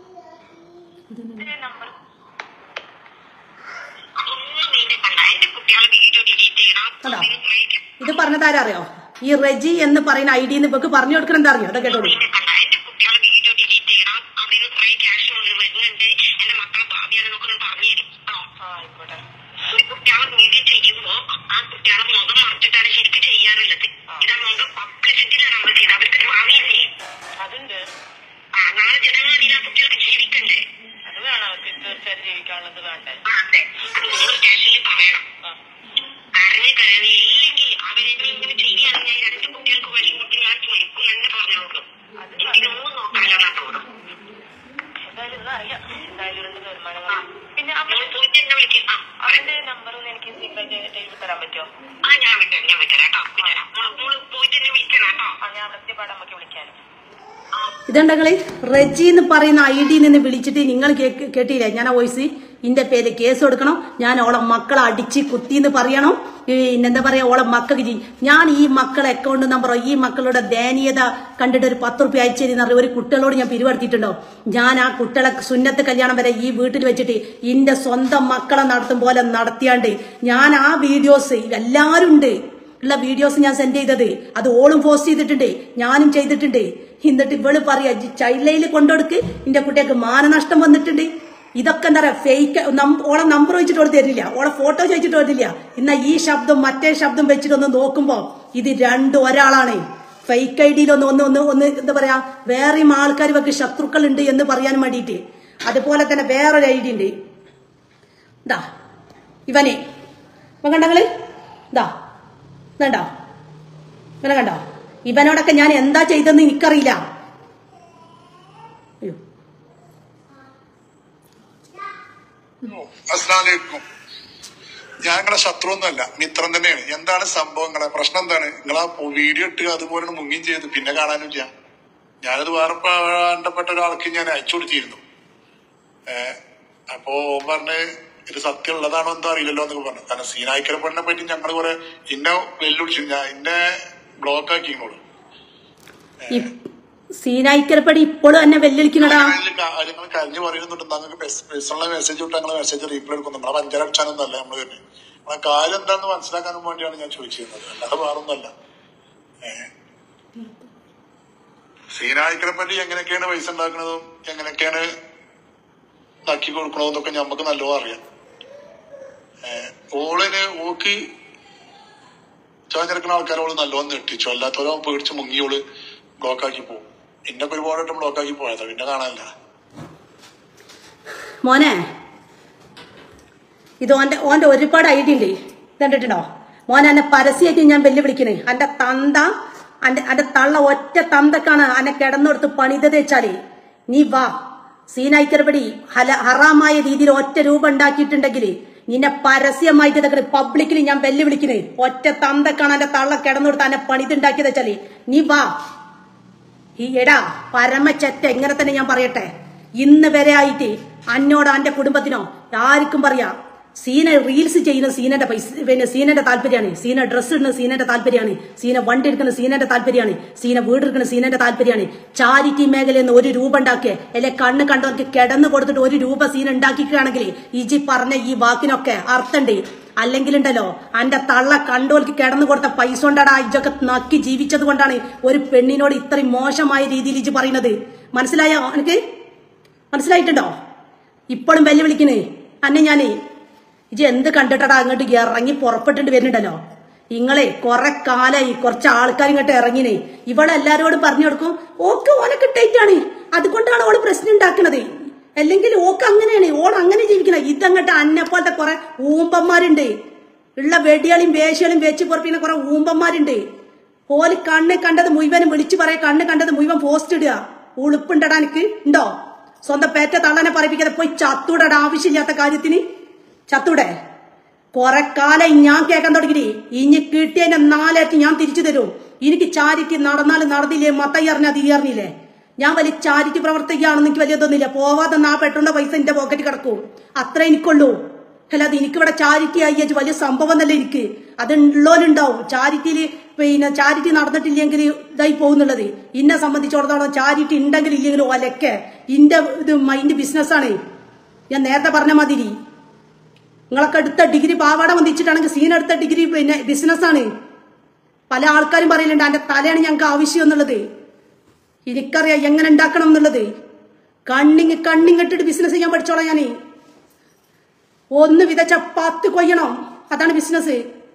അതൊന്നും നീന്റെ കണ്ട എന്റെ കുട്ടികളെ വീഡിയോ ഡിലീറ്റ് ചെയ്യണം കണ്ടോ? അതിന് ഉപയോഗിക്കാം. ഇത് പറഞ്ഞതാരാ അറിയോ ഈ റെജി എന്ന് പറയുന്ന ഐ ഡി ഇവക്ക് പറഞ്ഞു കൊടുക്കണം എന്താ അറിയോ അതൊക്കെ കേട്ടോളൂ നീന്റെ കണ്ട എന്റെ കുട്ടികളെ വീഡിയോ ഡിലീറ്റ് ചെയ്യണം അതിന് കുറെ ക്യാഷ് വരുന്നുണ്ട് എന്റെ മക്കളെ ഭാവിയാണെന്നൊക്കെ ഒന്ന് പറഞ്ഞു തരും കേട്ടോ ഒരു കുട്ടികളെ വീഡിയോ ചെയ്യുമ്പോ ആ കുട്ടികളെ മുഖം മറച്ചിട്ടാണ് ശരിക്കും ചെയ്യാറുള്ളത് ഇത് നമുക്ക് പബ്ലിസിറ്റിയിലാണ് നമ്മൾ ചെയ്തത് അവർക്ക് ഭാവിയില്ലേ അതുണ്ട് ആ നാളെ ജനങ്ങളിൽ ആ കുട്ടികൾക്ക് ജീവിക്കണ്ടേ അത് വേണം അവർക്ക് തീർച്ചയായിട്ടും ജീവിക്കാനുള്ളത് വേണ്ടേ ആ, അതെ അത് നിങ്ങൾ സ്റ്റേഷനിൽ പറയണം ആ. കരഞ്ഞ് കരഞ്ഞ് ഇല്ലെങ്കിൽ അവരെന്നെ ഇങ്ങനെ ചെയ്യുകയാണെങ്കിൽ ഈ രണ്ട് കുട്ടികൾക്ക് വഴി കുട്ടി ഞാൻ മരിക്കും എന്ന് പറഞ്ഞോളൂ എനിക്കൊന്നും നോക്കാനില്ല നാട്ടോടും എന്തായാലും ഇത് അറിയാം എന്തായാലും രണ്ട് തീരുമാനങ്ങൾ പിന്നെ നിങ്ങൾ അവന്റെ പോയിട്ട് എന്നെ വിളിക്കും ആ അവന്റെ നമ്പർ ഒന്ന് എനിക്ക് സീക്രട്ട് ചെയ്തിട്ട് എഴുതി തരാൻ പറ്റുമോ ആ ഞാൻ വിട്ടു ഞാൻ വിട്ടരാം കേട്ടോ വിട്ടരാം മോള് മോള് പോയിട്ട് എന്നെ വിളിക്കണം കേട്ടോ ആ ഞാൻ അവിടെ പാടെ നമുക്ക് വിളിക്കാനും ഇതുണ്ടെങ്കില് റെജി എന്ന് പറയുന്ന ഐ ഡി നിന്ന് വിളിച്ചിട്ട് നിങ്ങൾ കേക്ക് കേട്ടില്ലേ ഞാൻ ആ വോയിസ് ഇന്റെ പേര് കേസ് കൊടുക്കണം ഞാൻ ഓളെ മക്കളെ അടിച്ച് കുത്തി എന്ന് പറയണം പിന്നെന്താ പറയാ ഓളെ മക്കൾക്ക് ചെയ്യും ഞാൻ ഈ മക്കളെ അക്കൗണ്ട് നമ്പറോ ഈ മക്കളുടെ ദയനീയത കണ്ടിട്ട് ഒരു പത്ത് റുപ്യ അയച്ചേരി ഒരു കുട്ടികളോട് ഞാൻ പിരിവെടുത്തിട്ടുണ്ടോ ഞാൻ ആ കുട്ടികളെ സുന്നത്ത് കല്യാണം വരെ ഈ വീട്ടിൽ വെച്ചിട്ട് ഇന്റെ സ്വന്തം മക്കളെ നടത്തും പോലെ നടത്തിയാണ്ട് ഞാൻ ആ വീഡിയോസ് എല്ലാവരും ഉണ്ട് ഉള്ള വീഡിയോസ് ഞാൻ സെൻഡ് ചെയ്തത് അത് ഓളും പോസ്റ്റ് ചെയ്തിട്ടുണ്ട് ഞാനും ചെയ്തിട്ടുണ്ട് എന്നിട്ട് ഇവള് പറയാ ചൈൽഡ് ലൈനിൽ കൊണ്ടുകൊടുക്ക് എന്റെ കുട്ടികൾക്ക് മാനനഷ്ടം വന്നിട്ടുണ്ട് ഇതൊക്കെ എന്താ പറയാ ഫേക്ക് ഓളെ നമ്പർ വെച്ചിട്ട് ഓള് തരില്ല ഓളെ ഫോട്ടോ ചോദിച്ചിട്ട് തരില്ല എന്നാ ഈ ശബ്ദം മറ്റേ ശബ്ദം വെച്ചിട്ട് ഒന്ന് നോക്കുമ്പോ ഇത് രണ്ടും ഒരാളാണ് ഫേക്ക് ഐ ഡിയിൽ ഒന്ന് ഒന്ന് ഒന്ന് ഒന്ന് എന്താ പറയാ വേറെയും ആൾക്കാർ ഇവർക്ക് ശത്രുക്കൾ ഉണ്ട് എന്ന് പറയാൻ വേണ്ടിയിട്ട് അതുപോലെ തന്നെ വേറൊരു ഐ ഡി ഉണ്ട് ഇതാ ഇവനെ ഇവൻ കണ്ടങ്ങള് ഇതാ ഇതുണ്ടോ ഇവനെ കണ്ടോ ഇവനോടൊക്കെ ഞാൻ എന്താ ചെയ്തെന്ന് എനിക്കറിയില്ല അയ്യോ അസ്ലാലേക്കും ഞാൻ നിങ്ങളെ ശത്രുവൊന്നുമല്ല മിത്രം തന്നെയാണ് എന്താണ് സംഭവം നിങ്ങളെ പ്രശ്നം എന്താണ് നിങ്ങൾ ആ വീഡിയോ ഇട്ട് അതുപോലെ മുങ്ങിയും ചെയ്തു പിന്നെ കാണാനും ഇല്ല ഞാനത് വേറെ പ- വേണ്ടപ്പെട്ട ഒരാൾക്ക് ഞാൻ അയച്ചു കൊടുത്തിരുന്നു ഏഹ് അപ്പോ ഓൻ പറഞ്ഞ് ഇത് സത്യം ഉള്ളതാണോ എന്തോ അറിയില്ലല്ലോ എന്നൊക്കെ പറഞ്ഞു കാരണം സീനായിക്കര പെണ്ണിനെ പറ്റി ഞങ്ങൾ കുറെ ഇന്നെ വെല്ലുവിളിച്ചു ഞാൻ ഇന്നെ ബ്ലോക്ക് ആക്കിങ്ങളോട് ഈ സീനായിക്കരപ്പടി ഇപ്പോഴും എന്നെ വെല്ലുവിളിക്കണടാ കാര്യങ്ങൾ കരഞ്ഞു പറയുന്നുണ്ട് നിങ്ങൾക്ക് പേഴ്സണൽ മെസ്സേജ് വിട്ട് ഞങ്ങൾ മെസ്സേജ് റീപ്ലൈ എടുക്കുന്നു നമ്മളെ പഞ്ചാര അടിച്ചാനൊന്നും അല്ല നമ്മൾ തന്നെ നമ്മളെ കാര്യം എന്താണെന്ന് മനസ്സിലാക്കാനും വേണ്ടിയാണ് ഞാൻ ചോദിച്ചിരുന്നത് അല്ലാതെ വേറൊന്നുമല്ല ഏഹ് സീനായിക്കരെ പറ്റി എങ്ങനെയൊക്കെയാണ് പൈസ ഉണ്ടാക്കുന്നതും എങ്ങനെയൊക്കെയാണ് ഇതാക്കി കൊടുക്കണതും എന്നൊക്കെ നമുക്ക് നല്ലോണം അറിയാം ഏഹ് ഓളിന് ഓക്ക് ചാഞ്ഞെടുക്കുന്ന ആൾക്കാരെ ഓള് നല്ലോണം നെട്ടിച്ചു അല്ലാത്തവരോ പേടിച്ച് മുങ്ങിയോള് ബ്ലോക്ക് ആക്കി പോകും ഇന്നൊക്കെ ഒരുപാട് വട്ടം ബ്ലോക്ക് ആക്കി പോയതാ പിന്നെ കാണാനില്ല മോനെ ഇത് ഓന്റെ ഓന്റെ ഒരുപാട് ഐഡിയ ഉണ്ട് ഇത് കണ്ടിട്ടുണ്ടോ മോനെ എന്നെ പരസ്യമായിട്ട് ഞാൻ വെല്ലുവിളിക്കണേ എന്റെ തന്ത അന്റെ അന്റെ തള്ള ഒറ്റ തന്തക്കാണ് എന്നെ കിടന്നെടുത്ത് പണിതത് വെച്ചാല് നീ വാ സീനായിക്കരപടി ഹല ഹറാമായ രീതിയിൽ ഒറ്റ രൂപ ഉണ്ടാക്കിയിട്ടുണ്ടെങ്കിൽ നിന്നെ പരസ്യമായിട്ട് ഇതൊക്കെ പബ്ലിക്കിൽ ഞാൻ വെല്ലുവിളിക്കണേ ഒറ്റ തന്തക്കാണ് എന്റെ തള്ള കിടന്നെടുത്ത് എന്നെ പണിതുണ്ടാക്കിയത് വെച്ചാല് നീ വാ ഈ എടാ പരമച്ചറ്റ എങ്ങനെ തന്നെ ഞാൻ പറയട്ടെ ഇന്ന് വരെ ആയിട്ട് അന്നോട് അന്റെ കുടുംബത്തിനോ ആർക്കും പറയാ സീന റീൽസ് ചെയ്യുന്ന സീനന്റെ പൈസ പിന്നെ സീനന്റെ താല്പര്യമാണ് സീന ഡ്രസ്സ് ഇടുന്ന സീനന്റെ താല്പര്യമാണ് സീന വണ്ടി എടുക്കുന്ന സീനന്റെ താല്പര്യമാണ് സീന വീട് എടുക്കുന്ന സീനന്റെ താല്പര്യമാണ് ചാരിറ്റി മേഖലയിൽ നിന്ന് ഒരു രൂപ ഉണ്ടാക്കിയ അല്ലെ കണ്ണ് കണ്ടവർക്ക് കിടന്നു കൊടുത്തിട്ട് ഒരു രൂപ സീന ഉണ്ടാക്കിക്കുകയാണെങ്കിൽ ഇജി പറഞ്ഞ ഈ വാക്കിനൊക്കെ അർത്ഥമുണ്ട് അല്ലെങ്കിലുണ്ടല്ലോ അന്റെ തള്ള കണ്ടോൽക്ക് കിടന്നു കൊടുത്ത പൈസ കൊണ്ടാടാ ഇജൊക്കെ നക്കി ജീവിച്ചത് കൊണ്ടാണ് ഒരു പെണ്ണിനോട് ഇത്രയും മോശമായ രീതിയിൽ ഇജ് പറയുന്നത് മനസ്സിലായോ എനിക്ക് മനസ്സിലായിട്ടുണ്ടോ ഇപ്പോഴും വെല്ലുവിളിക്കുന്നേ അന്നെ ഞാനേ ഇജ് എന്ത് കണ്ടിട്ടടാ അങ്ങോട്ട് ഇറങ്ങി പുറപ്പെട്ടിട്ട് വരുന്നുണ്ടല്ലോ ഇങ്ങളെ കുറെ കാലായി കുറച്ച് ആൾക്കാർ ഇങ്ങോട്ട് ഇറങ്ങിനേ ഇവളെ എല്ലാരോടും പറഞ്ഞു കൊടുക്കും ഓക്ക് ഓനൊക്കെ ടൈറ്റാണ് അതുകൊണ്ടാണ് ഓള് പ്രശ്നം ഉണ്ടാക്കുന്നത് അല്ലെങ്കിൽ ഓക്ക് അങ്ങനെയാണ് ഓൾ അങ്ങനെ ജീവിക്കണം ഇതങ്ങട്ട് അന്നെ പോലത്തെ കുറെ ഊമ്പന്മാരുണ്ട് ഉള്ള വെടിയാളിയും വേശ്യകളും വെച്ച് പുറപ്പിക്കുന്ന കുറെ ഊമ്പന്മാരുണ്ട് ഓല് കണ്ണ് കണ്ടത് മുഴുവനും വിളിച്ചു പറയാ കണ്ണ് കണ്ടത് മുഴുവൻ പോസ്റ്റ് ഇടുക ഉളുപ്പുണ്ടടാ എനിക്ക് ഉണ്ടോ സ്വന്തം പേറ്റ തള്ളനെ പറയിപ്പിക്കാതെ പോയി ചത്തൂടടാ ആവശ്യമില്ലാത്ത കാര്യത്തിന് ചത്തൂടെ കൊറേ കാലം ഞാൻ കേൾക്കാൻ തുടങ്ങി ഇനി കിട്ടിയതിന്റെ നാലായിട്ട് ഞാൻ തിരിച്ചു തരും എനിക്ക് ചാരിറ്റി നടന്നാലും നടന്നില്ലേ മത്തയ്യ അറിഞ്ഞാ തീ അറിഞ്ഞില്ലേ ഞാൻ വലിയ ചാരിറ്റി പ്രവർത്തിക്കുകയാണെന്ന് എനിക്ക് വലിയ തോന്നില്ല പോവാതെ നാ പെട്ടുണ്ട പൈസ എന്റെ പോക്കറ്റ് കിടക്കും അത്ര എനിക്കുള്ളൂ അല്ലാതെ എനിക്കിവിടെ ചാരിറ്റി ആയി വെച്ച് വലിയ സംഭവം തന്നെ എനിക്ക് അത് ഉള്ളോലുണ്ടാവും ചാരിറ്റിയിൽ പിന്നെ ചാരിറ്റി നടന്നിട്ടില്ലെങ്കിൽ ഇതായി പോകുന്നുള്ളത് ഇന്നെ സംബന്ധിച്ചിടത്തോളം ചാരിറ്റി ഉണ്ടെങ്കിൽ ഇല്ലെങ്കിലും ഒലക്കെ ഇന്റെ ഇത് മൈൻഡ് ബിസിനസ്സാണ് ഞാൻ നേരത്തെ പറഞ്ഞ മാതിരി നിങ്ങളൊക്കെ എടുത്ത ഡിഗ്രി പാവാട വന്നിച്ചിട്ടാണെങ്കിൽ സീൻ എടുത്ത ഡിഗ്രി പിന്നെ ബിസിനസ്സാണ് പല ആൾക്കാരും പറയലുണ്ട് എന്റെ തലയാണ് ഞങ്ങൾക്ക് ആവശ്യം എന്നുള്ളത് എനിക്കറിയാം എങ്ങനെ ഉണ്ടാക്കണം എന്നുള്ളത് കണ്ണിങ് കണ്ണിങ്ങിട്ടിട്ട് ബിസിനസ് ചെയ്യാൻ പഠിച്ചോളാം ഞാൻ ഒന്ന് വിതച്ച പത്ത് കൊയ്യണം അതാണ് ബിസിനസ്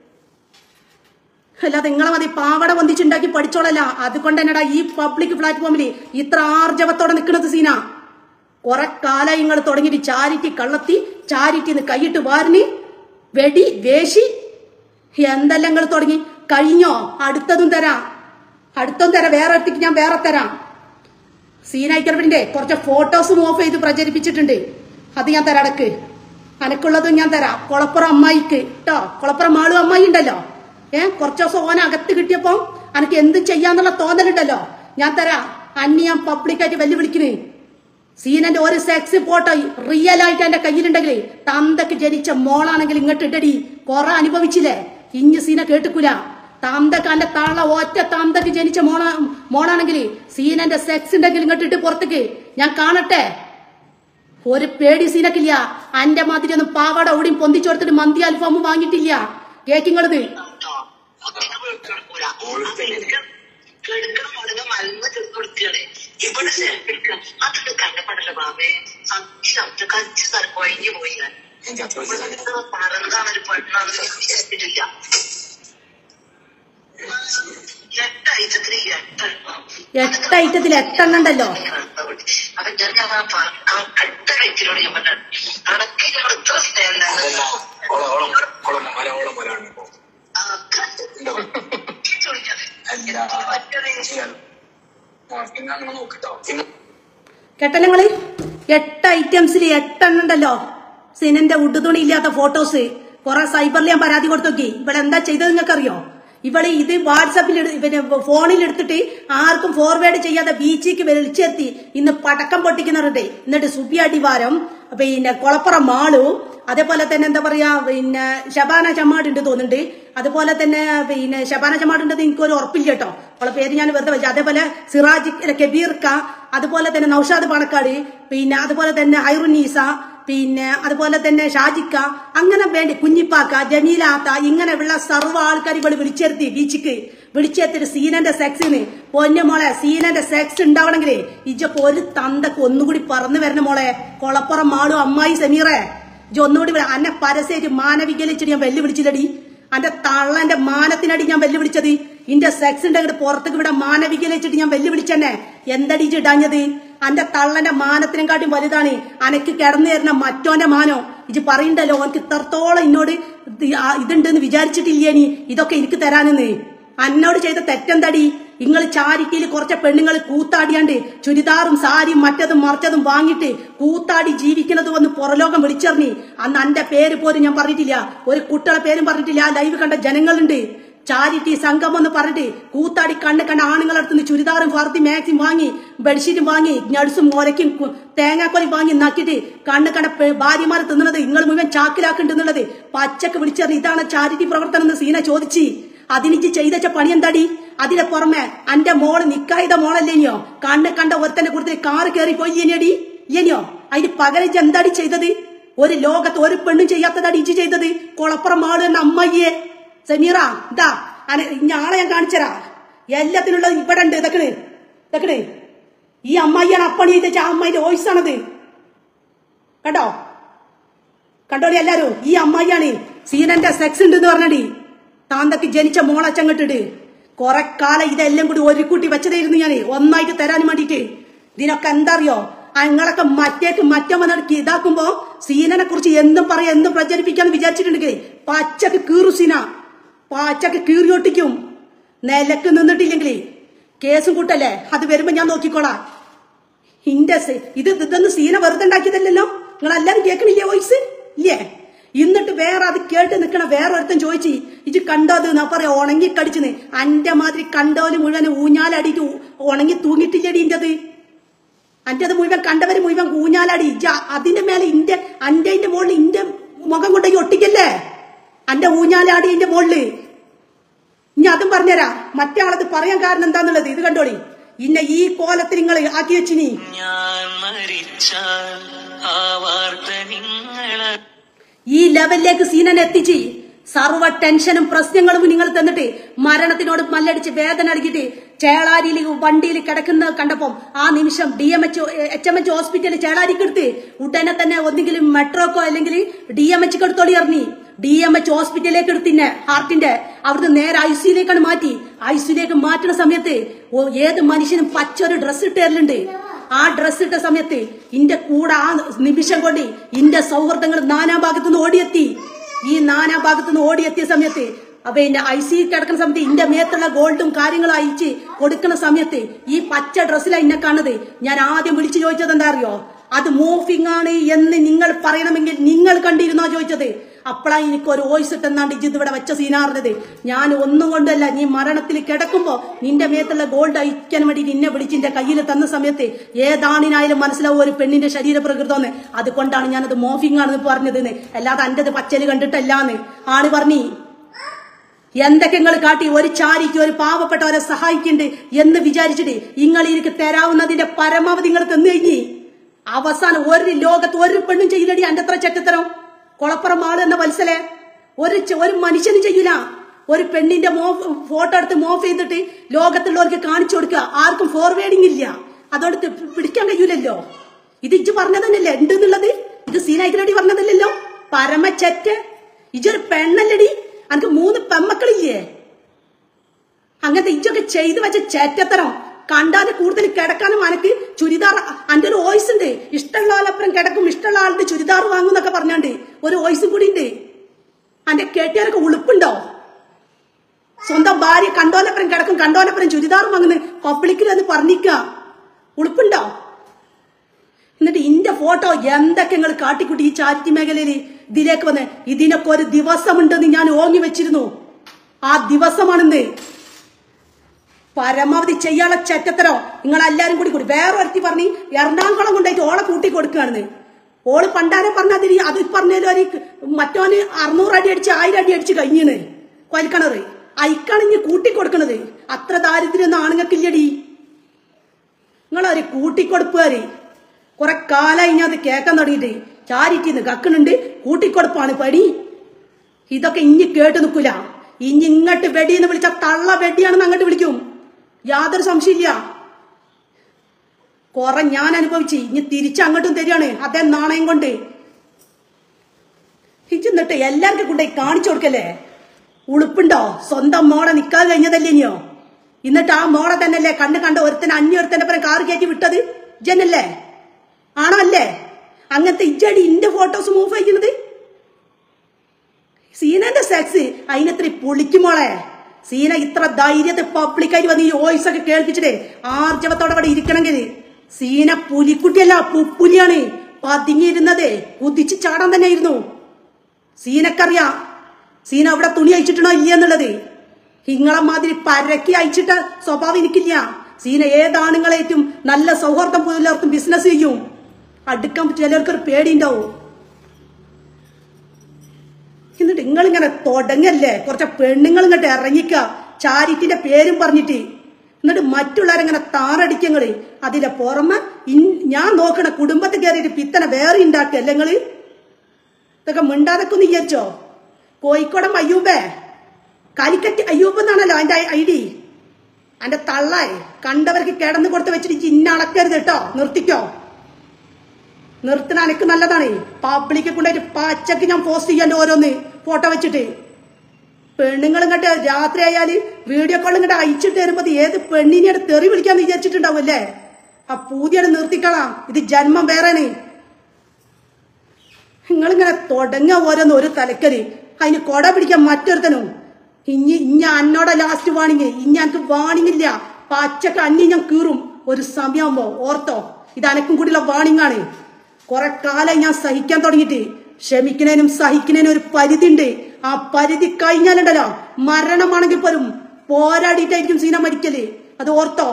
അല്ലാതെ നിങ്ങളെ മതി പാവട വന്നിച്ചുണ്ടാക്കി പഠിച്ചോളല്ല അതുകൊണ്ട് തന്നെടാ ഈ പബ്ലിക് പ്ലാറ്റ്ഫോമിൽ ഇത്ര ആർജവത്തോടെ നിൽക്കുന്നത് സീന കുറെ കാലം നിങ്ങൾ തുടങ്ങിയിട്ട് ചാരിറ്റി കള്ളത്തി ചാരിറ്റിന്ന് കൈയിട്ട് വാരിന് വെടി വേശി എന്തെല്ലാം നിങ്ങൾ തുടങ്ങി കഴിഞ്ഞോ അടുത്തതും തരാം അടുത്തതും തരാം വേറെ അടുത്തേക്ക് ഞാൻ വേറെ തരാം സീനായിക്കരപ്പിന്റെ കുറച്ച് ഫോട്ടോസും ഓഫ് ചെയ്ത് പ്രചരിപ്പിച്ചിട്ടുണ്ട് അത് ഞാൻ തരാം അടക്ക് അനക്കുള്ളതും ഞാൻ തരാം കൊളപ്പുറം അമ്മായിക്ക് കേട്ടോ കൊളപ്പുറം മാളും അമ്മായി ഉണ്ടല്ലോ ഏ കുറച്ച് ദിവസം ഓന അകത്ത് കിട്ടിയപ്പോ അനക്ക് എന്ത് ചെയ്യാന്നുള്ള തോന്നലുണ്ടല്ലോ ഞാൻ തരാം അന്നി ഞാൻ പബ്ലിക്കായിട്ട് വെല്ലുവിളിക്കുന്നേ സീനന്റെ ഒരു സെക്സ് ഫോട്ടോ റിയൽ ആയിട്ട് എന്റെ കയ്യിലുണ്ടെങ്കിൽ തന്തക്ക് ജനിച്ച മോളാണെങ്കിൽ ഇങ്ങോട്ട് ഇട്ടടി കൊറേ അനുഭവിച്ചില്ലേ ഇഞ്ഞ് സീന കേട്ടിക്കൂല തന്തക്ക് എന്റെ തള്ള ഒറ്റ തന്തക്ക് ജനിച്ച മോണ മോളാണെങ്കിൽ സീനന്റെ സെക്സ് ഉണ്ടെങ്കിൽ ഇങ്ങോട്ട് ഇട്ട് പുറത്തേക്ക് ഞാൻ കാണട്ടെ ഒരു പേടി സീനക്കില്ല അന്റെ മാതിരി ഒന്നും പാവാട ഓടിയും പൊന്തിച്ചു കൊടുത്തിട്ട് മന്തി അൽഫാമും വാങ്ങിയിട്ടില്ല കേക്കിങ്ങളത് കെടുക്കണം മുടങ്ങ മരുന്ന് കൊടുക്കുകയാണ് ഇവിടെ എടുക്കുക അതൊക്കെ കണ്ടപ്പെടല്ല ബാബേ സത്യം കച്ച് സ്ഥലം ഒഴിഞ്ഞു പോയി ഞാൻ പറഞ്ഞതാണ് ഒരു പെണ്ണാണ് വിചാരിച്ചിട്ടില്ല എട്ട് ഐറ്റത്തിന് എട്ട് എട്ട് ഐറ്റത്തിൽ എട്ടെണ്ണം ഉണ്ടല്ലോ അപ്പൊ ഞാൻ ആ പ- ആ എട്ട് ഐറ്റിനോട് ഞാൻ പറഞ്ഞു അടക്കിനോട് ഇത്ര സ്നേഹം ഓള ഓള ഓള മോല ഓള മോലാണ് ഇപ്പൊ ചോദിക്കാതെ എന്നെ അങ്ങനെ നോക്കിട്ടോ കേട്ടല്ലങ്ങള് എട്ട് ഐറ്റംസിൽ എട്ടെണ്ണം ഉണ്ടല്ലോ സിനന്റെ ഉടുതുണി ഇല്ലാത്ത ഫോട്ടോസ് കുറെ സൈബറിൽ ഞാൻ പരാതി കൊടുത്തോക്കി ഇവിടെ എന്താ ചെയ്തത് നിങ്ങൾക്കറിയോ ഇവള് ഇത് വാട്സാപ്പിൽ എടു- പിന്നെ ഫോണിൽ എടുത്തിട്ട് ആർക്കും ഫോർവേഡ് ചെയ്യാതെ ബീച്ചിക്ക് വലിച്ചെത്തി ഇന്ന് പടക്കം പൊട്ടിക്കുന്നവരുണ്ട് എന്നിട്ട് സുബിയടിവാരം പിന്നെ കൊളപ്പുറം മാളു അതേപോലെ തന്നെ എന്താ പറയാ പിന്നെ ശബാന ചമ്മാടുണ്ട് തോന്നുന്നുണ്ട് അതുപോലെ തന്നെ പിന്നെ ശബാന ചമ്മാടുണ്ടെന്ന് എനിക്കൊരു ഉറപ്പില്ല കേട്ടോ അവളെ പേര് ഞാൻ വെറുതെ വെച്ചു അതേപോലെ സിറാജ് അല്ല, കബീർക്ക അതുപോലെ തന്നെ നൌഷാദ് പാണക്കാട് പിന്നെ അതുപോലെ തന്നെ ഹൈറുന്നീസ പിന്നെ അതുപോലെ തന്നെ ഷാജിക്ക അങ്ങനെ വേണ്ടി കുഞ്ഞിപ്പാക്ക ജമീലാത്ത ഇങ്ങനെയുള്ള സർവ്വ ആൾക്കാർ ഇവിടെ വിളിച്ചെടുത്തി ബീച്ചിക്ക് വിളിച്ചെത്തിട്ട് സീനന്റെ സെക്സിന് പൊന്നു മോളെ സീനന്റെ സെക്സ് ഉണ്ടാവണമെങ്കിൽ ഇജൊക്കെ ഒരു തന്തക്ക് ഒന്നുകൂടി പറന്നു വരണ മോളെ കൊളപ്പുറം മാളും അമ്മായി സമീറേ ഇജ് ഒന്നുകൂടി വരാം അന്നെ പരസ്യമായിട്ട് മാനവികലിച്ചിട്ട് ഞാൻ വെല്ലുവിളിച്ചില്ലടി അന്റെ തള്ളന്റെ മാനത്തിനടി ഞാൻ വെല്ലുവിളിച്ചത് ഇന്റെ സെക്സ് ഉണ്ടെങ്കിൽ പുറത്തേക്ക് ഇവിടെ മാനവികലിച്ചിട്ട് ഞാൻ വെല്ലുവിളിച്ചെന്നെ എന്തടി ഇജ് ഇടാഞ്ഞത് അന്റെ തള്ളന്റെ മാനത്തിനും കാട്ടിയും വലുതാണ് അനക്ക് കിടന്നു തരുന്ന മറ്റോന്റെ മാനോ ഇജ് പറയണ്ടല്ലോ എനിക്ക് ഇത്രത്തോളം എന്നോട് ഇത് ആ ഇതുണ്ടെന്ന് വിചാരിച്ചിട്ടില്ലേ നീ ഇതൊക്കെ എനിക്ക് തരാനെന്ന് അന്നോട് ചെയ്ത തെറ്റെന്തടി നിങ്ങൾ ചാരിറ്റിയിൽ കുറച്ച് പെണ്ണുങ്ങൾ കൂത്താടിയാണ്ട് ചുരിദാറും സാരിയും മറ്റതും മറിച്ചതും വാങ്ങിയിട്ട് കൂത്താടി ജീവിക്കുന്നത് വന്ന് പുറലോകം വിളിച്ചെറിഞ്ഞി അന്ന് അന്റെ പേര് പോലും ഞാൻ പറഞ്ഞിട്ടില്ല ഒരു കുട്ടികളെ പേരും പറഞ്ഞിട്ടില്ല ആ ലൈവ് കണ്ട ജനങ്ങളുണ്ട് ചാരിറ്റി സംഘം എന്ന് പറഞ്ഞിട്ട് കൂത്താടി കണ്ണ് കണ്ട ആണുങ്ങളടുത്ത് നിന്ന് ചുരിദാറും ഫർത്തി മാക്സിം വാങ്ങി ബെഡ്ഷീറ്റും വാങ്ങി ഞടുസും മുരയ്ക്കും കു- തേങ്ങാക്കൊലി വാങ്ങി നക്കിയിട്ട് കണ്ണ് കണ്ട പെ- ഭാര്യമാരെ തിന്നുന്നത് നിങ്ങൾ മുഴുവൻ ചാക്കിലാക്കുന്നുള്ളത് പച്ചക്ക് വിളിച്ചറിഞ്ഞ് ഇതാണ് ചാരിറ്റി പ്രവർത്തനം എന്ന് സീന ചോദിച്ച് അതിനിച്ച് ചെയ്തച്ച പണി എന്താടി അതിന് പുറമെ അന്റെ മോള് നിക്കായുധ മോളല്ലേനിയോ കണ്ണ് കണ്ട ഒരുത്തന്റെ കൂടുതൽ കാറ് കയറി പോയി ഇനിയടി ഇനിയോ അതിന് പകരം ഇജ്ജ് എന്താടി ചെയ്തത് ഒരു ലോകത്ത് ഒരു പെണ്ണും ചെയ്യാത്തതാടി ഇജ്ജ് ചെയ്തത് കൊളപ്പുറം മാള് എന്ന അമ്മയ്യേ സമീറ ഇതാ അന- ഞാളെ ഞാൻ കാണിച്ചരാ എല്ലാത്തിനുള്ള ഇവിടെ ഉണ്ട് ഇതൊക്കെ ഇതൊക്കെ ഈ അമ്മായിയാണ് അപ്പണി ചെയ്ത ആ അമ്മായിന്റെ വോയിസ് ആണത് കണ്ടോ കണ്ടോടി എല്ലാരും ഈ അമ്മായിയാണ് സീനന്റെ സെക്സ് ഉണ്ട് എന്ന് പറഞ്ഞടി താന്തക്ക് ജനിച്ച മോളച്ചങ്ങട്ടിട്ട് കൊറേ കാലം ഇതെല്ലാം കൂടി ഒരു കൂട്ടി വെച്ചതായിരുന്നു ഞാൻ ഒന്നായിട്ട് തരാൻ വേണ്ടിട്ട് ഇതിനൊക്കെ എന്താ അറിയോ അങ്ങളൊക്കെ മറ്റേക്ക് മറ്റേ വന്നിടക്ക് ഇതാക്കുമ്പോ സീനനെ കുറിച്ച് എന്തും പറയാ എന്തും പ്രചരിപ്പിക്കാന്ന് വിചാരിച്ചിട്ടുണ്ടെങ്കിൽ പച്ചക്ക് കീറു സീന പച്ചക്ക് കീറിയൊട്ടിക്കും നിലക്ക് നിന്നിട്ടില്ലെങ്കിൽ കേസും കൂട്ടല്ലേ അത് വരുമ്പോ ഞാൻ നോക്കിക്കോളാം ഇന്റെ സെ- ഇത് ഇതൊന്നും സീന വെറുതെ ഉണ്ടാക്കിയതല്ലല്ലോ നിങ്ങൾ എല്ലാരും കേൾക്കണില്ലേ വോയിസ് ഇല്ലേ എന്നിട്ട് വേറെ അത് കേട്ട് നിക്കണ വേറെ ഒരുത്തൻ ചോദിച്ചു ഇത് കണ്ടത് എന്നാ പറയാ ഉണങ്ങി കടിച്ചെന്ന് അന്റെ മാതിരി കണ്ടോല് മുഴുവൻ ഊഞ്ഞാലടിയിട്ട് ഉ- ഉണങ്ങി തൂങ്ങിട്ടില്ലടി ഇന്റത് അന്റത് മുഴുവൻ കണ്ടവര് മുഴുവൻ ഊഞ്ഞാലടി ഇജ്ജ് അതിന്റെ മേലെ ഇന്റെ അന്റെ ഇന്റെ മുകളിൽ ഇന്റെ മുഖം കൊണ്ടുപോയി ഒട്ടിക്കല്ലേ അന്റെ ഊഞ്ഞാലാടി ഇന്റെ മുകളില് ഇനി അതും പറഞ്ഞുതരാ മറ്റേ ആളത് പറയാൻ കാരണം എന്താന്നുള്ളത് ഇത് കണ്ടോളി ഇന്നെ ഈ കോലത്തിൽ നിങ്ങൾ ആക്കി വെച്ചിനി ഞാൻ മരിച്ചാൽ ആ വാർത്ത നിങ്ങളെ ഈ ലെവലിലേക്ക് സീനനെ എത്തിച്ച് സർവ്വ ടെൻഷനും പ്രശ്നങ്ങളും നിങ്ങൾ തന്നിട്ട് മരണത്തിനോട് മല്ലടിച്ച് വേദന അടിക്കിട്ട് ചേളാരിയിൽ വണ്ടിയിൽ കിടക്കുന്ന കണ്ടപ്പം ആ നിമിഷം D M H H M H ഹോസ്പിറ്റലിൽ ചേളാരിക്ക് എടുത്ത് ഉടനെ തന്നെ ഒന്നെങ്കിലും മെട്രോക്കോ അല്ലെങ്കിൽ ഡി എം എച്ച് എടുത്തോടി ഇറങ്ങി ഡി എം എച്ച് ഹോസ്പിറ്റലിലേക്ക് എടുത്തിന്നെ ഹാർട്ടിന്റെ അവിടുന്ന് നേരെ ഐ സിയിലേക്കാണ് മാറ്റി ഐ സിയിലേക്ക് മാറ്റുന്ന സമയത്ത് ഓ- ഏത് മനുഷ്യനും പച്ചൊരു ഡ്രസ്സ് ഇട്ടേരലുണ്ട് ആ ഡ്രസ് ഇട്ട സമയത്ത് ഇന്റെ കൂടെ ആ നിമിഷം കൊണ്ട് ഇന്റെ സൗഹൃദങ്ങൾ നാനാ ഭാഗത്തുനിന്ന് ഓടിയെത്തി ഈ നാനാ ഭാഗത്തുനിന്ന് ഓടിയെത്തിയ സമയത്ത് അപ്പൊ എന്റെ ഐ സി കിടക്കുന്ന സമയത്ത് ഇന്റെ മേത്തുള്ള ഗോൾഡും കാര്യങ്ങളും അയച്ച് കൊടുക്കുന്ന സമയത്ത് ഈ പച്ച ഡ്രസ്സിലാണ് എന്നെ കാണുന്നത് ഞാൻ ആദ്യം വിളിച്ചു ചോദിച്ചത് എന്താ അറിയോ അത് മൂഫിംഗ് ആണ് എന്ന് നിങ്ങൾ പറയണമെങ്കിൽ നിങ്ങൾ കണ്ടിരുന്നോ ചോദിച്ചത് അപ്പോഴാ എനിക്ക് ഒരു വോയിസ് ഇട്ടെന്നാണ്ട് ഇജ്ജ് ഇവിടെ വെച്ച സീനാറിനത് ഞാൻ ഒന്നും കൊണ്ടല്ല നീ മരണത്തിൽ കിടക്കുമ്പോ നിന്റെ മേത്തുള്ള ഗോൾഡ് അയക്കാൻ വേണ്ടി നിന്നെ വിളിച്ച് എന്റെ കയ്യിൽ തന്ന സമയത്ത് ഏതാണിനായാലും മനസ്സിലാവും ഒരു പെണ്ണിന്റെ ശരീര പ്രകൃതമെന്ന് അതുകൊണ്ടാണ് ഞാനത് മോഫിംഗ് ആണെന്ന് പറഞ്ഞതെന്ന് അല്ലാതെ എന്റേത് പച്ചല് കണ്ടിട്ടല്ലാന്ന് ആണ് പറഞ്ഞി എന്തൊക്കെ നിങ്ങൾ കാട്ടി ഒരു ചാരിക്ക് ഒരു പാവപ്പെട്ടവരെ സഹായിക്കുന്നുണ്ട് എന്ന് വിചാരിച്ചിട്ട് നിങ്ങൾ എനിക്ക് തരാവുന്നതിന്റെ പരമാവധി നിങ്ങൾ തന്നു കഴിഞ്ഞി അവസാനം ഒരു ലോകത്ത് ഒരു പെണ്ണും ചെയ്യില്ലടി അന്റെ അത്ര ചെറ്റത്തരം കൊളപ്പുറം ആള് എന്ന മത്സലെ ഒരു ചെ- ഒരു മനുഷ്യനും ചെയ്യൂല ഒരു പെണ്ണിന്റെ മോ ഫോട്ടോ എടുത്ത് മോഫ് ചെയ്തിട്ട് ലോകത്തുള്ളവർക്ക് കാണിച്ചു കൊടുക്കുക ആർക്കും ഫോർവേഡിങ് ഇല്ല അതോട് തി- പിടിക്കാൻ കഴിയൂലല്ലോ ഇത് ഇജ്ജ് പറഞ്ഞതന്നല്ലേ ഉണ്ട് എന്നുള്ളത് ഇത് സീനായിക്കലടി പറഞ്ഞതല്ലല്ലോ പരമച്ചെറ്റ് ഇജൊരു പെണ്ണല്ലടി അനക്ക് മൂന്ന് പെമ്മക്കളില്ലേ അങ്ങനത്തെ ഇജ്ജൊക്കെ ചെയ്തു വെച്ച ചേറ്റത്തരം കണ്ടാല് കൂടുതൽ കിടക്കാനും അനക്ക് ചുരിദാർ അന്റെ ഒരു വോയിസ് ഉണ്ട് ഇഷ്ടമുള്ള ആളപ്പുറം കിടക്കും ഇഷ്ടമുള്ള ആളുടെ ചുരിദാർ വാങ്ങും എന്നൊക്കെ പറഞ്ഞാണ്ട് ഒരു വോയിസും കൂടി ഉണ്ട് അന്റെ കേട്ടിയാരൊക്കെ ഉളുപ്പുണ്ടോ സ്വന്തം ഭാര്യ കണ്ടോലപ്പുറം കിടക്കും കണ്ടോലപ്പുറം ചുരിദാർ വാങ്ങുന്നു പബ്ലിക്കിൽ അത് പറഞ്ഞിക്ക ഉളുപ്പുണ്ടോ എന്നിട്ട് ഇന്റെ ഫോട്ടോ എന്തൊക്കെ നിങ്ങൾ കാട്ടിക്കുട്ടി ഈ ചാരിറ്റി മേഖലയിൽ ഇതിലേക്ക് വന്ന് ഇതിനൊക്കെ ഒരു ദിവസമുണ്ടെന്ന് ഞാൻ ഓങ്ങി വെച്ചിരുന്നു ആ ദിവസമാണെന്ന് പരമാവധി ചെയ്യാനുള്ള ചെറ്റത്തരോ നിങ്ങൾ എല്ലാരും കൂടി കൂടി വേറെ ഒരുത്തി പറഞ്ഞ് എറണാകുളം കൊണ്ടായിട്ട് ഓളെ കൂട്ടി കൊടുക്കുകയാണെന്ന് ഓള് പണ്ടാരെ പറഞ്ഞതിരി അത് പറഞ്ഞാലും ഒരു മറ്റോന് അറുന്നൂറ് അടി അടിച്ച് ആയിരം അടി അടിച്ച് കഴിഞ്ഞിന്ന് കൊൽക്കണത് അയക്കാണിഞ്ഞ് കൂട്ടി കൊടുക്കണത് അത്ര ദാരിദ്ര്യമൊന്നും ആണുങ്ങൾക്കില്ലടി നിങ്ങളൊരു കൂട്ടിക്കൊടുപ്പുകാര് കുറെ കാലായി ഞാൻ അത് കേൾക്കാൻ തുടങ്ങിയിട്ട് ചാരിറ്റിന്ന് കക്കണുണ്ട് കൂട്ടിക്കൊടുപ്പാണ് പടി ഇതൊക്കെ ഇഞ്ഞി കേട്ട് നിൽക്കൂല ഇഞ്ഞി ഇങ്ങോട്ട് വെടിയെന്ന് വിളിച്ച തള്ള വെടിയാണെന്ന് അങ്ങോട്ട് വിളിക്കും യാതൊരു സംശയമില്ല കുറെ ഞാൻ അനുഭവിച്ച് ഇനി തിരിച്ച് അങ്ങോട്ടും തരികയാണ് അതേ നാണയം കൊണ്ട് എന്നിട്ട് എല്ലാവർക്കും കൊണ്ടുപോയി കാണിച്ചു കൊടുക്കല്ലേ ഉളുപ്പുണ്ടോ സ്വന്തം മോളെ നിക്കാതെ കഴിഞ്ഞതല്ലേ ഇനിയോ എന്നിട്ട് ആ മോളെ തന്നെയല്ലേ കണ്ട് കണ്ട് ഒരുത്തൻ അന്യൊരുത്തന്റെ പരം കാറ് കയറ്റി വിട്ടത് ജനല്ലേ ആണോ അല്ലേ അങ്ങനത്തെ ഇജ്ജടി ഇന്റെ ഫോട്ടോസ് മൂവ് ചെയ്യുന്നത് സീനന്റെ സെക്സ് അതിനെത്ര പൊളിക്കുമോളെ സീന ഇത്ര ധൈര്യത്തെ പബ്ലിക്കായിട്ട് വന്ന് ഈ വോയിസ് ഒക്കെ കേൾപ്പിച്ചിട്ടേ ആർജവത്തോടെ അവിടെ ഇരിക്കണമെങ്കിൽ സീന പുലിക്കുട്ടിയല്ല പുപ്പുലിയാണ് പതുങ്ങിയിരുന്നത് കുതിച്ച് ചാടാൻ തന്നെ ആയിരുന്നു സീനക്കറിയാം സീന അവിടെ തുണി അയച്ചിട്ടുണ്ടോ ഇല്ല എന്നുള്ളത് ഇങ്ങളെ മാതിരി പരക്കി അയച്ചിട്ട സ്വഭാവം എനിക്കില്ല സീന ഏതാണുങ്ങളേറ്റും നല്ല സൗഹാർദ്ദം പുലർത്തും ബിസിനസ് ചെയ്യും അടുക്കാൻ ചിലർക്കൊരു പേടിയുണ്ടാവും എന്നിട്ട് നിങ്ങളിങ്ങനെ തുടങ്ങല്ലേ കുറച്ച് പെണ്ണുങ്ങൾ ഇങ്ങോട്ട് ഇറങ്ങിക്ക ചാരിറ്റിന്റെ പേരും പറഞ്ഞിട്ട് എന്നിട്ട് മറ്റുള്ളവരെങ്ങനെ താറടിക്കങ്ങള് അതിന്റെ പുറമെ ഇൻ- ഞാൻ നോക്കണ കുടുംബത്തിൽ കയറിയിട്ട് പിത്തനെ വേറെ ഉണ്ടാക്കല്ലേ നിങ്ങള് ഇതൊക്കെ മിണ്ടാതൊക്കെ ഒന്ന് വിചാരിച്ചോ കോഴിക്കോടൻ അയ്യൂബേ കാലിക്കറ്റ് അയ്യൂബ് എന്നാണല്ലോ അതിന്റെ ഐ ഡി എന്റെ തള്ളായി കണ്ടവർക്ക് കിടന്നു കൊടുത്ത് വെച്ചിട്ട് ഇന്ന അളക്കരുത് കേട്ടോ നിർത്തിക്കോ നിർത്തണ എനിക്ക് നല്ലതാണ് പബ്ലിക്കെ കൊണ്ടായിട്ട് പച്ചക്ക് ഞാൻ പോസ്റ്റ് ചെയ്യാൻ ഓരോന്ന് ഫോട്ടോ വെച്ചിട്ട് പെണ്ണുങ്ങൾ ഇങ്ങോട്ട് രാത്രി ആയാല് വീഡിയോ കോൾ ഇങ്ങോട്ട് അയച്ചിട്ട് വരുമ്പോ അത് ഏത് പെണ്ണിനെ തെറി വിളിക്കാന്ന് വിചാരിച്ചിട്ടുണ്ടാവും അല്ലേ ആ പൂതിയാണ് നിർത്തിക്കളാം ഇത് ജന്മം വേറെയാണ് നിങ്ങളിങ്ങനെ തുടങ്ങ ഓരോന്ന് ഒരു തലക്കല് അതിന് കൊട പിടിക്കാൻ മറ്റൊരുത്തനും ഇഞ്ഞി ഇഞ്ഞ അന്നോടെ ലാസ്റ്റ് വാണിങ് ഇഞ്ഞ എനിക്ക് വാണിങ് ഇല്ല പച്ചക്ക് അന്നി ഞാൻ കീറും ഒരു സമയമാകുമ്പോ ഓർത്തോ ഇത് അനക്കും കൂടിയുള്ള വാണിംഗ് ആണ് കുറെ കാലം ഞാൻ സഹിക്കാൻ തുടങ്ങിയിട്ട് ക്ഷമിക്കുന്നതിനും സഹിക്കുന്നതിനും ഒരു പരിധി ഉണ്ട് ആ പരിധി കഴിഞ്ഞാലുണ്ടല്ലോ മരണമാണെങ്കിൽ പോലും പോരാടിയിട്ടായിരിക്കും സീന മരിക്കല് അത് ഓർത്തോ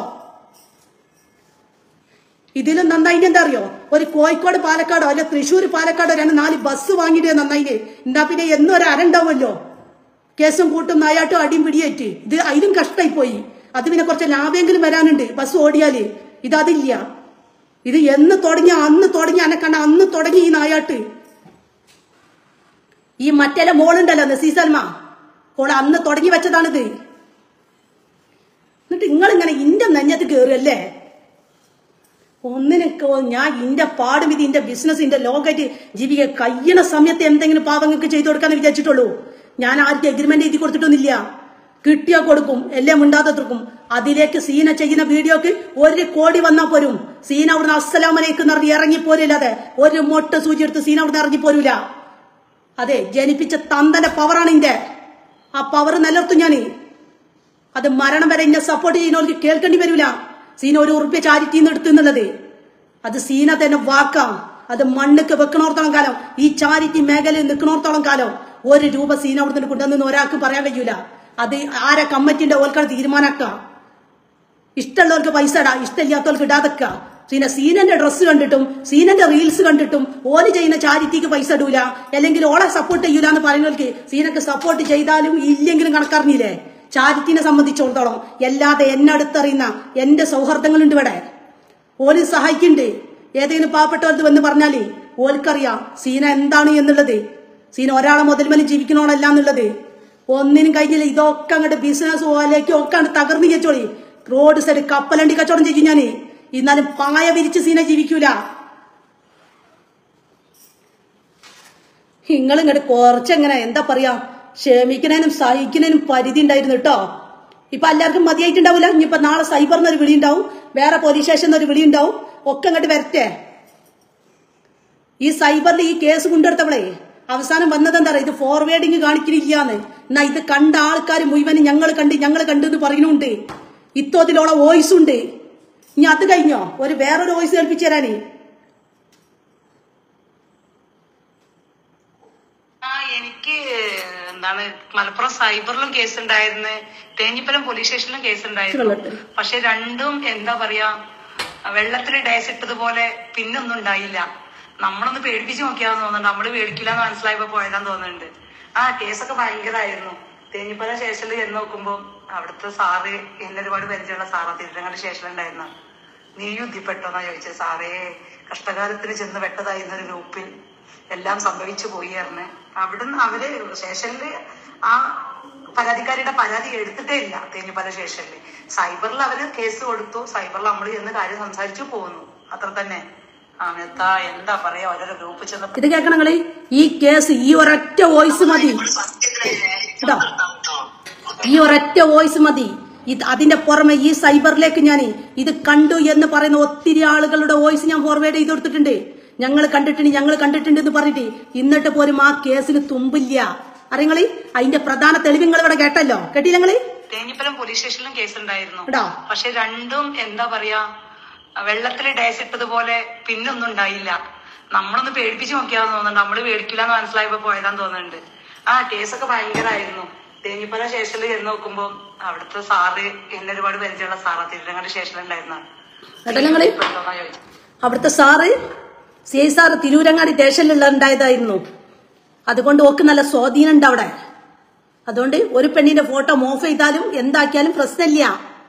ഇതിലും നന്നായിട്ട് എന്താ അറിയോ ഒരു കോഴിക്കോട് പാലക്കാടോ അല്ലെ തൃശ്ശൂർ പാലക്കാടോ രണ്ട് നാല് ബസ് വാങ്ങിയിട്ട് നന്നായിട്ട് എന്താ പിന്നെ എന്നും ഒരു അരണ്ടാവുമല്ലോ കേസും കൂട്ടും നായാട്ടും അടിയും പിടിയേറ്റ് ഇത് അതിലും കഷ്ടായി പോയി അത് പിന്നെ കുറച്ച് ലാഭമെങ്കിലും വരാനുണ്ട് ബസ് ഓടിയാല് ഇതതില്ല ഇത് എന്ന് തുടങ്ങി അന്ന് തുടങ്ങി അന്നെ കണ്ട അന്ന് തുടങ്ങി ഈ നായാട്ട് ഈ മറ്റേ മോളുണ്ടല്ലോ നസീസൽമ ഓൾ അന്ന് തുടങ്ങി വെച്ചതാണിത് എന്നിട്ട് നിങ്ങളിങ്ങനെ ഇന്റെ നെഞ്ഞത്ത് കയറുകയല്ലേ ഒന്നിനൊക്കെ ഞാൻ ഇന്റെ പാടും ഇത് ഇന്റെ ബിസിനസ് ഇന്റെ ലോകമായിട്ട് ജീവിക്കുക കഴിയണ സമയത്ത് എന്തെങ്കിലും പാവങ്ങൾക്ക് ചെയ്തു കൊടുക്കാന്ന് വിചാരിച്ചിട്ടുള്ളൂ ഞാൻ ആർക്കും എഗ്രിമെന്റ് എഴുതി കൊടുത്തിട്ടൊന്നുമില്ല കിട്ടിയാ കൊടുക്കും എല്ലാം ഉണ്ടാകത്തിർക്കും അതിലേക്ക് സീന ചെയ്യുന്ന വീഡിയോക്ക് ഒരു കോടി വന്നാ പോരും സീന അവിടുന്ന് അസ്സലാമലേക്ക് നിറഞ്ഞ് ഇറങ്ങി പോരില്ലാതെ ഒരു മൊട്ട സൂചി എടുത്ത് സീന അവിടുന്ന് ഇറങ്ങി പോരൂല അതെ ജനിപ്പിച്ച തന്തന്റെ പവറാണ് ഇന്റെ ആ പവർ നിലനിർത്തും ഞാന് അത് മരണം വരെ എന്നെ സപ്പോർട്ട് ചെയ്യുന്നവർക്ക് കേൾക്കേണ്ടി വരൂല സീന ഒരു ഉറുപ്പ്യ ചാരിറ്റിന്ന് എടുത്തുന്നുള്ളത് അത് സീന തന്നെ വാക്കാം അത് മണ്ണുക്ക് വെക്കണോർത്തോളം കാലം ഈ ചാരിറ്റി മേഖലയിൽ നിൽക്കണോർത്തോളം കാലം ഒരു രൂപ സീന അവിടുന്ന് കൊണ്ടുവന്നു ഒരാൾക്ക് പറയാൻ കഴിയൂല അത് ആരെ കമ്മിറ്റിന്റെ ഓൽക്കാണ് തീരുമാനാക്കാം ഇഷ്ടമുള്ളവർക്ക് പൈസ ഇടാം ഇഷ്ടമില്ലാത്തവർക്ക് ഇടാതെക്ക പിന്നെ സീനന്റെ ഡ്രസ്സ് കണ്ടിട്ടും സീനന്റെ റീൽസ് കണ്ടിട്ടും ഓന് ചെയ്യുന്ന ചാരിറ്റിക്ക് പൈസ ഇടൂല അല്ലെങ്കിൽ ഓളെ സപ്പോർട്ട് ചെയ്യൂല എന്ന് പറയുന്നവർക്ക് സീനക്ക് സപ്പോർട്ട് ചെയ്താലും ഇല്ലെങ്കിലും കണക്കറിഞ്ഞില്ലേ ചാരിറ്റിനെ സംബന്ധിച്ചിടത്തോളം അല്ലാതെ എന്നെ അടുത്തറിയുന്ന എന്റെ സൗഹൃദങ്ങളുണ്ട് ഇവിടെ ഓല് സഹായിക്കുന്നുണ്ട് ഏതെങ്കിലും പാവപ്പെട്ടവർക്ക് വന്ന് പറഞ്ഞാല് ഓൽക്കറിയാം സീന എന്താണ് എന്നുള്ളത് സീന ഒരാളെ മുതൽമേലും ജീവിക്കണോളല്ല എന്നുള്ളത് ഒന്നിനും കഴിഞ്ഞില്ല ഇതൊക്കെ അങ്ങോട്ട് ബിസിനസ് പോലേക്ക് ഒക്കെ അങ്ങോട്ട് തകർന്നു വെച്ചോളി റോഡ് സൈഡ് കപ്പലണ്ടി കച്ചവടം ചെയ്യും ഞാന് എന്നാലും പായ വിരിച്ച് സീന ജീവിക്കൂല നിങ്ങൾ ഇങ്ങോട്ട് കുറച്ചെങ്ങനെ എന്താ പറയാ ക്ഷമിക്കുന്നതിനും സഹിക്കുന്നതിനും പരിധി ഉണ്ടായിരുന്നു കേട്ടോ ഇപ്പൊ എല്ലാവർക്കും മതിയായിട്ടുണ്ടാവില്ല ഇനിയിപ്പൊ നാളെ സൈബറിന് ഒരു വിളി ഉണ്ടാവും വേറെ പോലീസ് സ്റ്റേഷനിൽ ഒരു വിളി ഉണ്ടാവും ഒക്കെ അങ്ങോട്ട് വരട്ടെ ഈ സൈബറിൽ ഈ കേസ് കൊണ്ടെടുത്തവളെ അവസാനം വന്നത് എന്താ പറയുക ഇത് ഫോർവേഡിങ് കാണിക്കുന്നില്ലാന്ന് എന്നാ ഇത് കണ്ട ആൾക്കാർ മുഴുവനും ഞങ്ങൾ കണ്ട് ഞങ്ങൾ കണ്ടു എന്ന് പറയുന്നുണ്ട് ഇത്തോതിലുള്ള വോയിസ് ഉണ്ട് ഇനി അത് കഴിഞ്ഞോ ഒരു വേറൊരു വോയിസ് കേൾപ്പിച്ചു തരാനേ ആ എനിക്ക് എന്താണ് മലപ്പുറം സൈബറിലും കേസ് ഉണ്ടായിരുന്നു തേഞ്ഞിപ്പലം പോലീസ് സ്റ്റേഷനിലും കേസ് ഉണ്ടായിരുന്നു പക്ഷെ രണ്ടും എന്താ പറയാ വെള്ളത്തിൽ ഡേസ് ഇട്ടതുപോലെ പിന്നൊന്നും ഉണ്ടായില്ല നമ്മളൊന്ന് പേടിപ്പിച്ച് നോക്കിയാന്ന് തോന്നുന്നുണ്ട് നമ്മള് പേടിക്കില്ല എന്ന് മനസ്സിലായപ്പോ പോയതാന്ന് തോന്നുന്നുണ്ട് ആ കേസൊക്കെ ഭയങ്കരമായിരുന്നു തേഞ്ഞിപ്പലം സ്റ്റേഷനിൽ ചെന്ന് നോക്കുമ്പോ അവിടുത്തെ സാറ് എന്നെ ഒരുപാട് പരിചയമുള്ള സാറാ തിരുരങ്ങാട് സ്റ്റേഷനിലുണ്ടായിരുന്ന നീ യുദ്ധിപ്പെട്ടോന്നാ ചോദിച്ചത് സാറേ കഷ്ടകാലത്തിന് ചെന്ന് പെട്ടതായിരുന്ന ഒരു ഗ്രൂപ്പിൽ എല്ലാം സംഭവിച്ചു പോയി പറഞ്ഞ് അവിടുന്ന് അവര് സ്റ്റേഷനില് ആ പരാതിക്കാരിയുടെ പരാതി എടുത്തിട്ടേ ഇല്ല തേഞ്ഞിപ്പല സ്റ്റേഷനില് സൈബറിൽ അവര് കേസ് കൊടുത്തു സൈബറിൽ നമ്മൾ ചെന്ന് കാര്യം സംസാരിച്ചു പോകുന്നു അത്ര തന്നെ ആ എന്താ എന്താ പറയാ ഓരോരോ ഗ്രൂപ്പ് ചെന്ന് ഇത് കേൾക്കണം നിങ്ങള് ഈ കേസ് ഈ ഒരൊറ്റ വോയിസ് മതി കേട്ടോ ഈ ഒരൊറ്റ വോയിസ് മതി ഇത് അതിന്റെ പുറമെ ഈ സൈബറിലേക്ക് ഞാൻ ഇത് കണ്ടു എന്ന് പറയുന്ന ഒത്തിരി ആളുകളുടെ വോയിസ് ഞാൻ ഫോർവേഡ് ചെയ്ത് കൊടുത്തിട്ടുണ്ട് ഞങ്ങൾ കണ്ടിട്ടുണ്ട് ഞങ്ങൾ കണ്ടിട്ടുണ്ട് എന്ന് പറഞ്ഞിട്ട് എന്നിട്ട് പോലും ആ കേസിന് തുമ്പില്ല അറിയങ്ങളി അതിന്റെ പ്രധാന തെളിവ് നിങ്ങൾ ഇവിടെ കേട്ടല്ലോ കേട്ടില്ല നിങ്ങള് തേഞ്ഞിപ്പലം പോലീസ് സ്റ്റേഷനിലും കേസ് ഉണ്ടായിരുന്നു കേട്ടോ പക്ഷെ രണ്ടും എന്താ പറയാ വെള്ളത്തിൽ ഡേസ് ഇട്ടതുപോലെ പിന്നൊന്നും ഉണ്ടായില്ല നമ്മളൊന്ന് പേടിപ്പിച്ച് നോക്കിയാന്ന് തോന്നുന്നുണ്ട് നമ്മള് പേടിക്കില്ല എന്ന് മനസ്സിലായപ്പോ പോയതാന്ന് തോന്നുന്നുണ്ട് ആ കേസൊക്കെ ഭയങ്കരമായിരുന്നു തേഞ്ഞിപ്പല സ്റ്റേഷനിൽ ചെന്ന് നോക്കുമ്പോ അവിടുത്തെ സാറ് എന്നെ ഒരുപാട് പരിചയമുള്ള സാറാ തിരുരങ്ങാട് സ്റ്റേഷനിലുണ്ടായിരുന്ന കേട്ടല്ലോ നിങ്ങള് അവിടുത്തെ sir C I sir Tirurangadi സ്റ്റേഷനിലുള്ള ഉണ്ടായതായിരുന്നു അതുകൊണ്ട് ഓക്ക് നല്ല സ്വാധീനം ഉണ്ട് അവിടെ അതുകൊണ്ട് ഒരു പെണ്ണിന്റെ ഫോട്ടോ മോഫ് ചെയ്താലും എന്താക്കിയാലും പ്രശ്നമില്ല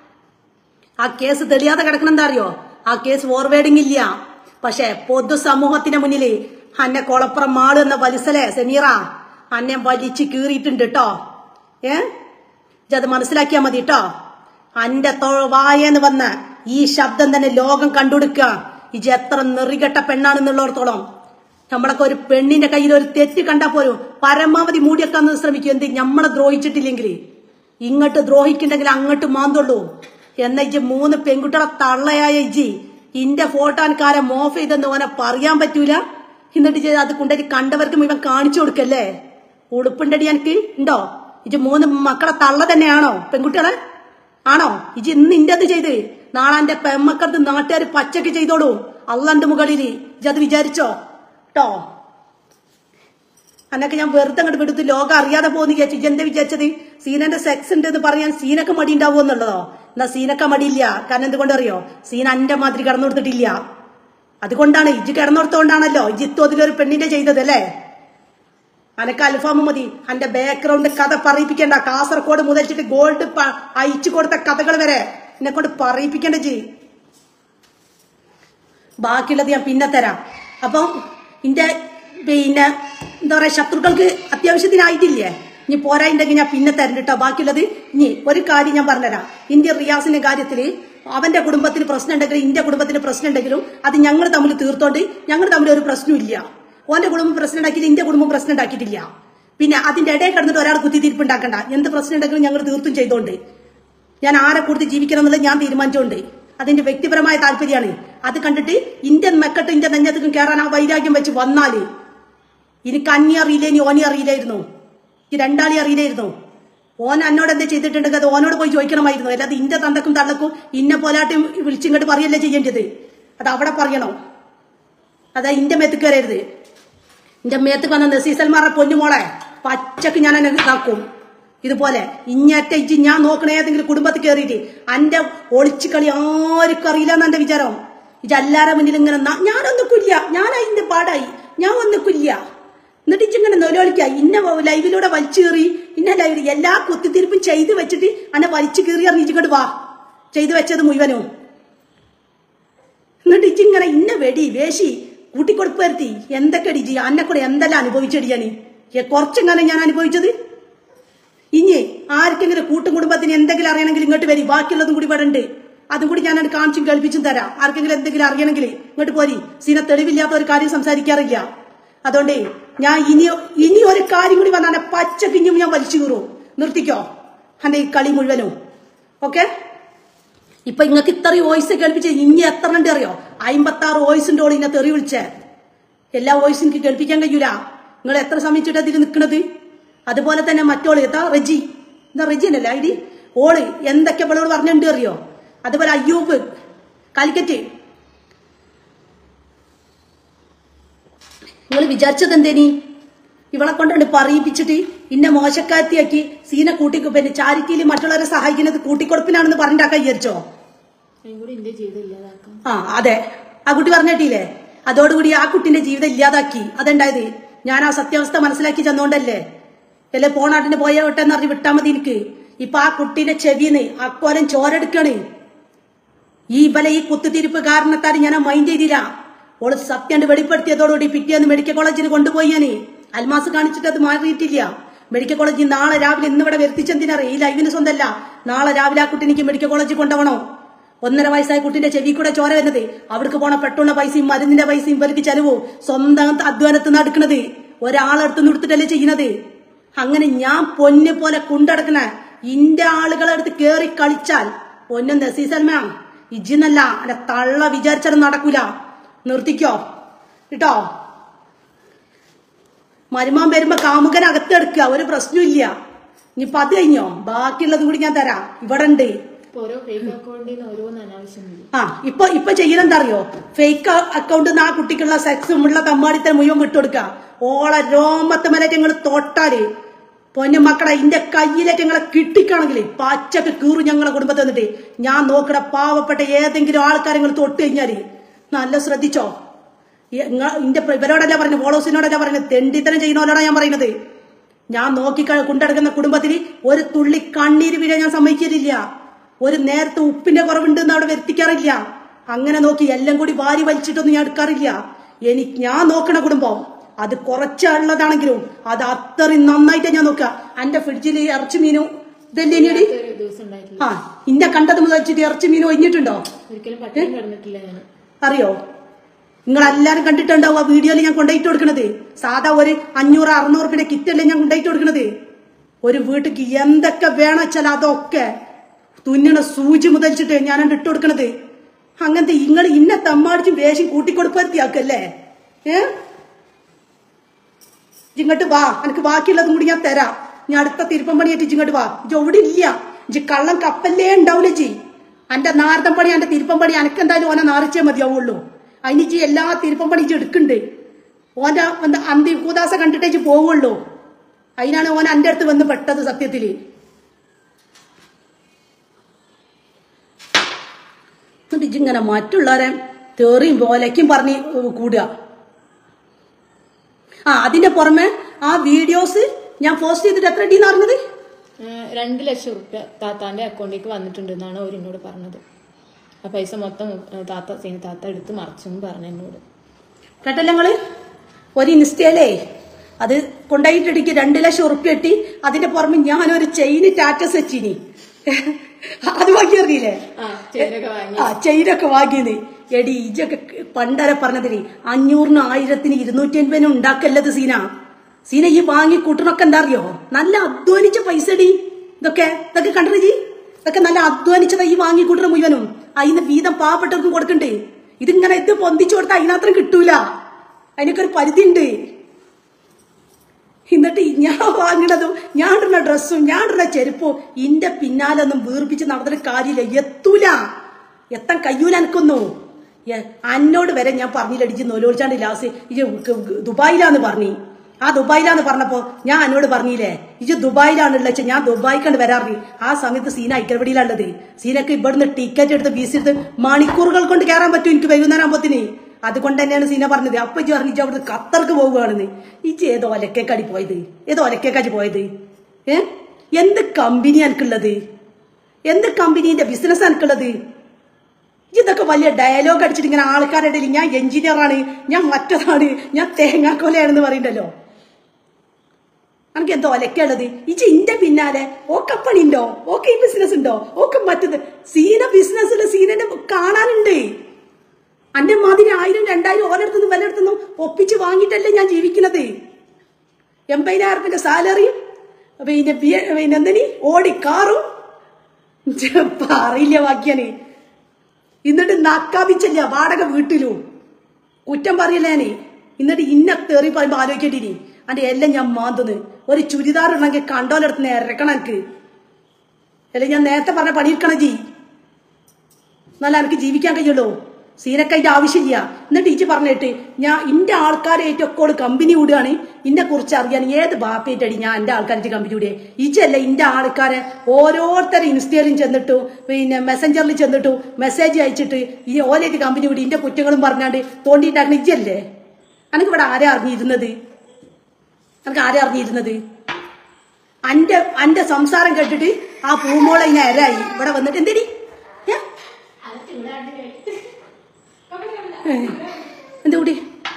ആ കേസ് തെളിയാതെ കിടക്കണം എന്താ അറിയോ ആ കേസ് ഫോർവേഡിംഗ് ഇല്ല പക്ഷെ പൊതുസമൂഹത്തിന്റെ മുന്നിൽ അന്നെ കൊളപ്പുറം മാള് എന്ന വലിസലെ സെമീറ അന്നെ വലിച്ചു കീറിയിട്ടുണ്ട് കേട്ടോ ഏ ഇജത് മനസ്സിലാക്കിയാ മതി കേട്ടോ അന്റെ തൊ- വായേന്ന് വന്ന ഈ ശബ്ദം തന്നെ ലോകം കണ്ടുകൊടുക്കുക ഇജ് എത്ര നെറികെട്ട പെണ്ണാണെന്നുള്ളിടത്തോളം നമ്മളൊക്കെ ഒരു പെണ്ണിന്റെ കയ്യിൽ ഒരു തെറ്റ് കണ്ടാ പോലും പരമാവധി മൂടിയെക്കാൻ ശ്രമിക്കും എന്ത് നമ്മളെ ദ്രോഹിച്ചിട്ടില്ലെങ്കിൽ ഇങ്ങോട്ട് ദ്രോഹിക്കുന്നുണ്ടെങ്കിൽ അങ്ങോട്ട് മാന്തുള്ളൂ എന്ന ഇജ് മൂന്ന് പെൺകുട്ടികളെ തള്ളയായ ഇജി ഇന്റെ ഫോട്ടോൻകാരെ മോഫ് ചെയ്തെന്ന് ഓനെ പറയാൻ പറ്റൂല എന്നിട്ട് ഇജ്ജ് അത് കൊണ്ടുപോയി കണ്ടവർക്ക് മുഴുവൻ കാണിച്ചു കൊടുക്കല്ലേ ഉടുപ്പുണ്ടടി എനിക്ക് ഉണ്ടോ ഇജ് മൂന്ന് മക്കളെ തള്ള തന്നെയാണോ പെൺകുട്ടികളെ ആണോ ഇജ് ഇന്ന് ഇന്റെ ചെയ്ത് നാളെ എന്റെ പെമ്മക്കടുത്ത് നാട്ടുകാർ പച്ചക്ക് ചെയ്തോളൂ അള്ളന്റെ മുകളിൽ ഇജ് അത് വിചാരിച്ചോ കേട്ടോ അന്നൊക്കെ ഞാൻ വെറുതെ അങ്ങോട്ട് വിടുത്ത് ലോകം അറിയാതെ പോകുന്ന വിചാരിച്ചു ഇജ് എന്താ വിചാരിച്ചത് സീനന്റെ സെക്സ് ഉണ്ട് എന്ന് പറയാൻ സീനൊക്കെ മടി ഉണ്ടാവുമോ എന്നുള്ളതോ എന്നാ സീനൊക്കെ മടിയില്ല കാരണം എന്തുകൊണ്ട് അറിയോ സീന അന്റെ മാതിരി കടന്നു കൊടുത്തിട്ടില്ല അതുകൊണ്ടാണ് ഇജ് കിടന്നോടത്തോണ്ടാണല്ലോ ഇജിത്തോ അതിലൊരു പെണ്ണിന്റെ ചെയ്തത് അല്ലേ അനക്ക് അൽഫാമ് മതി അന്റെ ബാക്ക്ഗ്രൗണ്ട് കഥ പറയിപ്പിക്കണ്ട കാസർഗോഡ് മുതലിച്ചിട്ട് ഗോൾഡ് പ- അയച്ചു കൊടുത്ത കഥകൾ വരെ എന്നെ കൊണ്ട് പറയിപ്പിക്കണ്ട ജി ബാക്കിയുള്ളത് ഞാൻ പിന്നെ തരാം അപ്പം ഇന്റെ പിന്നെ എന്താ പറയാ ശത്രുക്കൾക്ക് അത്യാവശ്യത്തിനായിട്ടില്ലേ ഇനി പോരായിട്ടുണ്ടെങ്കിൽ ഞാൻ പിന്നെ തരണ്ട കേട്ടോ ബാക്കിയുള്ളത് ഇനി ഒരു കാര്യം ഞാൻ പറഞ്ഞുതരാം ഇന്ത്യ റിയാസിന്റെ കാര്യത്തില് അവന്റെ കുടുംബത്തിന് പ്രശ്നം ഉണ്ടെങ്കിലും ഇന്റെ കുടുംബത്തിന് പ്രശ്നം ഉണ്ടെങ്കിലും അത് ഞങ്ങൾ തമ്മിൽ തീർത്തോണ്ട് ഞങ്ങൾ തമ്മിൽ ഒരു പ്രശ്നമില്ല ഓന്റെ കുടുംബം പ്രശ്നം ഉണ്ടാക്കിയിട്ട് ഇന്റെ കുടുംബം പ്രശ്നം ഉണ്ടാക്കിയിട്ടില്ല പിന്നെ അതിന്റെ ഇടയിൽ കിടന്നിട്ട് ഒരാൾ കുത്തിത്തിരിപ്പ് ഉണ്ടാക്കണ്ട എന്ത് പ്രശ്നം ഉണ്ടെങ്കിലും ഞങ്ങൾ തീർത്തും ചെയ്തോണ്ട് ഞാൻ ആരെ കൂടുതൽ ജീവിക്കണം എന്നുള്ളത് ഞാൻ തീരുമാനിച്ചോണ്ട് അതിന്റെ വ്യക്തിപരമായ താല്പര്യമാണ് അത് കണ്ടിട്ട് ഇന്ത്യൻ മെക്കട്ട് ഇന്ത്യ നെഞ്ഞത്തേക്കും കയറാൻ ആ വൈരാഗ്യം വെച്ച് വന്നാല് എനിക്ക് അന്നി അറിയില്ല ഇനി ഓനി അറിയില്ലായിരുന്നു ഈ രണ്ടാളി അറിയില്ലായിരുന്നു ഓൻ എന്നോട് എന്താ ചെയ്തിട്ടുണ്ടെങ്കിൽ അത് ഓനോട് പോയി ചോദിക്കണമായിരുന്നു അല്ലാതെ ഇന്റെ തന്തക്കും തള്ളക്കും ഇന്ന പോലാട്ടും വിളിച്ചിങ്ങോട്ട് പറയല്ലേ ചെയ്യേണ്ടത് അത് അവിടെ പറയണോ അതാ ഇന്റെ മേത്തേക്ക് വരരുത് എന്റെ മേത്തേക്ക് വന്ന നസീസൽമാറെ പൊന്നുമോളെ പച്ചക്ക് ഞാൻ എന്നെ ഇതാക്കും ഇതുപോലെ ഇഞ്ഞറ്റ ഇജ്ജ് ഞാൻ നോക്കണ ഏതെങ്കിലും കുടുംബത്തിൽ കയറിയിട്ട് അന്റെ ഒളിച്ചു കളി ആർക്കും അറിയില്ല എന്നെ വിചാരം ഇജ്ജ് എല്ലാരെ മുന്നിൽ ഇങ്ങനെ ന- ഞാനൊന്നിക്കില്ല ഞാൻ അതിന്റെ പാടായി ഞാൻ ഒന്നിക്കില്ല എന്നിട്ട് ഇജ്ജിങ്ങനെ നൊലോളിക്ക ഇന്ന ലൈവിലൂടെ വലിച്ചു കയറി ഇന്ന ലൈവിൽ എല്ലാ കുത്തിത്തിരിപ്പും ചെയ്ത് വെച്ചിട്ട് അന്നെ വലിച്ചു കയറി അറിയിച്ചിങ്ങോട്ട് വാ ചെയ്തു വെച്ചത് മുഴുവനും എന്നിട്ട് ഇച്ചിങ്ങനെ ഇന്ന വെടി വേശി കൂട്ടിക്കൊടുപ്പ് വരുത്തി എന്തൊക്കെ ഇജി അന്നെ കൂടെ എന്തെല്ലാം അനുഭവിച്ചടിയാണ് കുറച്ചെങ്ങനെ ഞാൻ അനുഭവിച്ചത് ഇനി ആർക്കെങ്കിലും കൂട്ടുകുടുംബത്തിന് എന്തെങ്കിലും അറിയണമെങ്കിൽ ഇങ്ങോട്ട് വരി ബാക്കിയുള്ളതും കൂടി ഇവിടെ ഉണ്ട് അതും കൂടി ഞാൻ കാണിച്ചും കേൾപ്പിച്ചും തരാം ആർക്കെങ്കിലും എന്തെങ്കിലും അറിയണമെങ്കിൽ ഇങ്ങോട്ട് പോരി സീന തെളിവില്ലാത്ത ഒരു കാര്യം സംസാരിക്കാറില്ല അതുകൊണ്ട് ഞാൻ ഇനി ഇനി ഒരു കാര്യം കൂടി വന്നാൽ പച്ചക്കിഞ്ഞും ഞാൻ വലിച്ചു കീറും നിർത്തിക്കോ അന്റെ ഈ കളി മുഴുവനും ഓക്കെ ഇപ്പൊ ഇങ്ങക്ക് ഇത്രയും വോയിസ് കേൾപ്പിച്ച ഇനി എത്ര ഉണ്ട് അറിയോ അമ്പത്തി ആറ് വോയിസിന്റെ ഓൾ ഇന്നെ തെറി വിളിച്ചേ എല്ലാ വോയിസും എനിക്ക് കേൾപ്പിക്കാൻ കഴിയൂല നിങ്ങൾ എത്ര സമയിച്ചിട്ട് അതിൽ നിൽക്കുന്നത് അതുപോലെ തന്നെ മറ്റോള് എത്താ റെജി എന്താ റെജി എന്നല്ലേ ഐ ഡി ഓള് എന്തൊക്കെ ഇവളോട് പറഞ്ഞിട്ടുണ്ട് അറിയോ അതുപോലെ അയ്യൂബ് കാലിക്കറ്റ് നിങ്ങൾ വിചാരിച്ചത് എന്തേനി ഇവളെ കൊണ്ടുണ്ട് പറയിപ്പിച്ചിട്ട് ഇന്നെ മോശക്കാത്തിയാക്കി സീന കൂട്ടി പിന്നെ ചാരിറ്റിയിൽ മറ്റുള്ളവരെ സഹായിക്കുന്നത് കൂട്ടിക്കൊടുപ്പിനാണെന്ന് പറഞ്ഞിട്ടാക്കാൻ വിചാരിച്ചോ അതിനും കൂടി എന്റെ ജീവിതം ഇല്ലാതാക്കാം ആ അതെ ആ കുട്ടി പറഞ്ഞിട്ടില്ലേ അതോടുകൂടി ആ കുട്ടിന്റെ ജീവിതം ഇല്ലാതാക്കി അതുണ്ടായത് ഞാൻ ആ സത്യാവസ്ഥ മനസ്സിലാക്കി ചെന്നോണ്ടല്ലേ അല്ലെ പോണാട്ടിന് പോയ വിട്ടെന്ന് അറിഞ്ഞ് വിട്ടാ മതി എനിക്ക് ഇപ്പൊ ആ കുട്ടീന്റെ ചെവിന്ന് അക്കോലം ചോരെടുക്കാണ് ഈ ഇവലെ ഈ കുത്തുതിരിപ്പ് കാരണത്താൽ ഞാൻ മൈൻഡ് ചെയ്തില്ല ഓള് സത്യം വെളിപ്പെടുത്തിയതോടുകൂടി പിറ്റേന്ന് മെഡിക്കൽ കോളേജിൽ കൊണ്ടുപോയി ഞാൻ അൽമാസ് കാണിച്ചിട്ട് അത് മാറിയിട്ടില്ല മെഡിക്കൽ കോളേജിൽ നാളെ രാവിലെ ഇന്ന് ഇവിടെ വരുത്തിച്ചെന്തിനറിയ ഈ ലൈവിന് സ്വന്തമല്ല നാളെ രാവിലെ ആ കുട്ടി എനിക്ക് മെഡിക്കൽ കോളേജിൽ കൊണ്ടുപോകണോ ഒന്നര വയസ്സായ കുട്ടിന്റെ ചെവി കൂടെ ചോര വരുന്നത് അവിടേക്ക് പോണ പെട്ടുള്ള പൈസയും മരുന്നിന്റെ പൈസയും ഇവർക്ക് ചെലവും സ്വന്തം അധ്വാനത്തിൽ നടക്കുന്നത് ഒരാളെടുത്ത് നിർത്തിട്ടല്ലേ ചെയ്യുന്നത് അങ്ങനെ ഞാൻ പൊന്നെ പോലെ കൊണ്ടടക്കണ ഇന്റെ ആളുകളെടുത്ത് കേറി കളിച്ചാൽ പൊന്നും നസീസൽമ ഇജിന്നല്ല എന്റെ തള്ള വിചാരിച്ചാലും നടക്കൂല നിർത്തിക്കോ കേട്ടോ മരുമാൻ വരുമ്പോ കാമുകൻ അകത്തെടുക്കുക ഒരു പ്രശ്നമില്ല ഇനിയിപ്പൊ അത് കഴിഞ്ഞോ ബാക്കിയുള്ളതും കൂടി ഞാൻ തരാം ഇവിടെ ഉണ്ട് ഇപ്പൊ ഓരോ ഫേക്ക് അക്കൗണ്ടിൽ നിന്ന് ഓരോന്ന് അനാവശ്യം വരും ആ ഇപ്പൊ ഇപ്പൊ ചെയ്യുന്നത് അറിയോ ഫേക്ക് അക്കൗണ്ടിൽ നിന്ന് ആ കുട്ടിക്കുള്ള സെക്സും ഉള്ള തമ്മാടിത്തരം മുഴുവൻ വിട്ടുകൊടുക്ക ഓളെ രോമത്ത് മേലേറ്റ് ഞങ്ങൾ തൊട്ടാല് പൊന്നു മക്കളെ ഇന്റെ കയ്യിലേറ്റ് ഞങ്ങളെ കിട്ടിക്കാണെങ്കിൽ പച്ചക്ക് കീറും ഞങ്ങളെ കുടുംബത്തിൽ വന്നിട്ട് ഞാൻ നോക്കണ പാവപ്പെട്ട ഏതെങ്കിലും ആൾക്കാരെ നിങ്ങൾ തൊട്ട് കഴിഞ്ഞാല് നല്ല ശ്രദ്ധിച്ചോ ഈ- ഇങ്ങ- ഇന്റെ പ്ര- ഇവരോടല്ല പറഞ്ഞു ഫോളോസിനോടല്ല പറയുന്നത് തെണ്ടിത്തരം ചെയ്യുന്നവരോടാ ഞാൻ പറയുന്നത് ഞാൻ നോക്കി ക- കൊണ്ടെടുക്കുന്ന കുടുംബത്തിൽ ഒരു തുള്ളി കണ്ണീര് വീഴാൻ ഞാൻ സമ്മതിക്കലില്ല ഒരു നേരത്തെ ഉപ്പിന്റെ കുറവുണ്ടെന്ന് അവിടെ വരുത്തിക്കാറില്ല അങ്ങനെ നോക്കി എല്ലാം കൂടി വാരി വലിച്ചിട്ടൊന്നും ഞാൻ എടുക്കാറില്ല എനിക്ക് ഞാൻ നോക്കണ കുടുംബം അത് കുറച്ചുള്ളതാണെങ്കിലും അത് അത്രയും നന്നായിട്ട് ഞാൻ നോക്കുക എന്റെ ഫ്രിഡ്ജിൽ ഇറച്ചി മീനും ഇതല്ലേ ഇനിയടി? ഒരു ദിവസം ഉണ്ടായിട്ടില്ല ആ ഇന്നെ കണ്ടത് മുതൽ വെച്ചിട്ട് ഇറച്ചി മീനും ഒഴിഞ്ഞിട്ടുണ്ടോ ഒരിക്കലും പട്ടിണി കിടന്നിട്ടില്ല ഞാൻ അറിയോ നിങ്ങൾ എല്ലാരും കണ്ടിട്ടുണ്ടാവും ആ വീഡിയോയിൽ ഞാൻ കൊണ്ടുപോയിട്ട് കൊടുക്കണത് സാധാ ഒരു അഞ്ഞൂറ് അറുന്നൂറ് രൂപയുടെ കിറ്റല്ലേ ഞാൻ കൊണ്ടുപോയിട്ട് കൊടുക്കണത് ഒരു വീട്ടിക്ക് എന്തൊക്കെ വേണം വെച്ചാൽ അതൊക്കെ തുന്നണ സൂചി മുതലിച്ചിട്ട് ഞാൻ ഇട്ട് കൊടുക്കണത് അങ്ങനത്തെ നിങ്ങൾ ഇന്നെ തമ്മാടിച്ചും വേഷം കൂട്ടിക്കൊടുപ്പത്തിയാക്കല്ലേ ഏ ഇങ്ങോട്ട് വാ എനിക്ക് ബാക്കിയുള്ളതും കൂടി ഞാൻ തരാം ഞാൻ അടുത്ത തിരുപ്പം പണിയായിട്ട് ഇങ്ങോട്ട് വാ ഇജ്ജ് എവിടെ ഇല്ല ഇജ്ജ് കള്ളം കപ്പല്ലേ ഉണ്ടാവില്ല ജി അന്റെ നാരദം പണി അന്റെ തിരുപ്പം പണി അനക്ക് എന്തായാലും ഓനെ നാറിച്ചേ മതിയാവുള്ളൂ അതിന് ഇജ്ജ് എല്ലാ തിരുപ്പം പണി ഇജ്ജ് എടുക്കണ്ട് ഓന്റെ എന്താ അന്തി കൂതാസ കണ്ടിട്ടേ ഇജ്ജ് പോവുള്ളൂ അതിനാണ് ഓൻ അന്റെ അടുത്ത് വന്ന് പെട്ടത് സത്യത്തില് എന്നിട്ട് ഇജ്ജിങ്ങനെ മറ്റുള്ളവരെ തേറിയും പോലയ്ക്കും പറഞ്ഞ് കൂടുക ആ അതിന്റെ പുറമെ ആ വീഡിയോസ് ഞാൻ പോസ്റ്റ് ചെയ്തിട്ട് എത്ര ഡീന്ന് പറഞ്ഞത് ഏഹ് രണ്ട് ലക്ഷം റുപ്യ താത്താന്റെ അക്കൗണ്ടിലേക്ക് വന്നിട്ടുണ്ട് എന്നാണ് അവർ എന്നോട് പറഞ്ഞത് ആ പൈസ മൊത്തം ഏഹ് താത്ത സീന താത്ത എടുത്ത് മറിച്ചെന്ന് പറഞ്ഞു എന്നോട് കേട്ടല്ലോ നിങ്ങള് ഒരു ഇൻസ്റ്റയിലേ അത് കൊണ്ടുപോയിട്ടിടിക്ക് രണ്ട് ലക്ഷം ഉറുപ്പ്യ കിട്ടി അതിന്റെ പുറമെ ഞാനൊരു ചെയിന് ടാറ്റസ് വെച്ചിനി അത് വാങ്ങി അറിയില്ലേ ആ ചെയിനൊക്കെ വാങ്ങി ആ ചെയിനൊക്കെ വാങ്ങിയത് എടി ഇജൊക്കെ പണ്ടരെ പറഞ്ഞതിന് അഞ്ഞൂറിന് ആയിരത്തിന് ഇരുന്നൂറ്റി അൻപതിനും ഉണ്ടാക്കല്ലത് സീന സീന ഈ വാങ്ങി കൂട്ടണൊക്കെ എന്താ അറിയോ നല്ല അധ്വാനിച്ച പൈസ ഡി ഇതൊക്കെ ഇതൊക്കെ കണ്ടത് ജി ഇതൊക്കെ നല്ല അധ്വാനിച്ചതാ ഈ വാങ്ങി കൂട്ടണ മുഴുവനും അതിന് വീതം പാവപ്പെട്ടവർക്കും കൊടുക്കണ്ടേ ഇതിങ്ങനെ ഇത് പൊന്തിച്ചു കൊടുത്താൽ അതിനത്രയും കിട്ടൂല അതിനൊക്കെ ഒരു പരിധി ഉണ്ട് എന്നിട്ട് ഞാൻ വാങ്ങണതും ഞാൻ ഇടുന്ന ഡ്രസ്സും ഞാൻ ഇടുന്ന ചെരുപ്പും ഇന്റെ പിന്നാലെ ഒന്നും വീർപ്പിച്ച് നടന്നിട്ട് കാര്യമില്ല എത്തൂല എത്താൻ കഴിയൂല എനിക്കൊന്നു എ- അന്നോട് വരെ ഞാൻ പറഞ്ഞില്ലടിച്ച് നൊലോളിച്ചാണ്ട് ലാസ്റ്റ് ഇജ് ദുബായിലാന്ന് പറഞ്ഞു ആ ദുബായിലാന്ന് പറഞ്ഞപ്പോ ഞാൻ എന്നോട് പറഞ്ഞില്ലേ ഇജ് ദുബായിലാണുള്ള വെച്ചാൽ ഞാൻ ദുബായിക്കാണ്ട് വരാറില്ല ആ സമയത്ത് സീന ഐക്കരപടിയിലുള്ളത് സീനക്ക് ഇവിടുന്ന് ടിക്കറ്റ് എടുത്ത് വീസ് എടുത്ത് മണിക്കൂറുകൾ കൊണ്ട് കയറാൻ പറ്റും എനിക്ക് വൈകുന്നേരം ആകുമ്പോത്തിന് അതുകൊണ്ട് തന്നെയാണ് സീന പറഞ്ഞത് അപ്പൊ ഇജ്ജ് പറഞ്ഞു ഇജ്ജ് അവിടുന്ന് ഖത്തർക്ക് പോവുകയാണെന്ന് ഇജ്ജ് ഏതോ ഒലക്കേക്കാടി പോയത് ഏതോ ഒലക്കേക്കാടി പോയത് ഏ എന്ത് കമ്പനി എനിക്കുള്ളത് എന്ത് കമ്പനീന്റെ ബിസിനസ് എനിക്കുള്ളത് ഇതൊക്കെ വലിയ ഡയലോഗ് അടിച്ചിട്ട് ഇങ്ങനെ ആൾക്കാരുടെ ഇടയിൽ ഞാൻ എഞ്ചിനീയറാണ് ഞാൻ മറ്റതാണ് ഞാൻ തേങ്ങാക്കൊലയാണെന്ന് പറയണ്ടല്ലോ എനിക്ക് എന്തോ ഒലക്കുള്ളത് ഇജ് ഇന്റെ പിന്നാലെ ഓക്കെ പണിണ്ടോ ഓക്കെ ഈ ബിസിനസ് ഉണ്ടോ ഓക്കെ മറ്റത് സീന ബിസിനസ് ഉള്ള സീനന്റെ കാണാനുണ്ട് അന്റെ മാതിരി ആയിരം രണ്ടായിരം ഓരോരുത്തുനിന്നും വല്ലയിടത്തുനിന്നും ഒപ്പിച്ച് വാങ്ങിയിട്ടല്ലേ ഞാൻ ജീവിക്കുന്നത് എൺപതിനായിരം റുപ്യന്റെ സാലറിയും പിന്നെ ബി- പിന്നെ എന്തിനി ഓടി കാറും പറയില്ല ബാക്കിയാണ് എന്നിട്ട് നക്കാപിച്ചല്ല വാടക വീട്ടിലും കുറ്റം പറയില്ലേനെ എന്നിട്ട് ഇന്ന തെറി പറയുമ്പോ ആലോചിക്കേണ്ടിനി അന്റെ എല്ലാം ഞാൻ മാന്തുന്നു ഒരു ചുരിദാർ ഉണ്ടെങ്കിൽ കണ്ടോലെടുത്ത് ഇറക്കണം എനിക്ക് അല്ലെ ഞാൻ നേരത്തെ പറഞ്ഞ പണിയെടുക്കണം ജി എന്നാലും എനിക്ക് ജീവിക്കാൻ കഴിയുള്ളൂ സീനക്ക് അതിന്റെ ആവശ്യമില്ല എന്നിട്ട് ഇജ് പറഞ്ഞിട്ട് ഞാൻ ഇന്റെ ആൾക്കാരായിട്ട് ഒക്കെ ഓള് കമ്പനി വിടുകയാണ് ഇന്നെ കുറിച്ച് അറിയാൻ ഏത് ബാപ്പയായിട്ടടി ഞാൻ എന്റെ ആൾക്കാരായിട്ട് കമ്പനി വിടുക ഇജല്ല ഇന്റെ ആൾക്കാരെ ഓരോരുത്തരും ഇൻസ്റ്റയിലും ചെന്നിട്ടു പിന്നെ മെസ്സഞ്ചറിൽ ചെന്നിട്ടു മെസ്സേജ് അയച്ചിട്ട് ഈ ഓലായിട്ട് കമ്പനി വിടി ഇന്റെ കുറ്റങ്ങളും പറഞ്ഞാണ്ട് തോണ്ടിയിട്ടാണ് ഇജല്ലേ എനിക്ക് ഇവിടെ ആരാ അറിഞ്ഞിരുന്നത് എനിക്ക് ആരാ അറിഞ്ഞിരുന്നത് അന്റെ അന്റെ സംസാരം കേട്ടിട്ട് ആ പൂമോളെ ഞാൻ എരായി ഇവിടെ വന്നിട്ട് എന്തേടി ഏ? ഏ, എന്താ കൂടി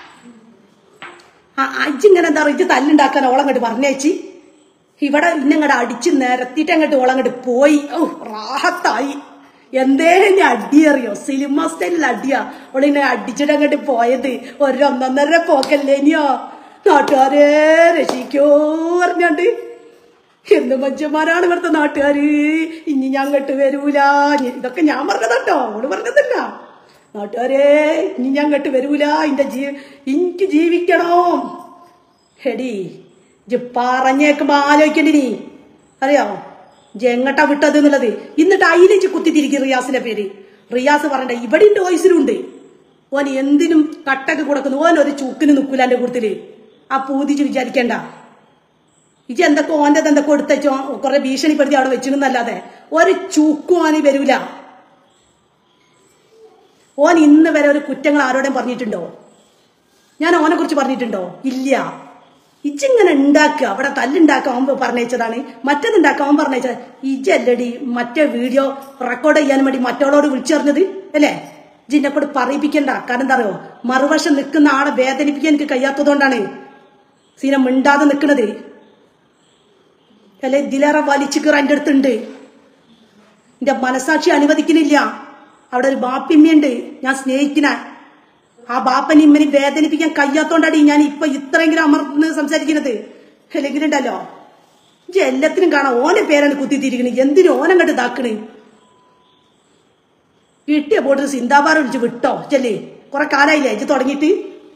ആ അജ്ജിങ്ങനെ എന്താ പറയുക തല്ലുണ്ടാക്കാൻ ഓളങ്ങോട്ട് പറഞ്ഞേച്ചി ഇവിടെ ഇന്നങ്ങോട്ട് അടിച്ച് നിരത്തിയിട്ട് അങ്ങോട്ട് ഓളങ്ങോട്ട് പോയി ഓ റാഹത്തായി എന്തേ ഞാൻ അടിയറിയോ സിനിമ സ്റ്റൈലിൽ അടിയാ ഓളിങ്ങനെ അടിച്ചിട്ട് അങ്ങോട്ട് പോയത് ഒരു ഒന്നൊന്നര പോക്കല്ലേ ഇനിയോ നാട്ടുകാരെ രക്ഷിക്കോ പറഞ്ഞാണ്ട് എന്ത് മനുഷ്യന്മാരാണ് ഇവിടുത്തെ നാട്ടുകാര് ഇനി ഞാൻ അങ്ങോട്ട് വരൂല ഇനി ഇതൊക്കെ ഞാൻ പറഞ്ഞതട്ടോ ഓള് പറഞ്ഞതല്ല നാട്ടുകാരെ ഇനി ഞാൻ അങ്ങോട്ട് വരൂല എന്റെ ജീ എനിക്ക് ജീവിക്കണോ ഹെടി ഇജ്ജ് പറഞ്ഞേക്കുമ്പോ ആലോചിക്കണ്ടി നീ അറിയോ ഇജ്ജ് എങ്ങട്ടാ വിട്ടത് എന്നുള്ളത് എന്നിട്ട് അതിലിച്ച് കുത്തിത്തിരിക്കും റിയാസിന്റെ പേര് റിയാസ് പറയണ്ട ഇവിടെ ഉണ്ട് വോയിസിലുണ്ട് ഓൻ എന്തിനും കട്ടക്ക് കൊടുക്കുന്നു ഓൻ ഒരു ചൂക്കിന് നിൽക്കൂല എന്റെ കൂട്ടത്തില് ആ പൂതിച്ച് വിചാരിക്കണ്ട ഇജ് എന്തൊക്കെ ഓന്റെ എന്തൊക്കെ കൊടുത്തച്ചോ കുറെ ഭീഷണിപ്പെടുത്തി അവിടെ വെച്ചിരുന്നല്ലാതെ ഒരു ചൂക്കും ഓനി വരൂല ഓൻ ഇന്ന് വരെ ഒരു കുറ്റങ്ങൾ ആരോടും പറഞ്ഞിട്ടുണ്ടോ ഞാൻ ഓനെ കുറിച്ച് പറഞ്ഞിട്ടുണ്ടോ ഇല്ല ഇജിങ്ങനെ ഉണ്ടാക്കുക അവിടെ തല്ലുണ്ടാക്കാൻ അവൻ പറഞ്ഞയച്ചതാണ് മറ്റേതുണ്ടാക്കാൻ അവൻ പറഞ്ഞയച്ചത് ഇജല്ലടി മറ്റേ വീഡിയോ റെക്കോർഡ് ചെയ്യാൻ വേണ്ടി മറ്റോളോട് വിളിച്ചറിഞ്ഞത് അല്ലേ ഇജിന്നെ കൂടെ പറയിപ്പിക്കണ്ട കാരണം എന്താ അറിയോ മറുവശം നിൽക്കുന്ന ആളെ വേദനിപ്പിക്കാൻ എനിക്ക് കഴിയാത്തതുകൊണ്ടാണ് സീന മിണ്ടാതെ നിൽക്കുന്നത് അല്ലെ ഇതിലേറെ വലിച്ചു കയറാൻ എൻ്റെ അടുത്തുണ്ട് എന്റെ മനസാക്ഷി അനുവദിക്കുന്നില്ല അവിടെ ഒരു ബാപ്പിമ്മയുണ്ട് ഞാൻ സ്നേഹിക്കുന്ന ആ ബാപ്പനെ ഇമ്മനെ വേദനിപ്പിക്കാൻ കഴിയാത്തോണ്ടാടി ഞാൻ ഇപ്പൊ ഇത്രയെങ്കിലും അമർന്ന് സംസാരിക്കുന്നത് അല്ലെങ്കിൽ ഉണ്ടല്ലോ ഇജ്ജ് എല്ലാത്തിനും കാണാം ഓനെ പേരാണ് കുത്തിത്തിരിക്കണത് എന്തിനു ഓനങ്ങട്ട് ഇതാക്കണ് കിട്ടിയ പോട്ട് സിന്താബാർ വിളിച്ച് വിട്ടോ ചെല്ലേ കുറെ കാലായില്ലേ ഇജ്ജ് തുടങ്ങിയിട്ട്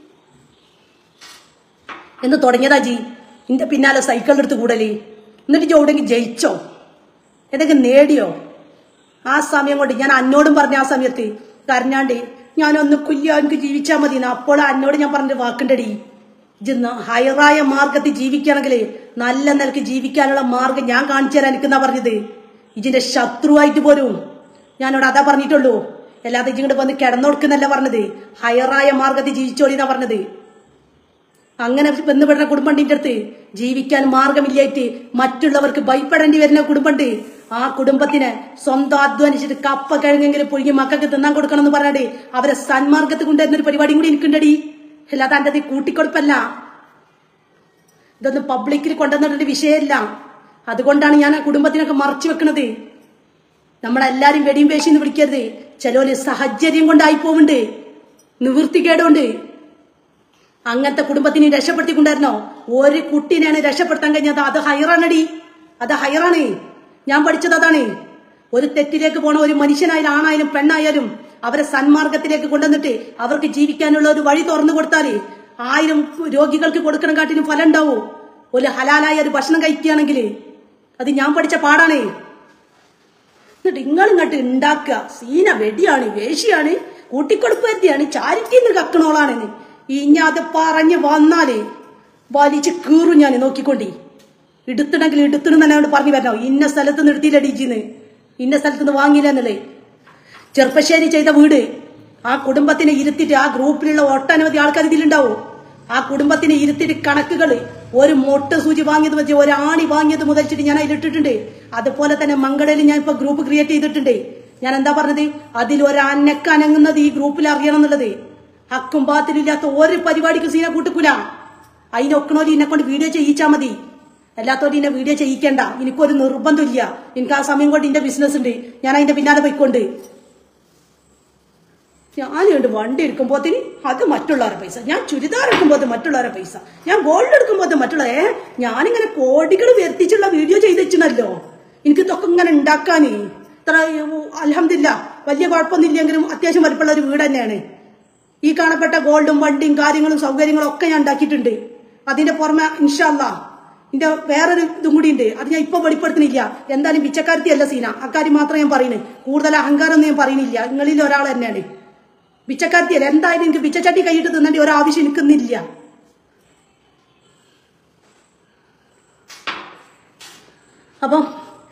എന്ന് തുടങ്ങിയതാ ജി ഇന്റെ പിന്നാലെ സൈക്കിളിന്റെ അടുത്ത് കൂടലേ എന്നിട്ട് ഇജ്ജ് എവിടെയെങ്കിലും ജയിച്ചോ എന്തെങ്കിലും നേടിയോ ആ സമയം കൊണ്ട് ഞാൻ അന്നോടും പറഞ്ഞ ആ സമയത്ത് കരഞ്ഞാണ്ട് ഞാനൊന്ന് കുല്യ എനിക്ക് ജീവിച്ചാൽ മതി എന്ന്. അപ്പോൾ അന്നോട് ഞാൻ പറഞ്ഞ വാക്കുണ്ടടി ഇജ്ജ് ഹയറായ മാർഗത്തിൽ ജീവിക്കുകയാണെങ്കിൽ നല്ല നിലക്ക് ജീവിക്കാനുള്ള മാർഗം ഞാൻ കാണിച്ചു തരാൻ എനിക്കെന്നാ പറഞ്ഞത് ഇജിന്റെ ശത്രുവായിട്ട് പോരും ഞാനോട് അതാ പറഞ്ഞിട്ടുള്ളൂ അല്ലാതെ ഇജിങ്ങോട്ട് വന്ന് കിടന്നോടുക്കുന്നല്ല പറഞ്ഞത് ഹയറായ മാർഗത്തിൽ ജീവിച്ചോളി എന്നാ പറഞ്ഞത് അങ്ങനെ ബന്ധപ്പെടുന്ന കുടുംബണ്ടിന്റെ അടുത്ത് ജീവിക്കാൻ മാർഗമില്ലായിട്ട് മറ്റുള്ളവർക്ക് ഭയപ്പെടേണ്ടി വരുന്ന കുടുംബമുണ്ട് ആ കുടുംബത്തിന് സ്വന്തം അധ്വാനിച്ചിട്ട് കപ്പ കഴിഞ്ഞെങ്കിലും പുഴുങ്ങി മക്കൾക്ക് തിന്നാൻ കൊടുക്കണം എന്ന് പറഞ്ഞാണ്ട് അവരെ സന്മാർഗത്ത് കൊണ്ടുവരുന്ന ഒരു പരിപാടിയും കൂടി എനിക്കുണ്ടടി അല്ലാതെ എന്റെ അത് കൂട്ടിക്കൊടുപ്പല്ല ഇതൊന്നും പബ്ലിക്കിൽ കൊണ്ടുവന്നിട്ടൊരു വിഷയമല്ല അതുകൊണ്ടാണ് ഞാൻ ആ കുടുംബത്തിനൊക്കെ മറച്ചു വെക്കണത് നമ്മളെല്ലാരും വെടിയും പേശിന്ന് വിളിക്കരുത് ചിലര് സാഹചര്യം കൊണ്ടായി പോവുണ്ട് നിവൃത്തികേടുണ്ട് അങ്ങനത്തെ കുടുംബത്തിനെ രക്ഷപ്പെടുത്തിക്കൊണ്ടായിരുന്നോ ഒരു കുട്ടീനെയാണ് രക്ഷപ്പെടുത്താൻ കഴിഞ്ഞത് അത് ഹൈറാണടി അത് ഹൈറാണ് ഞാൻ പഠിച്ചത് അതാണ് ഒരു തെറ്റിലേക്ക് പോണ ഒരു മനുഷ്യനായാലും ആണായാലും പെണ്ണായാലും അവരെ സന്മാർഗത്തിലേക്ക് കൊണ്ടുവന്നിട്ട് അവർക്ക് ജീവിക്കാനുള്ള ഒരു വഴി തുറന്നു കൊടുത്താല് ആയിരം രോഗികൾക്ക് കൊടുക്കണം കാട്ടിനും ഫലം ഉണ്ടാവോ ഒരു ഹലാലായ ഒരു ഭക്ഷണം കഴിക്കുകയാണെങ്കിൽ അത് ഞാൻ പഠിച്ച പാടാണ് എന്നിട്ട് നിങ്ങളിങ്ങോട്ട് ഉണ്ടാക്കുക സീന വെടിയാണ് വേശിയാണ് കൂട്ടിക്കൊടുപ്പരുത്തിയാണ് ചാരിറ്റിന്ന് കക്കണോളാണെന്ന് ഇനി അത് പറഞ്ഞ് വന്നാല് വലിച്ച് കീറും ഞാൻ നോക്കിക്കൊണ്ടി എടുത്തിടെങ്കിൽ എടുത്തിടുന്ന എന്നോട് പറഞ്ഞു വരണോ ഇന്ന സ്ഥലത്ത് നിന്ന് എടുത്തില്ല ഡിജിന്ന് ഇന്ന സ്ഥലത്ത് നിന്ന് വാങ്ങിയില്ല എന്നല്ലേ ചെറുപ്പശ്ശേരി ചെയ്ത വീട് ആ കുടുംബത്തിനെ ഇരുത്തിട്ട് ആ ഗ്രൂപ്പിലുള്ള ഒട്ടനവധി ആൾക്കാർ ഇതിലുണ്ടാവും ആ കുടുംബത്തിനെ ഇരുത്തിട്ട് കണക്കുകൾ ഒരു മൊട്ട് സൂചി വാങ്ങിയത് വെച്ച് ഒരു ആണി വാങ്ങിയത് മുതൽച്ചിട്ട് ഞാൻ അതിലിട്ടിട്ടുണ്ട് അതുപോലെ തന്നെ മംഗളയിൽ ഞാൻ ഇപ്പൊ ഗ്രൂപ്പ് ക്രിയേറ്റ് ചെയ്തിട്ടുണ്ട് ഞാൻ എന്താ പറഞ്ഞത് അതിൽ ഒരു അനക്ക് അനങ്ങുന്നത് ഈ ഗ്രൂപ്പിൽ അറിയണം എന്നുള്ളത് ഹക്കും ബാത്തിലില്ലാത്ത ഒരു പരിപാടിക്കും സീന കൂട്ടിക്കൂല അതിനൊക്കണോര് എന്നെ കൊണ്ട് വീഡിയോ ചെയ്യിച്ചാ മതി അല്ലാത്തവര് എന്നെ വീഡിയോ ചെയ്യിക്കണ്ട എനിക്കൊരു നിർബന്ധമില്ല എനിക്ക് ആ സമയം കൊണ്ട് എന്റെ ബിസിനസ് ഉണ്ട് ഞാൻ അതിന്റെ പിന്നാലെ പോയിക്കൊണ്ട് ഞാനുണ്ട് വണ്ടി എടുക്കുമ്പോത്തിന് അത് മറ്റുള്ളവരുടെ പൈസ ഞാൻ ചുരിദാർ എടുക്കുമ്പോൾ അത് മറ്റുള്ളവരുടെ പൈസ ഞാൻ ഗോൾഡ് എടുക്കുമ്പോൾ അത് മറ്റുള്ള ഏ ഞാനിങ്ങനെ കോടികൾ വരുത്തിച്ചുള്ള വീഡിയോ ചെയ്ത് വെച്ചിണല്ലോ എനിക്ക് ഇതൊക്കെ ഇങ്ങനെ ഉണ്ടാക്കാനേ ഇത്ര അലഹമില്ല വലിയ കുഴപ്പമൊന്നുമില്ലെങ്കിലും അത്യാവശ്യം വലിപ്പമുള്ള ഒരു വീട് തന്നെയാണ് ഈ കാണപ്പെട്ട ഗോൾഡും വണ്ടിയും കാര്യങ്ങളും സൗകര്യങ്ങളും ഒക്കെ ഞാൻ ഉണ്ടാക്കിയിട്ടുണ്ട് അതിന്റെ പുറമെ ഇൻഷാല്ല ഇതിന്റെ വേറൊരു ഇതും കൂടി ഉണ്ട് അത് ഞാൻ ഇപ്പൊ വെളിപ്പെടുത്തുന്നില്ല എന്തായാലും പിച്ചക്കാരത്തി അല്ല സീന അക്കാര്യം മാത്രം ഞാൻ പറയുന്നത് കൂടുതൽ അഹങ്കാരം ഒന്നും ഞാൻ പറയുന്നില്ല നിങ്ങളിൽ ഒരാൾ തന്നെയാണ് പിച്ചക്കാരത്തി അല്ല എന്തായാലും എനിക്ക് പിച്ചച്ചട്ടി കൈയിട്ട് തിന്നേണ്ട ഒരാവശ്യം എനിക്കുന്നില്ല അപ്പം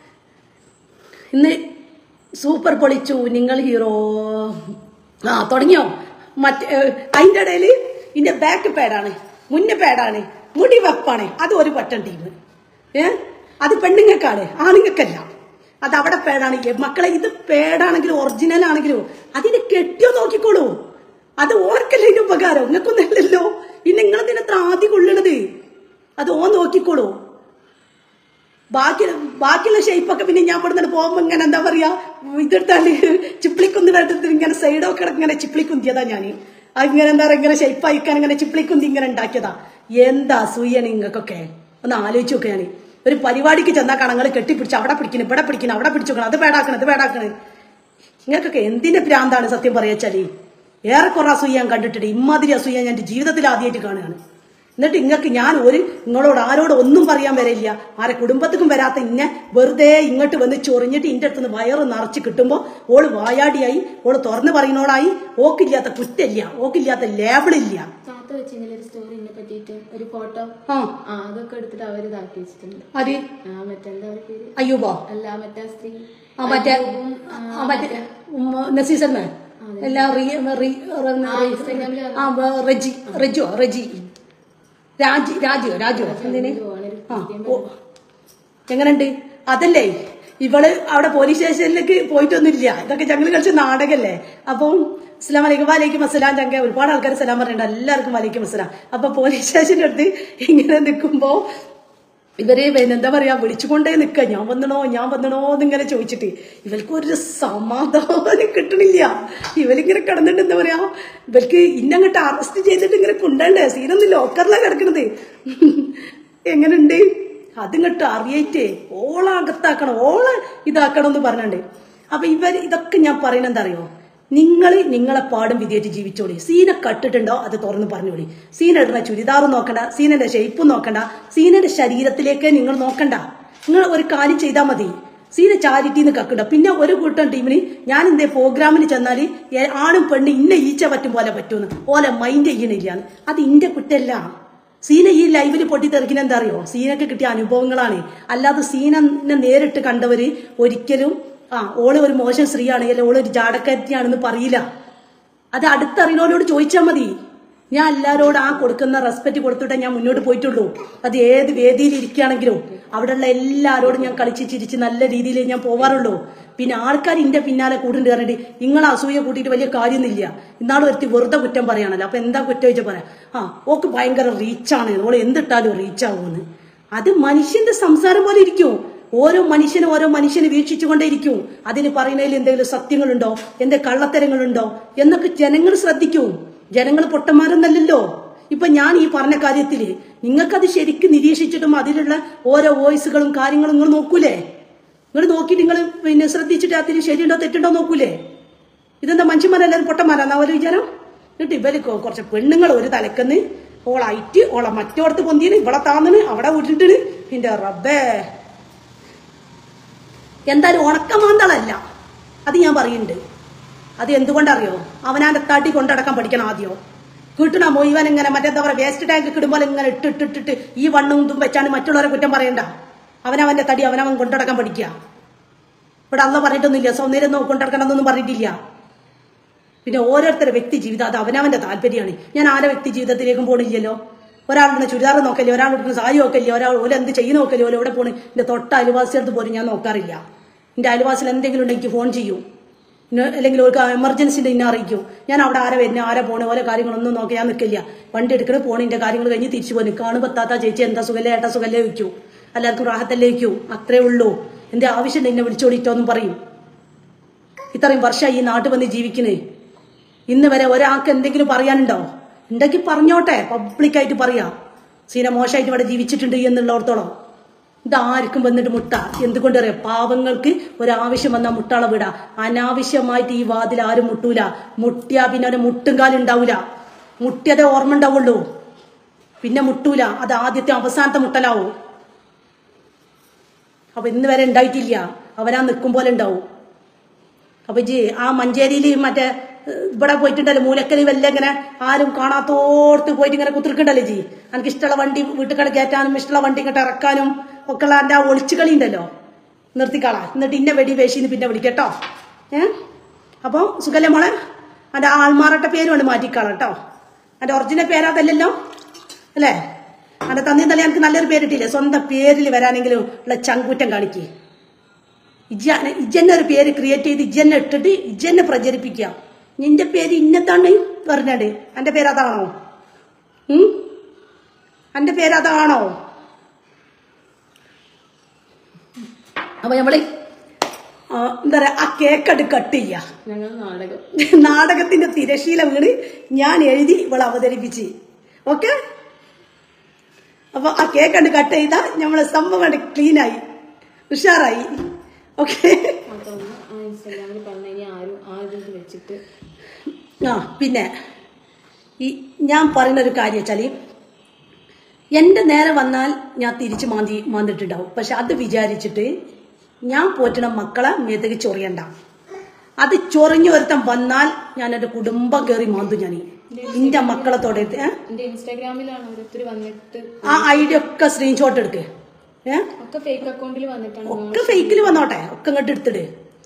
ഇന്ന് സൂപ്പർ പൊളിച്ചു നിങ്ങൾ ഹീറോ ആ തുടങ്ങിയോ മറ്റേ അതിൻ്റെ ഇടയിൽ ഇതിന്റെ ബാക്ക് പാഡാണ് മുന്നേ പാഡാണ് മുടി വെപ്പാണ് അത് ഒരു പട്ടം ടീം ഏ അത് പെണ്ണുങ്ങൾക്കാണ് ആണുങ്ങൾക്കല്ല അത് അവിടെ പേടാണ് മക്കളെ ഇത് പേടാണെങ്കിലും ഒറിജിനൽ ആണെങ്കിലും അതിന് കെട്ടിയോ നോക്കിക്കോളൂ അത് ഓർക്കല്ലേ ഇതിന്റെ ഉപകാരം നിങ്ങൾക്കൊന്നല്ലല്ലോ പിന്നെ നിങ്ങളെന്തിനാ എത്ര ആദ്യം കൊള്ളണത് അത് ഓൻ നോക്കിക്കോളൂ ബാക്കി ബാക്കിയുള്ള ഷേപ്പൊക്കെ പിന്നെ ഞാൻ ഇവിടുന്ന് പോകുമ്പോ ഇങ്ങനെ എന്താ പറയാ ഇതെടുത്താല് ചിപ്പിളിക്കുന്തിനടുത്ത് ഇങ്ങനെ സൈഡൊക്കെ ഇങ്ങനെ ചിപ്പിളിക്കുന്തിയതാ ഞാൻ ഇങ്ങനെ എന്താ പറയാ ഇങ്ങനെ ഷേപ്പ് അയക്കാൻ ഇങ്ങനെ ചിപ്പിളിക്കുന്തി ഇങ്ങനെ ഉണ്ടാക്കിയതാ എന്താ സൂയാണ് നിങ്ങൾക്കൊക്കെ ഒന്ന് ആലോചിച്ച് നോക്കുക ഞാൻ ഒരു പരിപാടിക്ക് ചെന്നാ കണങ്ങൾ കെട്ടിപ്പിടിച്ച് അവിടെ പിടിക്കണം ഇവിടെ പിടിക്കണം അവിടെ പിടിച്ചു നോക്കണം അത് പേടാക്കണം അത് പേടാക്കണം നിങ്ങൾക്കൊക്കെ എന്തിന്റെ ഭ്രാന്താണ് സത്യം പറയാച്ചാല് ഏറെക്കുറെ അസൂയ ഞാൻ കണ്ടിട്ടുണ്ട് ഇമ്മാതിരി അസൂയ ഞാൻ എന്റെ ജീവിതത്തിൽ ആദ്യമായിട്ട് കാണുകയാണ് എന്നിട്ട് ഇങ്ങക്ക് ഞാൻ ഒരു നിങ്ങളോട് ആരോട് ഒന്നും പറയാൻ വരില്ല ആരെ കുടുംബത്തിക്കും വരാത്ത ഇന്നെ വെറുതെ ഇങ്ങോട്ട് വന്ന് ചൊറിഞ്ഞിട്ട് ഇന്റെ അടുത്തുനിന്ന് വയറ് നിറച്ച് കിട്ടുമ്പോ ഓള് വായാടിയായി ഓള് തുറന്നു പറയുന്നോളായി ഓക്കില്ലാത്ത കുറ്റമില്ല ഓക്കില്ലാത്ത ലേബിളില്ല താത്ത വെച്ചിങ്ങനെ ഒരു സ്റ്റോറി എന്നെ പറ്റിയിട്ട് ഒരു ഫോട്ടോ ആ ആ അതൊക്കെ എടുത്തിട്ട് അവർ ഇതാക്കി വെച്ചിട്ടുണ്ട് അത് ആ മറ്റെന്താ ഒരു പേര് അയ്യൂബോ അല്ല മറ്റേ സ്ത്രീ ആ മറ്റേ ആ മറ്റേ ഉം, നസീസമ്മ എല്ലാ റീ- റീ- ഇൻസ്റ്റാഗ്രാമില് ആ വ- റെജി റെജോ റെജി രാജി രാജിയോ രാജോ എന്തിന് ആ ഓ എങ്ങനുണ്ട് അതല്ലേ ഇവള് അവിടെ പോലീസ് സ്റ്റേഷനിലേക്ക് പോയിട്ടൊന്നുമില്ല ഇതൊക്കെ ഞങ്ങൾ കളിച്ച നാടകല്ലേ അപ്പം അസ്ലാം വലൈക്കും വലൈക്കും അസ്സലാം ചങ്ക ഒരുപാട് ആൾക്കാർ സലാം പറഞ്ഞിട്ടുണ്ട് എല്ലാവർക്കും വലൈക്കും അസ്സലാം അപ്പൊ പോലീസ് സ്റ്റേഷൻ്റെ അടുത്ത് ഇങ്ങനെ നിൽക്കുമ്പോ ഇവര് പിന്നെ എന്താ പറയാ വിളിച്ചുകൊണ്ടേ നിക്ക ഞാൻ വന്നണോ ഞാൻ വന്നണോ എന്നിങ്ങനെ ചോദിച്ചിട്ട് ഇവർക്ക് ഒരു സമാധാനം കിട്ടണില്ല ഇവരിങ്ങനെ കിടന്നിട്ട് എന്താ പറയാ ഇവർക്ക് ഇന്നങ്ങോട്ട് അറസ്റ്റ് ചെയ്തിട്ട് ഇങ്ങനെ കൊണ്ടേണ്ടേ സീനൊന്നും ലോക്കറിലാണ് കിടക്കണത് എങ്ങനുണ്ട് അതിങ്ങോട്ട് അറിയേറ്റേ ഓള അകത്താക്കണം ഓള ഇതാക്കണം എന്ന് പറഞ്ഞിട്ടുണ്ട് അപ്പൊ ഇവർ ഇതൊക്കെ ഞാൻ പറയുന്നത് എന്താ അറിയോ നിങ്ങൾ നിങ്ങളെ പാടും വിധിയായിട്ട് ജീവിച്ചോളി സീന കട്ടിട്ടുണ്ടോ അത് തുറന്ന് പറഞ്ഞോളി സീന ഇടുന്ന ചുരിദാറും നോക്കണ്ട സീനന്റെ ഷേപ്പും നോക്കണ്ട സീനന്റെ ശരീരത്തിലേക്ക് നിങ്ങൾ നോക്കണ്ട നിങ്ങൾ ഒരു കാര്യം ചെയ്താൽ മതി സീന ചാരിറ്റിന്ന് കക്കണ്ട പിന്നെ ഒരു കൂട്ടം ടീമിന് ഞാൻ എന്തേ പ്രോഗ്രാമിന് ചെന്നാല് ഏ- ആണും പെണ്ണും ഇന്ന ഈച്ച പറ്റും പോലെ പറ്റുമെന്ന് ഓലെ മൈൻഡ് ചെയ്യണില്ല അത് ഇന്റെ കുറ്റല്ല സീന ഈ ലൈവിൽ പൊട്ടിത്തെറിക്കുന്ന എന്താ അറിയോ സീനക്ക് കിട്ടിയ അനുഭവങ്ങളാണ് അല്ലാതെ സീനനെ നേരിട്ട് കണ്ടവര് ഒരിക്കലും ആ ഓള് ഒരു മോശം സ്ത്രീയാണ് അല്ലെങ്കിൽ ഓള് ഒരു ജാടക്കത്തിയാണെന്ന് പറയില്ല അത് അടുത്തറിയുന്നവരോട് ചോദിച്ചാൽ മതി ഞാൻ എല്ലാവരോടും ആ കൊടുക്കുന്ന റെസ്പെക്ട് കൊടുത്തിട്ടേ ഞാൻ മുന്നോട്ട് പോയിട്ടുള്ളൂ അത് ഏത് വേദിയിൽ ഇരിക്കുകയാണെങ്കിലും അവിടെയുള്ള എല്ലാവരോടും ഞാൻ കളിച്ച് ചിരിച്ച് നല്ല രീതിയിൽ ഞാൻ പോവാറുള്ളൂ പിന്നെ ആൾക്കാർ ഇന്റെ പിന്നാലെ കൂട്ടുണ്ട് പറഞ്ഞിട്ട് നിങ്ങൾ അസൂയ കൂട്ടിയിട്ട് വലിയ കാര്യമൊന്നുമില്ല ഇന്നാൾ ഒരുത്തി വെറുതെ കുറ്റം പറയാണല്ലോ അപ്പൊ എന്താ കുറ്റം വെച്ചാൽ പറയാം ആ ഓക്ക് ഭയങ്കര റീച്ചാണ് ഓൾ എന്തിട്ടാലും റീച്ച് ആവുമെന്ന് അത് മനുഷ്യന്റെ സംസാരം പോലെ ഇരിക്കും ഓരോ മനുഷ്യനും ഓരോ മനുഷ്യനെ വീക്ഷിച്ചുകൊണ്ടേയിരിക്കും അതിന് പറയുന്നതിൽ എന്തെങ്കിലും സത്യങ്ങളുണ്ടോ എന്തെ കള്ളത്തരങ്ങളുണ്ടോ എന്നൊക്കെ ജനങ്ങൾ ശ്രദ്ധിക്കും ജനങ്ങൾ പൊട്ടന്മാരൊന്നല്ലല്ലോ ഇപ്പൊ ഞാൻ ഈ പറഞ്ഞ കാര്യത്തില് നിങ്ങൾക്കത് ശരിക്കും നിരീക്ഷിച്ചിട്ടും അതിലുള്ള ഓരോ വോയിസുകളും കാര്യങ്ങളും നിങ്ങൾ നോക്കൂലേ നിങ്ങൾ നോക്കിയിട്ട് നിങ്ങൾ പിന്നെ ശ്രദ്ധിച്ചിട്ട് അതിൽ ശരിയുണ്ടോ തെറ്റുണ്ടോ നോക്കൂലേ ഇതെന്താ മനുഷ്യന്മാരെല്ലാവരും പൊട്ടന്മാരാന്നാ ഒരു വിചാരം എന്നിട്ട് ഇവര് കൊ- കുറച്ച് പെണ്ണുങ്ങൾ ഒരു തലക്കന്ന് ഓളായിട്ട് ഓളെ മറ്റോടത്ത് പൊന്തിയാണ് ഇവിടെ താന്നിന് അവിടെ വിട്ടിട്ട് എന്റെ റബ്ബേ എന്തായാലും ഉണക്കമാന്തളല്ല അത് ഞാൻ പറയുന്നുണ്ട് അത് എന്തുകൊണ്ടറിയോ അവനാന്റെ തടി കൊണ്ടടക്കാൻ പഠിക്കണം ആദ്യോ കിട്ടണ മുഴുവൻ ഇങ്ങനെ മറ്റെന്താ പറയാ വേസ്റ്റ് ടാങ്ക് കിടുമ്പോൾ ഇങ്ങനെ ഇട്ടിട്ടിട്ടിട്ട് ഈ വണ്ണും ഇതും വെച്ചാണ് മറ്റുള്ളവരെ കുറ്റം പറയണ്ട അവനവന്റെ തടി അവനവൻ കൊണ്ടടക്കാൻ പഠിക്കുക ഇവിടെ അന്ന് പറഞ്ഞിട്ടൊന്നുമില്ല സൗന്ദര്യം നോ- കൊണ്ടടക്കണമെന്നൊന്നും പറഞ്ഞിട്ടില്ല പിന്നെ ഓരോരുത്തരുടെ വ്യക്തി ജീവിതം അത് അവനവന്റെ താല്പര്യമാണ് ഞാൻ ആരെ വ്യക്തി ജീവിതത്തിലേക്കും പോണില്ലല്ലോ ഒരാളുടെ ചുരിദാർ നോക്കല്ലേ ഒരാളുടെ സാരി നോക്കല്ലേ ഒരാൾ ഓല എന്ത് ചെയ്യുന്ന നോക്കല്ലേ ഓല എവിടെ പോണ് എന്റെ തൊട്ട അയൽവാസിയുടെ പോലും ഞാൻ നോക്കാറില്ല എന്റെ അയൽവാസിൽ എന്തെങ്കിലും ഉണ്ടെങ്കിൽ എനിക്ക് ഫോൺ ചെയ്യും ഇന്ന- അല്ലെങ്കിൽ ഒരു എമർജൻസിന്റെ ഇന്നെ അറിയിക്കും ഞാൻ അവിടെ ആരെ വരുന്ന ആരെ പോണേ ഓരോ കാര്യങ്ങളൊന്നും നോക്കി ഞാൻ നിൽക്കില്ല വണ്ടി എടുക്കണ പോണിന്റെ കാര്യങ്ങൾ കഴിഞ്ഞ് തിരിച്ചു പോയി കാണുമ്പോൾ താത്ത ചേച്ചി എന്താ സുഖല്ലേ ഏട്ടാ സുഖല്ലേ വയ്ക്കൂ എല്ലാവർക്കും റാഹത്തല്ലേ വയ്ക്കൂ അത്രേ ഉള്ളൂ എന്റെ ആവശ്യമുണ്ട് എന്നെ വിളിച്ചോടിറ്റോന്നും പറയും ഇത്രയും വർഷമായി ഈ നാട്ടിൽ വന്ന് ജീവിക്കുന്നേ ഇന്ന് വരെ ഒരാൾക്ക് എന്തെങ്കിലും പറയാനുണ്ടോ ഉണ്ടെങ്കിൽ പറഞ്ഞോട്ടെ പബ്ലിക്കായിട്ട് പറയാ സീന മോശമായിട്ട് ഇവിടെ ജീവിച്ചിട്ടുണ്ട് എന്നുള്ളടത്തോളം ഇതാർക്കും വന്നിട്ട് മുട്ട എന്തുകൊണ്ട് അറിയാം പാവങ്ങൾക്ക് ഒരാവശ്യം വന്നാൽ മുട്ടാളെ വിടാ അനാവശ്യമായിട്ട് ഈ വാതിൽ ആരും മുട്ടൂല മുട്ടിയാ പിന്നെ അവന് മുട്ടും കാലും ഉണ്ടാവൂല മുട്ടിയതേ ഓർമ്മ ഉണ്ടാവുള്ളൂ പിന്നെ മുട്ടൂല അത് ആദ്യത്തെ അവസാനത്തെ മുട്ടലാവും അപ്പൊ ഇന്ന് വരെ ഉണ്ടായിട്ടില്ല അവനാ നിൽക്കും പോലെ ഉണ്ടാവും അപ്പൊ ഇജി ആ മഞ്ചേരിയിൽ മറ്റേ ഏഹ്, ഇവിടെ പോയിട്ടുണ്ടല്ലോ മൂലക്കല് വല്ല ഇങ്ങനെ ആരും കാണാത്തോടത്ത് പോയിട്ട് ഇങ്ങനെ കുത്തിരിക്കണ്ടല്ലോ ജി എനിക്ക് ഇഷ്ടമുള്ള വണ്ടി വീട്ടിൽ കട കയറ്റാനും ഇഷ്ടമുള്ള വണ്ടി ഇങ്ങോട്ട് ഇറക്കാനും ഒക്കെ ഉള്ള എന്റെ ആ ഒളിച്ചുകളി ഉണ്ടല്ലോ നിർത്തിക്കളാ എന്നിട്ട് ഇന്ന വെടി വേശിന്ന് പിന്നെ വിളിക്കട്ടോ ഏ അപ്പൊ സുഖല്ലേ മോളെ എന്റെ ആൾമാറട്ടെ പേര് കൊണ്ട് മാറ്റിക്കളാം കേട്ടോ എന്റെ ഒറിജിനൽ പേരാതല്ലല്ലോ അല്ലേ എന്റെ തന്നി തല എനിക്ക് നല്ലൊരു പേരിട്ടില്ലേ സ്വന്തം പേരിൽ വരാനെങ്കിലും ഉള്ള ചങ്കൂറ്റം കാണിക്കേ ഇജ്ജാനെ ഇജ്ജന്നെ ഒരു പേര് ക്രിയേറ്റ് ചെയ്ത് ഇജ്ജന്നെ ഇട്ടിട്ട് ഇജ്ജന്നെ പ്രചരിപ്പിക്കുക നിന്റെ പേര് ഇന്നത്താണ് പറഞ്ഞത് എന്റെ പേര് അതാണോ ഉം എന്റെ പേര് അതാണോ അപ്പൊ നമ്മള് ആ, എന്താ പറയാ ആ കേക്കട് കട്ട് ചെയ്യാ ഞങ്ങൾ നാടകം നാടകത്തിന്റെ തിരശീല വീണ് ഞാൻ എഴുതി ഇവളെ അവതരിപ്പിച്ച് ഓക്കെ അപ്പൊ ആ കേക്ക് കണ്ട് കട്ട് ചെയ്താ നമ്മളെ സംഭവം കണ്ട് ക്ലീൻ ആയി ഉഷാറായി ഓക്കെ അപ്പൊ ഒന്ന് ആ ഇൻസ്റ്റാഗ്രാമിൽ പറഞ്ഞ ഇനി ആരും ആരും ഇത് വെച്ചിട്ട് ആ പിന്നെ ഈ ഞാൻ പറയുന്ന ഒരു കാര്യം വെച്ചാല് എന്റെ നേരെ വന്നാൽ ഞാൻ തിരിച്ചു മാന്തി മാന്തിട്ടുണ്ടാവും പക്ഷെ അത് വിചാരിച്ചിട്ട് ഞാൻ പോറ്റണ മക്കളെ മേതകി ചൊറിയണ്ട അത് ചൊറിഞ്ഞു ഒരുത്തം വന്നാൽ ഞാൻ എന്റെ കുടുംബം കയറി മാന്തു ഞാൻ എന്റെ മക്കളെ തൊടരുത് ഏ? എന്റെ ഇൻസ്റ്റാഗ്രാമിലാണ് ഓരോരുത്തർ വന്നിട്ട് ആ ഐഡിയ ഒക്കെ സ്ക്രീൻഷോട്ട് എടുക്ക് ഏഹ് ഒക്കെ ഫേക്ക് അക്കൗണ്ടിൽ വന്നിട്ടാണ് ഒക്കെ ഫേക്കിൽ വന്നോട്ടെ ഒക്കെ ഇങ്ങോട്ട് എടുത്തിട്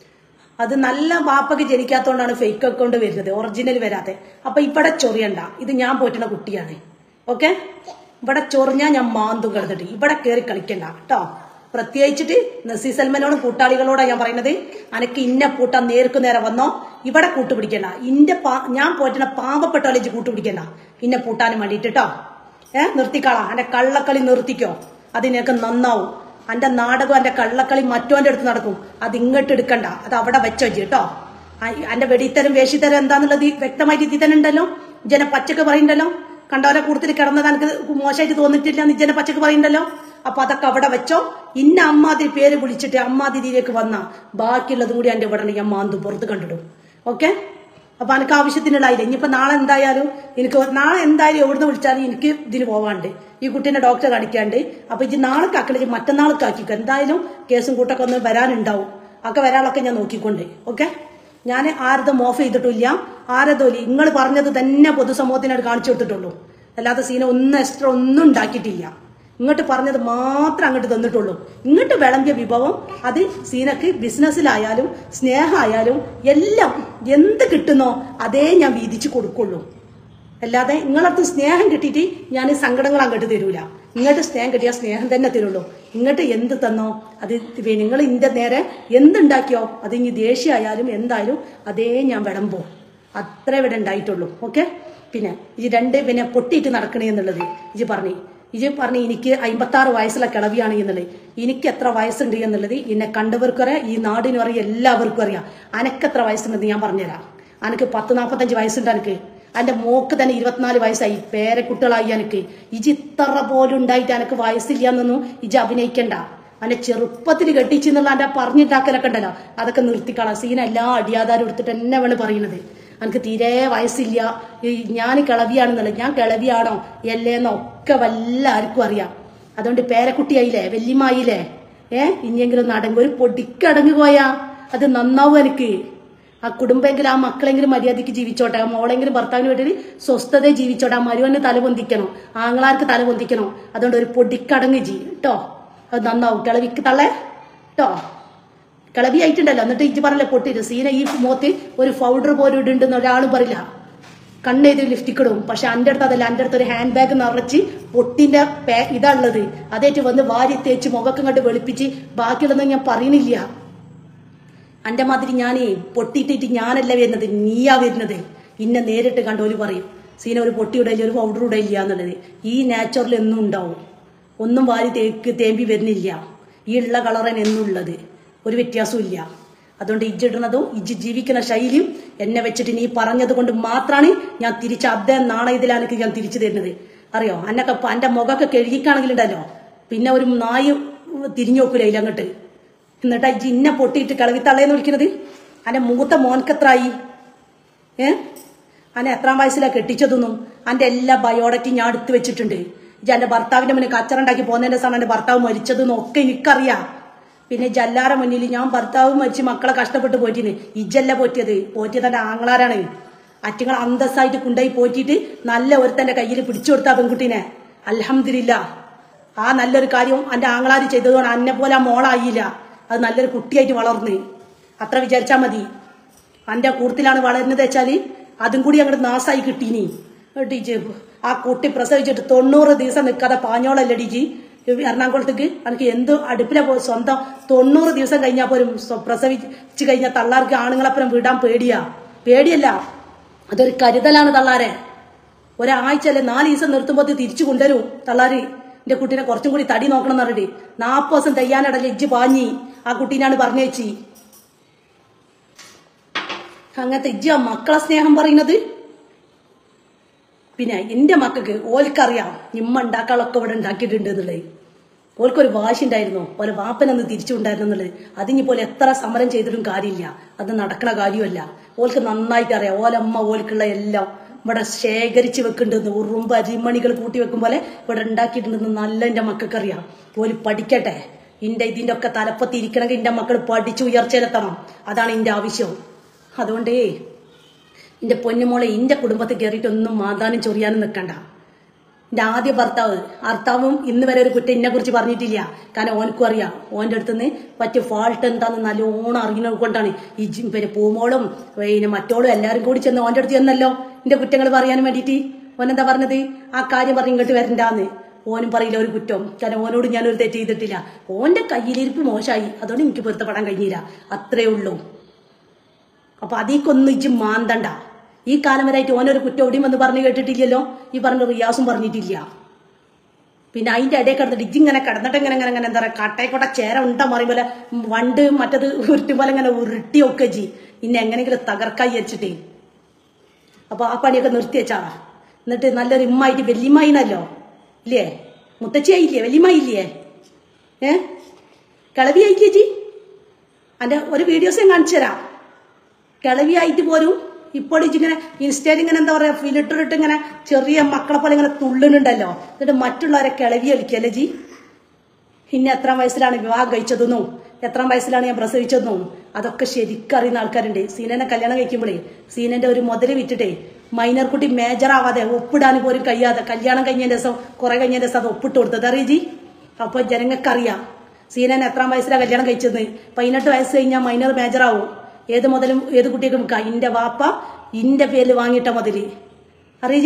അത് നല്ല വാപ്പൊക്കെ ജനിക്കാത്തോണ്ടാണ് ഫേക്ക് അക്കൗണ്ട് വരുന്നത് ഒറിജിനൽ വരാത്തെ അപ്പൊ ഇവിടെ ചൊറിയണ്ട ഇത് ഞാൻ പോറ്റുന്ന കുട്ടിയാണ് ഓക്കെ ഇവിടെ ചൊറിഞ്ഞാ ഞാൻ മാന്തും കിടന്നിട്ട് ഇവിടെ കയറി കളിക്കണ്ട കേട്ടോ പ്രത്യേകിച്ചിട്ട് നസീ സൽമാനോടും കൂട്ടാളികളോടാ ഞാൻ പറയുന്നത് അനക്ക് ഇന്ന പൂട്ടാൻ നേർക്ക് നേരെ വന്നോ ഇവിടെ കൂട്ടുപിടിക്കണ്ട ഇന്റെ പാ- ഞാൻ പോറ്റുന്ന പാവപ്പെട്ട ഇജ്ജ് കൂട്ടുപിടിക്കണ്ട ഇന്നെ പൂട്ടാനും വേണ്ടിട്ട് കേട്ടോ ഏ നിർത്തിക്കളാ എന്റെ കള്ളക്കളി നിർത്തിക്കോ അത് നിനക്ക് നന്നാവും എന്റെ നാടകം എന്റെ കള്ളക്കളി മറ്റോന്റെ അടുത്ത് നടക്കും അത് ഇങ്ങോട്ട് എടുക്കണ്ട അത് അവിടെ വെച്ചോ ജി കേട്ടോ എന്റെ വെടിത്തരം വേഷിത്തരം എന്താന്നുള്ളത് ഈ വ്യക്തമായിട്ട് ഇതിൽ തന്നെ ഉണ്ടല്ലോ ജന പച്ചക്ക് പറയുന്നുണ്ടല്ലോ കണ്ടവരെ കൂടുതൽ കിടന്നത് എനിക്ക് മോശമായിട്ട് തോന്നിട്ടില്ല എന്ന് ജന പച്ചക്ക് പറയുന്നുണ്ടല്ലോ അപ്പൊ അതൊക്കെ അവിടെ വെച്ചോ ഇന്ന അമ്മാതിരി പേര് വിളിച്ചിട്ട് അമ്മാതിരിയിലേക്ക് വന്ന ബാക്കിയുള്ളതും കൂടി എന്റെ ഇവിടെ ഞാൻ മാന്തു പുറത്ത് കണ്ടിടും ഓക്കെ അപ്പൊ എനിക്ക് ആവശ്യത്തിനുള്ളായില്ല ഇനിയിപ്പോ നാളെ എന്തായാലും എനിക്ക് നാളെ എന്തായാലും എവിടുന്ന് വിളിച്ചാലും എനിക്ക് ഇതിന് പോവാണ്ട് ഈ കുട്ടീനെ ഡോക്ടറെ കാണിക്കാണ്ട് അപ്പൊ ഇത് നാളെ കാക്കില്ല മറ്റന്നാളൊക്കെ ആക്കിക്കോ എന്തായാലും കേസും കൂട്ടൊക്കെ ഒന്ന് വരാനുണ്ടാവും ഒക്കെ വരാനൊക്കെ ഞാൻ നോക്കിക്കൊണ്ട് ഓക്കെ ഞാൻ ആരതും ഓഫ് ചെയ്തിട്ടില്ല ആരതും ഇല്ല നിങ്ങൾ പറഞ്ഞത് തന്നെ പൊതുസമൂഹത്തിനായിട്ട് കാണിച്ചു കൊടുത്തിട്ടുള്ളൂ അല്ലാതെ സീന ഒന്നും എക്സ്ട്രാ ഒന്നും ഉണ്ടാക്കിയിട്ടില്ല ഇങ്ങോട്ട് പറഞ്ഞത് മാത്രം അങ്ങോട്ട് തന്നിട്ടുള്ളൂ ഇങ്ങോട്ട് വിളമ്പിയ വിഭവം അത് സീനക്ക് ബിസിനസ്സിലായാലും സ്നേഹമായാലും എല്ലാം എന്ത് കിട്ടുന്നോ അതേ ഞാൻ വീതിച്ചു കൊടുക്കുള്ളൂ അല്ലാതെ നിങ്ങളടുത്ത് സ്നേഹം കിട്ടിയിട്ട് ഞാൻ സങ്കടങ്ങൾ അങ്ങോട്ട് തരൂല ഇങ്ങോട്ട് സ്നേഹം കിട്ടിയാൽ സ്നേഹം തന്നെ തരുള്ളൂ ഇങ്ങോട്ട് എന്ത് തന്നോ അത് നിങ്ങൾ ഇന്റെ നേരെ എന്തുണ്ടാക്കിയോ അത് ഇനി ദേഷ്യമായാലും എന്തായാലും അതേ ഞാൻ വിളമ്പോ അത്രേ ഇവിടെ ഉണ്ടായിട്ടുള്ളൂ ഓക്കെ പിന്നെ ഈ രണ്ട് പിന്നെ പൊട്ടിയിട്ട് നടക്കണേ എന്നുള്ളത് ഇജ് പറഞ്ഞു ഇജ് പറഞ്ഞു എനിക്ക് അമ്പത്തി ആറ് വയസ്സുള്ള കിളവിയാണ് എന്നുള്ളത് എനിക്ക് എത്ര വയസ്സുണ്ട് എന്നുള്ളത് എന്നെ കണ്ടവർക്കും അറിയാം ഈ നാടിനും അറിയാം എല്ലാവർക്കും അറിയാം അനക്ക് എത്ര വയസ്സുണ്ടെന്ന് ഞാൻ പറഞ്ഞുതരാം അനക്ക് പത്ത് നാൽപ്പത്തഞ്ച് വയസ്സുണ്ട് എനിക്ക് എന്റെ മോക്ക് തന്നെ ഇരുപത്തിനാല് വയസ്സായി പേരക്കുട്ടികളായി എനിക്ക് ഇജ് ഇത്ര പോലും ഉണ്ടായിട്ട് എനിക്ക് വയസ്സില്ല എന്നൊന്നും ഇജ് അഭിനയിക്കണ്ട അന്നെ ചെറുപ്പത്തിൽ കെട്ടിച്ചെന്നുള്ള എന്റെ പറഞ്ഞിട്ടാക്കലൊക്കെ ഉണ്ടല്ലോ അതൊക്കെ നിർത്തിക്കളാം സീന എല്ലാ അടിയാധാരം എടുത്തിട്ട് എന്നെ വേണം പറയുന്നത് എനിക്ക് തീരെ വയസ്സില്ല ഈ ഞാൻ കിളവിയാണെന്നുള്ളത് ഞാൻ കിളവിയാണോ എല്ലേന്നൊക്കെ വല്ലാർക്കും അറിയാം അതുകൊണ്ട് പേരക്കുട്ടിയായില്ലേ വല്യമായില്ലേ ഏ ഇനിയെങ്കിലും നടങ്ങ് ഒരു പൊടിക്കടങ്ങ് പോയാ അത് നന്നാവും എനിക്ക് ആ കുടുംബമെങ്കിലും ആ മക്കളെങ്കിലും മര്യാദയ്ക്ക് ജീവിച്ചോട്ടെ ആ മോളെങ്കിലും ഭർത്താവിന് വേണ്ടി സ്വസ്ഥത ജീവിച്ചോട്ടെ ആ മരുവന് തല പൊന്തിക്കണോ ആങ്ങളാർക്ക് തല പൊന്തിക്കണോ അതുകൊണ്ട് ഒരു പൊടിക്കടങ്ങ് ജി കേട്ടോ അത് നന്നാവും കിളവിക്ക് തള്ളേ കേട്ടോ കിളവി ആയിട്ടുണ്ടല്ലോ എന്നിട്ട് ഇജ്ജ് പറഞ്ഞല്ലേ പൊട്ടിട്ട് സീന ഈ മോത്ത് ഒരു പൗഡർ പോലും ഇടുണ്ടെന്ന് ഒരാളും പറയില്ല കണ്ണെയ്ത് ലിഫ്റ്റിക് ഇടും പക്ഷെ എൻ്റെ അടുത്ത് അതല്ല എൻ്റെ അടുത്ത് ഒരു ഹാൻഡ് ബാഗ് നിറച്ച് പൊട്ടിന്റെ പാ- ഇതാ ഉള്ളത് അതേറ്റ് വന്ന് വാരി തേച്ച് മുഖക്കെ കണ്ട് വെളുപ്പിച്ച് ബാക്കിയുള്ളതൊന്നും ഞാൻ പറയുന്നില്ല അന്റെ മാതിരി ഞാനേ പൊട്ടിയിട്ടിട്ട് ഞാനല്ല വരുന്നത് നീയാ വരുന്നത് ഇന്നെ നേരിട്ട് കണ്ടോല് പറയും സീന ഒരു പൊട്ടി ഇടയില്ല ഒരു പൗഡർ ഇടയില്ല എന്നുള്ളത് ഈ നാച്ചുറൽ എന്നും ഉണ്ടാവും ഒന്നും വാരി തേക്ക് തേമ്പി വരുന്നില്ല ഈ ഉള്ള കളറൻ എന്നുള്ളത് ഒരു വ്യത്യാസവും ഇല്ല അതുകൊണ്ട് ഇജ്ജിടുന്നതും ഇജ്ജ് ജീവിക്കുന്ന ശൈലിയും എന്നെ വെച്ചിട്ട് നീ പറഞ്ഞത് കൊണ്ട് മാത്രമാണ് ഞാൻ തിരിച്ച് അതേ നാണയത്തിലാണ് ഞാൻ തിരിച്ചു തരുന്നത് അറിയോ അന്നൊക്കെ പ- അന്റെ മുഖമൊക്കെ കഴുകിക്കാണെങ്കിലുണ്ടല്ലോ പിന്നെ ഒരു നായി തിരിഞ്ഞു നോക്കൂല ഇല്ല അങ്ങോട്ട് എന്നിട്ട് അജ്ജി ഇന്നെ പൊട്ടിയിട്ട് കളവിത്തള്ളേന്ന് വിളിക്കുന്നത് അന്റെ മൂത്ത മോൻക്കെത്രായി ഏ അന്നെ എത്രാം വയസ്സിലാ കെട്ടിച്ചതൊന്നും അന്റെ എല്ലാ ബയോഡറ്റും ഞാൻ എടുത്തു വെച്ചിട്ടുണ്ട് ഇജ്ജ് എന്റെ ഭർത്താവിന്റെ മുന്നിൽ കച്ചറുണ്ടാക്കി പോകുന്നതിന്റെ സമയം എന്റെ ഭർത്താവ് മരിച്ചതെന്നും ഒക്കെ എനിക്കറിയാം പിന്നെ ജല്ലാര മുന്നിൽ ഞാൻ ഭർത്താവ് മരിച്ച് മക്കളെ കഷ്ടപ്പെട്ട് പോറ്റിന് ഇജ്ജല്ല പോറ്റിയത് പോറ്റിയത് എന്റെ ആങ്ങളാരാണ് അറ്റുങ്ങൾ അന്തസ്സായിട്ട് കൊണ്ടുപോയി പോറ്റിയിട്ട് നല്ല ഒരുത്തന്റെ കയ്യിൽ പിടിച്ചു കൊടുത്ത ആ പെൺകുട്ടീനെ അൽഹംദില്ല ആ നല്ലൊരു കാര്യം എന്റെ ആങ്ങളാര് ചെയ്തതുകൊണ്ട് അന്നെ പോലെ ആ മോളായില്ല അത് നല്ലൊരു കുട്ടിയായിട്ട് വളർന്ന് അത്ര വിചാരിച്ചാ മതി എന്റെ കൂട്ടത്തിലാണ് വളരുന്നത് വെച്ചാല് അതും കൂടി അങ്ങോട്ട് നാസായി കിട്ടീനി ടീച്ചർ ആ കുട്ടി പ്രസവിച്ചിട്ട് തൊണ്ണൂറ് ദിവസം നിൽക്കാതെ പാഞ്ഞോളല്ലേ ടീച്ചി എറണാകുളത്തേക്ക് എനിക്ക് എന്ത് അടുപ്പിലെ പോ സ്വന്തം തൊണ്ണൂറ് ദിവസം കഴിഞ്ഞാൽ പോലും സ്വ- പ്രസവിച്ച് കഴിഞ്ഞ തള്ളാർക്ക് ആണുങ്ങളപ്പുറം വിടാൻ പേടിയാ പേടിയല്ല അതൊരു കരുതലാണ് തള്ളാരെ ഒരാഴ്ച അല്ലെ നാല് ദിവസം നിർത്തുമ്പോൾ തിരിച്ചു കൊണ്ടുവരും തള്ളാര് എന്റെ കുട്ടീനെ കുറച്ചും കൂടി തടി നോക്കണം എന്ന് പറഞ്ഞിട്ട് നാപ്പത് ദിവസം തെയ്യാനിടയിൽ ഇജ്ജ് പാഞ്ഞി ആ കുട്ടീനാണ് പറഞ്ഞേച്ചി അങ്ങനത്തെ ഇജ്ജ മക്കളെ സ്നേഹം പറയുന്നത് പിന്നെ എന്റെ മക്കൾക്ക് ഓൽക്കറിയാം നിമ്മ ഉണ്ടാക്കാളൊക്കെ ഇവിടെ ഉണ്ടാക്കിയിട്ടുണ്ട് എന്നുള്ളത് ഓൽക്കൊരു വാശി ഉണ്ടായിരുന്നു ഓലെ വാപ്പനൊന്ന് തിരിച്ചുണ്ടായിരുന്നു എന്നുള്ളത് അതിനിപ്പോൾ എത്ര സമരം ചെയ്തിട്ടും കാര്യമില്ല അത് നടക്കണ കാര്യമല്ല ഓൽക്ക് നന്നായിട്ട് അറിയാം ഓലമ്മ ഓൽക്കുള്ള എല്ലാം ഇവിടെ ശേഖരിച്ച് വെക്കുന്നുണ്ടെന്ന് ഉറുമ്പ് അരിമണികൾ കൂട്ടി വെക്കും പോലെ ഇവിടെ ഉണ്ടാക്കിയിട്ടുണ്ടെന്ന് നല്ല എന്റെ മക്കൾക്ക് അറിയാം ഓല് പഠിക്കട്ടെ ഇന്റെ ഇതിന്റെ ഒക്കെ തലപ്പത്ത് ഇരിക്കണമെങ്കിൽ എന്റെ മക്കൾ പഠിച്ച് ഉയർച്ചയിലെത്തണം അതാണ് എന്റെ ആവശ്യം അതുകൊണ്ടേ എന്റെ പൊന്നുമോളെ എന്റെ കുടുംബത്തിൽ കയറിയിട്ടൊന്നും മാതാനും ചൊറിയാനും നിൽക്കണ്ട എന്റെ ആദ്യ ഭർത്താവ് ഭർത്താവും ഇന്ന് വരെ ഒരു കുറ്റം എന്നെ കുറിച്ച് പറഞ്ഞിട്ടില്ല കാരണം ഓനക്കും അറിയാം ഓന്റെ അടുത്തുനിന്ന് പറ്റിയ ഫാൾട്ട് എന്താന്ന് നല്ലോണം അറിയുന്നത് കൊണ്ടാണ് ഈ ജി- പിന്നെ പൂമോളും പിന്നെ മറ്റോളും എല്ലാരും കൂടി ചെന്ന് ഓന്റെ അടുത്ത് ചെന്നല്ലോ എന്റെ കുറ്റങ്ങൾ പറയാനും വേണ്ടിയിട്ട് ഓനെന്താ പറഞ്ഞത് ആ കാര്യം പറഞ്ഞ് ഇങ്ങോട്ട് വരണ്ടാന്ന് ഓനും പറയില്ല ഒരു കുറ്റം കാരണം ഓനോട് ഞാനൊരു തെറ്റ് ചെയ്തിട്ടില്ല ഓന്റെ കയ്യിലിരിപ്പ് മോശമായി അതുകൊണ്ട് എനിക്ക് പൊരുത്തപ്പെടാൻ കഴിഞ്ഞില്ല അത്രേ ഉള്ളൂ അപ്പൊ അതീക്കൊന്നും ഇജ്ജ് മാന്തണ്ട ഈ കാലം വരായിട്ട് ഓനൊരു കുറ്റം എവിടെയും വന്ന് പറഞ്ഞു കേട്ടിട്ടില്ലല്ലോ ഈ പറഞ്ഞ റിയാസും പറഞ്ഞിട്ടില്ല പിന്നെ അതിന്റെ ഇടയിൽ കിടന്നിട്ട് ഇജ്ജിങ്ങനെ കിടന്നിട്ട് ഇങ്ങനെ ഇങ്ങനെ ഇങ്ങനെ എന്താ പറയാ കട്ടയക്കോട്ട ചേര ഉണ്ട മറിയും പോലെ വണ്ട് മറ്റത് ഉരുട്ടി പോലെ ഇങ്ങനെ ഉരുട്ടി ഒക്കെ ജി ഇന്നെ എങ്ങനെയെങ്കിലും തകർക്കായി വെച്ചിട്ടേ അപ്പൊ ആ പണിയൊക്കെ നിർത്തി വെച്ചാളാ എന്നിട്ട് നല്ലൊരു ഇമ്മായിട്ട് വല്യമ്മായിനല്ലോ ഇല്ലേ മുത്തച്ഛിയായില്ലേ വല്യമ്മായില്ലേ ഏ കിളവിയായില്ലേ ജി അന്റെ ഒരു വീഡിയോസ് ഞാൻ കാണിച്ചു തരാം കിളവിയായിട്ട് പോലും ഇപ്പോൾ ഇങ്ങനെ ഇൻസ്റ്റയിൽ ഇങ്ങനെ എന്താ പറയാ ഫിലിറ്റർ ഇട്ട് ഇങ്ങനെ ചെറിയ മക്കളെ പോലെ ഇങ്ങനെ തുള്ളുന്നുണ്ടല്ലോ എന്നിട്ട് മറ്റുള്ളവരെ കിളവി കളിക്കല്ലേ ജി ഇന്ന എത്രാം വയസ്സിലാണ് വിവാഹം കഴിച്ചതെന്നും എത്രാം വയസ്സിലാണ് ഞാൻ പ്രസവിച്ചതെന്നും അതൊക്കെ ശരിക്കും അറിയുന്ന ആൾക്കാരുണ്ട് സീനനെ കല്യാണം കഴിക്കുമ്പോഴേ സീനന്റെ ഒരു മുതല് വിറ്റിട്ടേ മൈനർ കുട്ടി മേജർ ആവാതെ ഒപ്പിടാൻ പോലും കഴിയാതെ കല്യാണം കഴിഞ്ഞതിന്റെ ദിവസം കുറെ കഴിഞ്ഞതിന്റെ ദിവസം അത് ഒപ്പിട്ട് കൊടുത്തത് അറിയ ജി അപ്പൊ ജനങ്ങൾക്കറിയാം സീനൻ എത്രാം വയസ്സിലാണ് കല്യാണം കഴിച്ചത് പതിനെട്ട് വയസ്സ് കഴിഞ്ഞാൽ മൈനർ മേജർ ആവും ഏത് മുതലും ഏത് കുട്ടിയൊക്കെ വിൽക്കാം ഇന്റെ വാപ്പ ഇന്റെ പേരിൽ വാങ്ങിയിട്ട മുതല് അറിയജി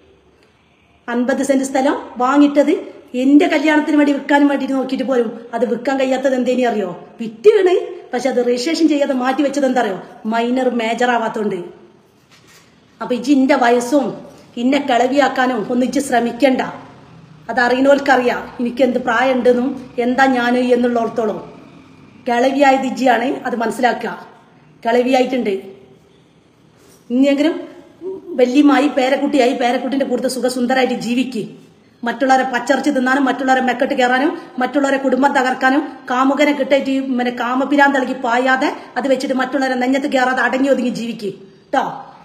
അൻപത് സെന്റ് സ്ഥലം വാങ്ങിയിട്ടത് എന്റെ കല്യാണത്തിന് വേണ്ടി വിൽക്കാനും വേണ്ടിയിട്ട് നോക്കിയിട്ട് പോലും അത് വിൽക്കാൻ കഴിയാത്തത് എന്തേനി അറിയോ വിറ്റ് വീണ് പക്ഷെ അത് രജിസ്ട്രേഷൻ ചെയ്യാതെ മാറ്റി വെച്ചത് എന്താ അറിയോ മൈനർ മേജർ ആവാത്തോണ്ട് അപ്പൊ ഇജ്ജ് ഇന്റെ വയസ്സും ഇന്നെ കിളവിയാക്കാനും ഒന്നും ഇജ്ജ് ശ്രമിക്കണ്ട അത് അറിയുന്നവർക്കറിയാം എനിക്ക് എന്ത് പ്രായം ഉണ്ടെന്നും എന്താ ഞാൻ എന്നുള്ളോടത്തോളം കിളവിയായത് ഇജ്ജിയാണ് അത് മനസ്സിലാക്കുക കിളവിയായിട്ടുണ്ട് ഇനിയെങ്കിലും വല്യമായി പേരക്കുട്ടിയായി പേരക്കുട്ടിന്റെ കൂടുതൽ സുഖസുന്ദരായിട്ട് ജീവിക്ക് മറ്റുള്ളവരെ പച്ചറച്ച് തിന്നാനും മറ്റുള്ളവരെ മെക്കെട്ട് കയറാനും മറ്റുള്ളവരെ കുടുംബം തകർക്കാനും കാമുകനെ കിട്ടായിട്ട് പിന്നെ കാമപിരാൻ തളകി പായാതെ അത് വെച്ചിട്ട് മറ്റുള്ളവരെ നെഞ്ഞത്ത് കയറാതെ അടങ്ങി ഒതുങ്ങി ജീവിക്ക് കേട്ടോ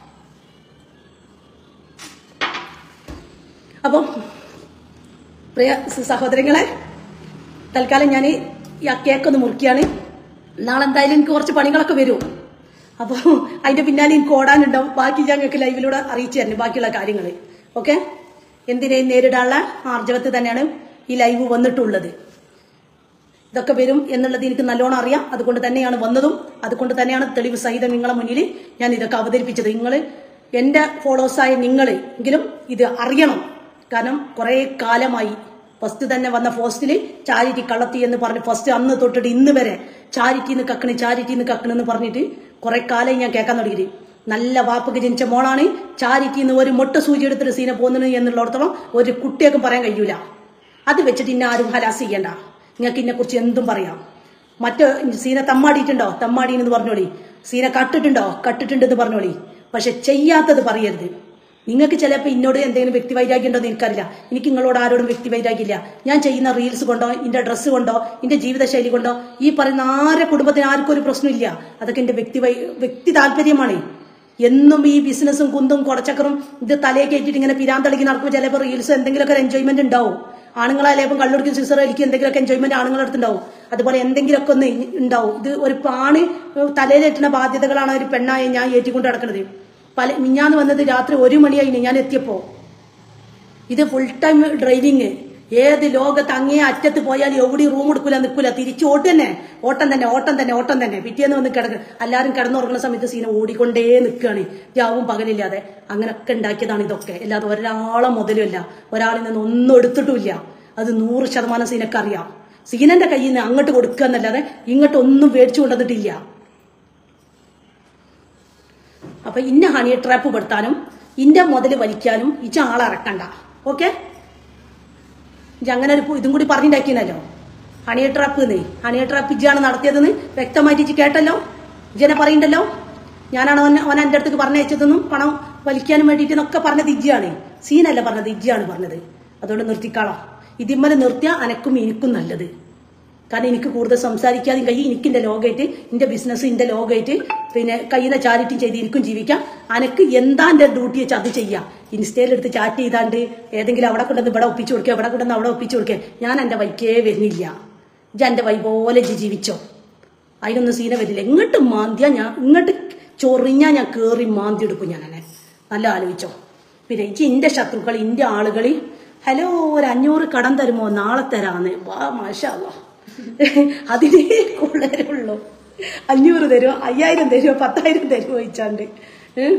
അപ്പം പ്രിയ സഹോദരങ്ങളെ തൽക്കാലം ഞാൻ ഈ ആ കേക്ക് ഒന്ന് മുറിക്കുകയാണ് നാളെ എന്തായാലും എനിക്ക് കുറച്ച് പണികളൊക്കെ വരും അപ്പോൾ അതിന്റെ പിന്നാലെ എനിക്ക് ഓടാനുണ്ടാവും ബാക്കി ഞങ്ങൾക്ക് ലൈവിലൂടെ അറിയിച്ചു തരണം ബാക്കിയുള്ള കാര്യങ്ങൾ ഓക്കെ എന്തിനേയും നേരിടാനുള്ള ആർജവത്തിൽ തന്നെയാണ് ഈ ലൈവ് വന്നിട്ടുള്ളത് ഇതൊക്കെ വരും എന്നുള്ളത് എനിക്ക് നല്ലോണം അറിയാം അതുകൊണ്ട് തന്നെയാണ് വന്നതും അതുകൊണ്ട് തന്നെയാണ് തെളിവ് സഹിതം നിങ്ങളെ മുന്നിൽ ഞാൻ ഇതൊക്കെ അവതരിപ്പിച്ചത് നിങ്ങൾ എന്റെ ഫോളോവേഴ്സായ നിങ്ങൾ എങ്കിലും ഇത് അറിയണം കാരണം കുറെ കാലമായി ഫസ്റ്റ് തന്നെ വന്ന പോസ്റ്റിൽ ചാരിറ്റി കള്ളത്തി എന്ന് പറഞ്ഞ് ഫസ്റ്റ് അന്ന് തൊട്ടിട്ട് ഇന്ന് വരെ ചാരിറ്റിന്ന് കക്കണ് ചാരിറ്റിന്ന് കക്കണ് എന്ന് പറഞ്ഞിട്ട് കുറെ കാലം ഞാൻ കേൾക്കാൻ തുടങ്ങി നല്ല വാപ്പക്ക് ജനിച്ച മോളാണ് ചാരിറ്റിന്ന് ഒരു മൊട്ട സൂചി എടുത്തിട്ട് സീന പോകുന്നത് എന്നുള്ളിടത്തോളം ഒരു കുട്ടിയൊക്കെ പറയാൻ കഴിയൂല അത് വെച്ചിട്ട് ഇന്നെ ആരും ഹലാസ് ചെയ്യണ്ട നിങ്ങൾക്ക് ഇതിനെ കുറിച്ച് എന്തും പറയാം മറ്റു സീന തമ്മാടിയിട്ടുണ്ടോ തമ്മാടി എന്ന് പറഞ്ഞോളി സീന കട്ടിട്ടുണ്ടോ കട്ടിട്ടുണ്ടെന്ന് പറഞ്ഞോളി പക്ഷെ ചെയ്യാത്തത് പറയരുത് നിങ്ങൾക്ക് ചിലപ്പോൾ എന്നോട് എന്തെങ്കിലും വ്യക്തി വൈരാഗ്യം ഉണ്ടോ എന്ന് എനിക്കറിയില്ല എനിക്ക് നിങ്ങളോട് ആരോടും വ്യക്തി വൈരാഗ്യമില്ല ഞാൻ ചെയ്യുന്ന റീൽസ് കൊണ്ടോ എന്റെ ഡ്രസ്സ് കൊണ്ടോ എന്റെ ജീവിതശൈലി കൊണ്ടോ ഈ പറയുന്ന ആരെ കുടുംബത്തിന് ആർക്കും ഒരു പ്രശ്നമില്ല അതൊക്കെ എന്റെ വ്യക്തി വൈ വ്യക്തി താല്പര്യമാണ് എന്നും ഈ ബിസിനസ്സും കുന്തും കുടച്ചക്കറും ഇത് തലയെ കയറ്റിട്ട് ഇങ്ങനെ പിരാന്തളിക്ക് നടക്കുമ്പോൾ ചിലപ്പോൾ റീൽസ് എന്തെങ്കിലുമൊക്കെ ഒരു എൻജോയ്മെന്റ് ഉണ്ടാവും ആണുങ്ങളായാലും ഇപ്പം കള്ളുടിക്കും സിസർ എനിക്ക് എന്തെങ്കിലുമൊക്കെ എൻജോയ്മെന്റ് ആണുങ്ങളുടെ അടുത്തുണ്ടാവും അതുപോലെ എന്തെങ്കിലുമൊക്കെ ഒന്ന് ഉണ്ടാവും ഇത് ഒരു പാണ് തലയിലെട്ടുന്ന ബാധ്യതകളാണ് ഒരു പെണ്ണായി ഞാൻ ഏറ്റിക്കൊണ്ട് നടക്കുന്നത് പല മിഞ്ഞാന്ന് വന്നത് രാത്രി ഒരു മണിയായി ഞാൻ എത്തിയപ്പോ ഇത് ഫുൾ ടൈം ഡ്രൈവിങ് ഏത് ലോകത്ത് അങ്ങേ അറ്റത്ത് പോയാൽ എവിടെ റൂം എടുക്കൂല നിൽക്കൂല തിരിച്ചു ഓട്ടം തന്നെ ഓട്ടം തന്നെ ഓട്ടം തന്നെ ഓട്ടം തന്നെ പിറ്റേന്ന് വന്ന് കിടക്കുക എല്ലാവരും കിടന്നുറങ്ങുന്ന സമയത്ത് സീന ഓടിക്കൊണ്ടേ നിൽക്കുകയാണ് രാവും പകലില്ലാതെ അങ്ങനൊക്കെ ഉണ്ടാക്കിയതാണ് ഇതൊക്കെ അല്ലാതെ ഒരാളെ മുതലുമല്ല ഒരാളിൽ നിന്ന് ഒന്നും എടുത്തിട്ടുമില്ല അത് നൂറ് ശതമാനം സീനക്ക് അറിയാം സീനന്റെ കയ്യിൽ നിന്ന് അങ്ങോട്ട് കൊടുക്കുക എന്നല്ലാതെ ഇങ്ങോട്ട് ഒന്നും മേടിച്ചു കൊണ്ടുവന്നിട്ടില്ല അപ്പൊ ഇന്ന ഹണി ട്രാപ്പ് പെടുത്താനും ഇന്റെ മുതൽ വലിക്കാനും ഇച്ച ആളെ ഇറക്കണ്ട ഓക്കെ ഇജ്ജ് അങ്ങനെ ഒരു പു- ഇതും കൂടി പറഞ്ഞിട്ടാക്കിയല്ലോ ഹണി ട്രാപ്പ് നീ ഹണി ട്രാപ്പ് ഇജ്ജാണ് നടത്തിയതെന്ന് വ്യക്തമായിട്ട് ഇജ്ജ് കേട്ടല്ലോ ഇജ്ജനെ പറയണ്ടല്ലോ ഞാനാണ് ഓൻ ഓൻ എൻ്റെ അടുത്തേക്ക് പറഞ്ഞയച്ചതെന്നും പണം വലിക്കാനും വേണ്ടിയിട്ട് എന്നൊക്കെ പറഞ്ഞത് ഇജ്ജിയാണ് സീനല്ല പറഞ്ഞത് ഇജ്ജിയാണ് പറഞ്ഞത് അതുകൊണ്ട് നിർത്തിക്കാളാം ഇതിമ്മല് നിർത്തിയാൽ അനക്കും എനിക്കും നല്ലത് കാരണം എനിക്ക് കൂടുതൽ സംസാരിക്കാതെയും കഴിയും എനിക്ക് എന്റെ ലോകമായിട്ട് എന്റെ ബിസിനസ് എന്റെ ലോകമായിട്ട് പിന്നെ കയ്യിലെ ചാരിറ്റി ചെയ്ത് എനിക്കും ജീവിക്കാം അനക്ക് എന്താ എന്റെ ഡ്യൂട്ടി വെച്ചാൽ അത് ചെയ്യാം ഇൻസ്റ്റയിലെടുത്ത് ചാറ്റ് ചെയ്താണ്ട് ഏതെങ്കിലും അവിടെ കൊണ്ടുവന്ന് ഇവിടെ ഒപ്പിച്ചു കൊടുക്കുക ഇവിടെ കൊണ്ടുവന്ന് അവിടെ ഒപ്പിച്ചു കൊടുക്കുക ഞാൻ എന്റെ വൈക്കേ വരുന്നില്ല ഞാൻ എന്റെ വൈ പോലെ ഇജ്ജ് ജീവിച്ചോ അതിനൊന്നും സീന വരില്ല ഇങ്ങോട്ട് മാന്തിയാ ഞാൻ ഇങ്ങോട്ട് ചൊറിഞ്ഞാ ഞാൻ കേറി മാന്തി എടുക്കും ഞാൻ എന്നെ നല്ല ആലോചിച്ചോ പിന്നെ ഇജ്ജ് ഇന്റെ ശത്രുക്കൾ ഇന്റെ ആളുകൾ ഹലോ ഒരു അഞ്ഞൂറ് കടം തരുമോ നാളെ തരാന്ന് വാ മാഷാല്ലോ അതിനേ കൊള്ളരുള്ളൂ അഞ്ഞൂറ് തരുമോ അയ്യായിരം തരുമോ പത്തായിരം തരുമോ ചോദിച്ചാണ്ട് ഏഹ്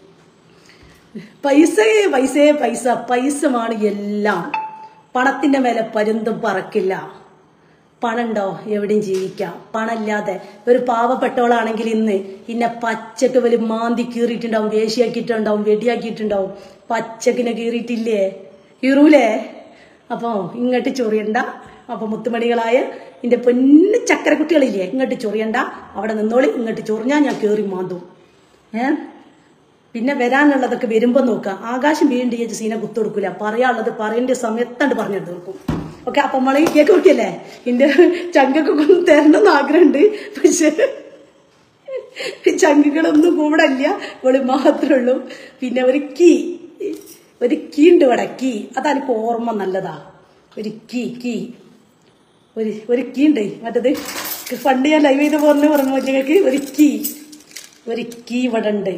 പൈസ പൈസയെ പൈസ പൈസമാണ് എല്ലാം പണത്തിന്റെ മേലെ പരുന്തും പറക്കില്ല പണുണ്ടോ എവിടെയും ജീവിക്കാം പണമില്ലാതെ ഒരു പാവപ്പെട്ടവളാണെങ്കിൽ ഇന്ന് ഇന്നെ പച്ചക്ക് വലിയ മാന്തി കീറിയിട്ടുണ്ടാവും വേശിയാക്കിയിട്ടുണ്ടാവും വെടിയാക്കിയിട്ടുണ്ടാവും പച്ചക്കിനെ കീറിയിട്ടില്ലേ കീറൂലേ അപ്പോ ഇങ്ങോട്ട് ചൊറിയണ്ട അപ്പൊ മുത്തുമണികളായ എന്റെ പൊന്നു ചക്കരക്കുട്ടികളില്ലേ ഇങ്ങോട്ട് ചൊറിയണ്ട അവിടെ നിന്നോളി ഇങ്ങോട്ട് ചൊറിഞ്ഞാ ഞാൻ കേറി മാന്തും ഏഹ് പിന്നെ വരാനുള്ളതൊക്കെ വരുമ്പോ നോക്കാം ആകാശം വീണ്ടും ചേച്ചി സീന കുത്തൊടുക്കൂല പറയാനുള്ളത് പറയേണ്ട സമയത്താണ്ട് പറഞ്ഞു തീർക്കും ഓക്കെ അപ്പൊ നമ്മളെ കേക്ക് കുട്ടിയല്ലേ എന്റെ ചങ്കൊക്കെ ഒന്ന് തരണമെന്ന് ആഗ്രഹമുണ്ട് പക്ഷെ ചങ്കുകളൊന്നും കൂടെ ഇല്ല ഇവിടെ മാത്രമേ ഉള്ളൂ പിന്നെ ഒരു കീ ഒരു കീ ഉണ്ട് ഇവിടെ കീ അതെനിക്ക് ഓർമ്മ നല്ലതാ ഒരു കീ കീ ഒരു ഒരു കീ ഉണ്ട് മറ്റത് പണ്ട് ഞാൻ ലൈവ് ചെയ്ത് പറഞ്ഞു പറഞ്ഞു ഞങ്ങൾക്ക് ഒരു കീ ഒരു കീ ഇവിടെ ഉണ്ട്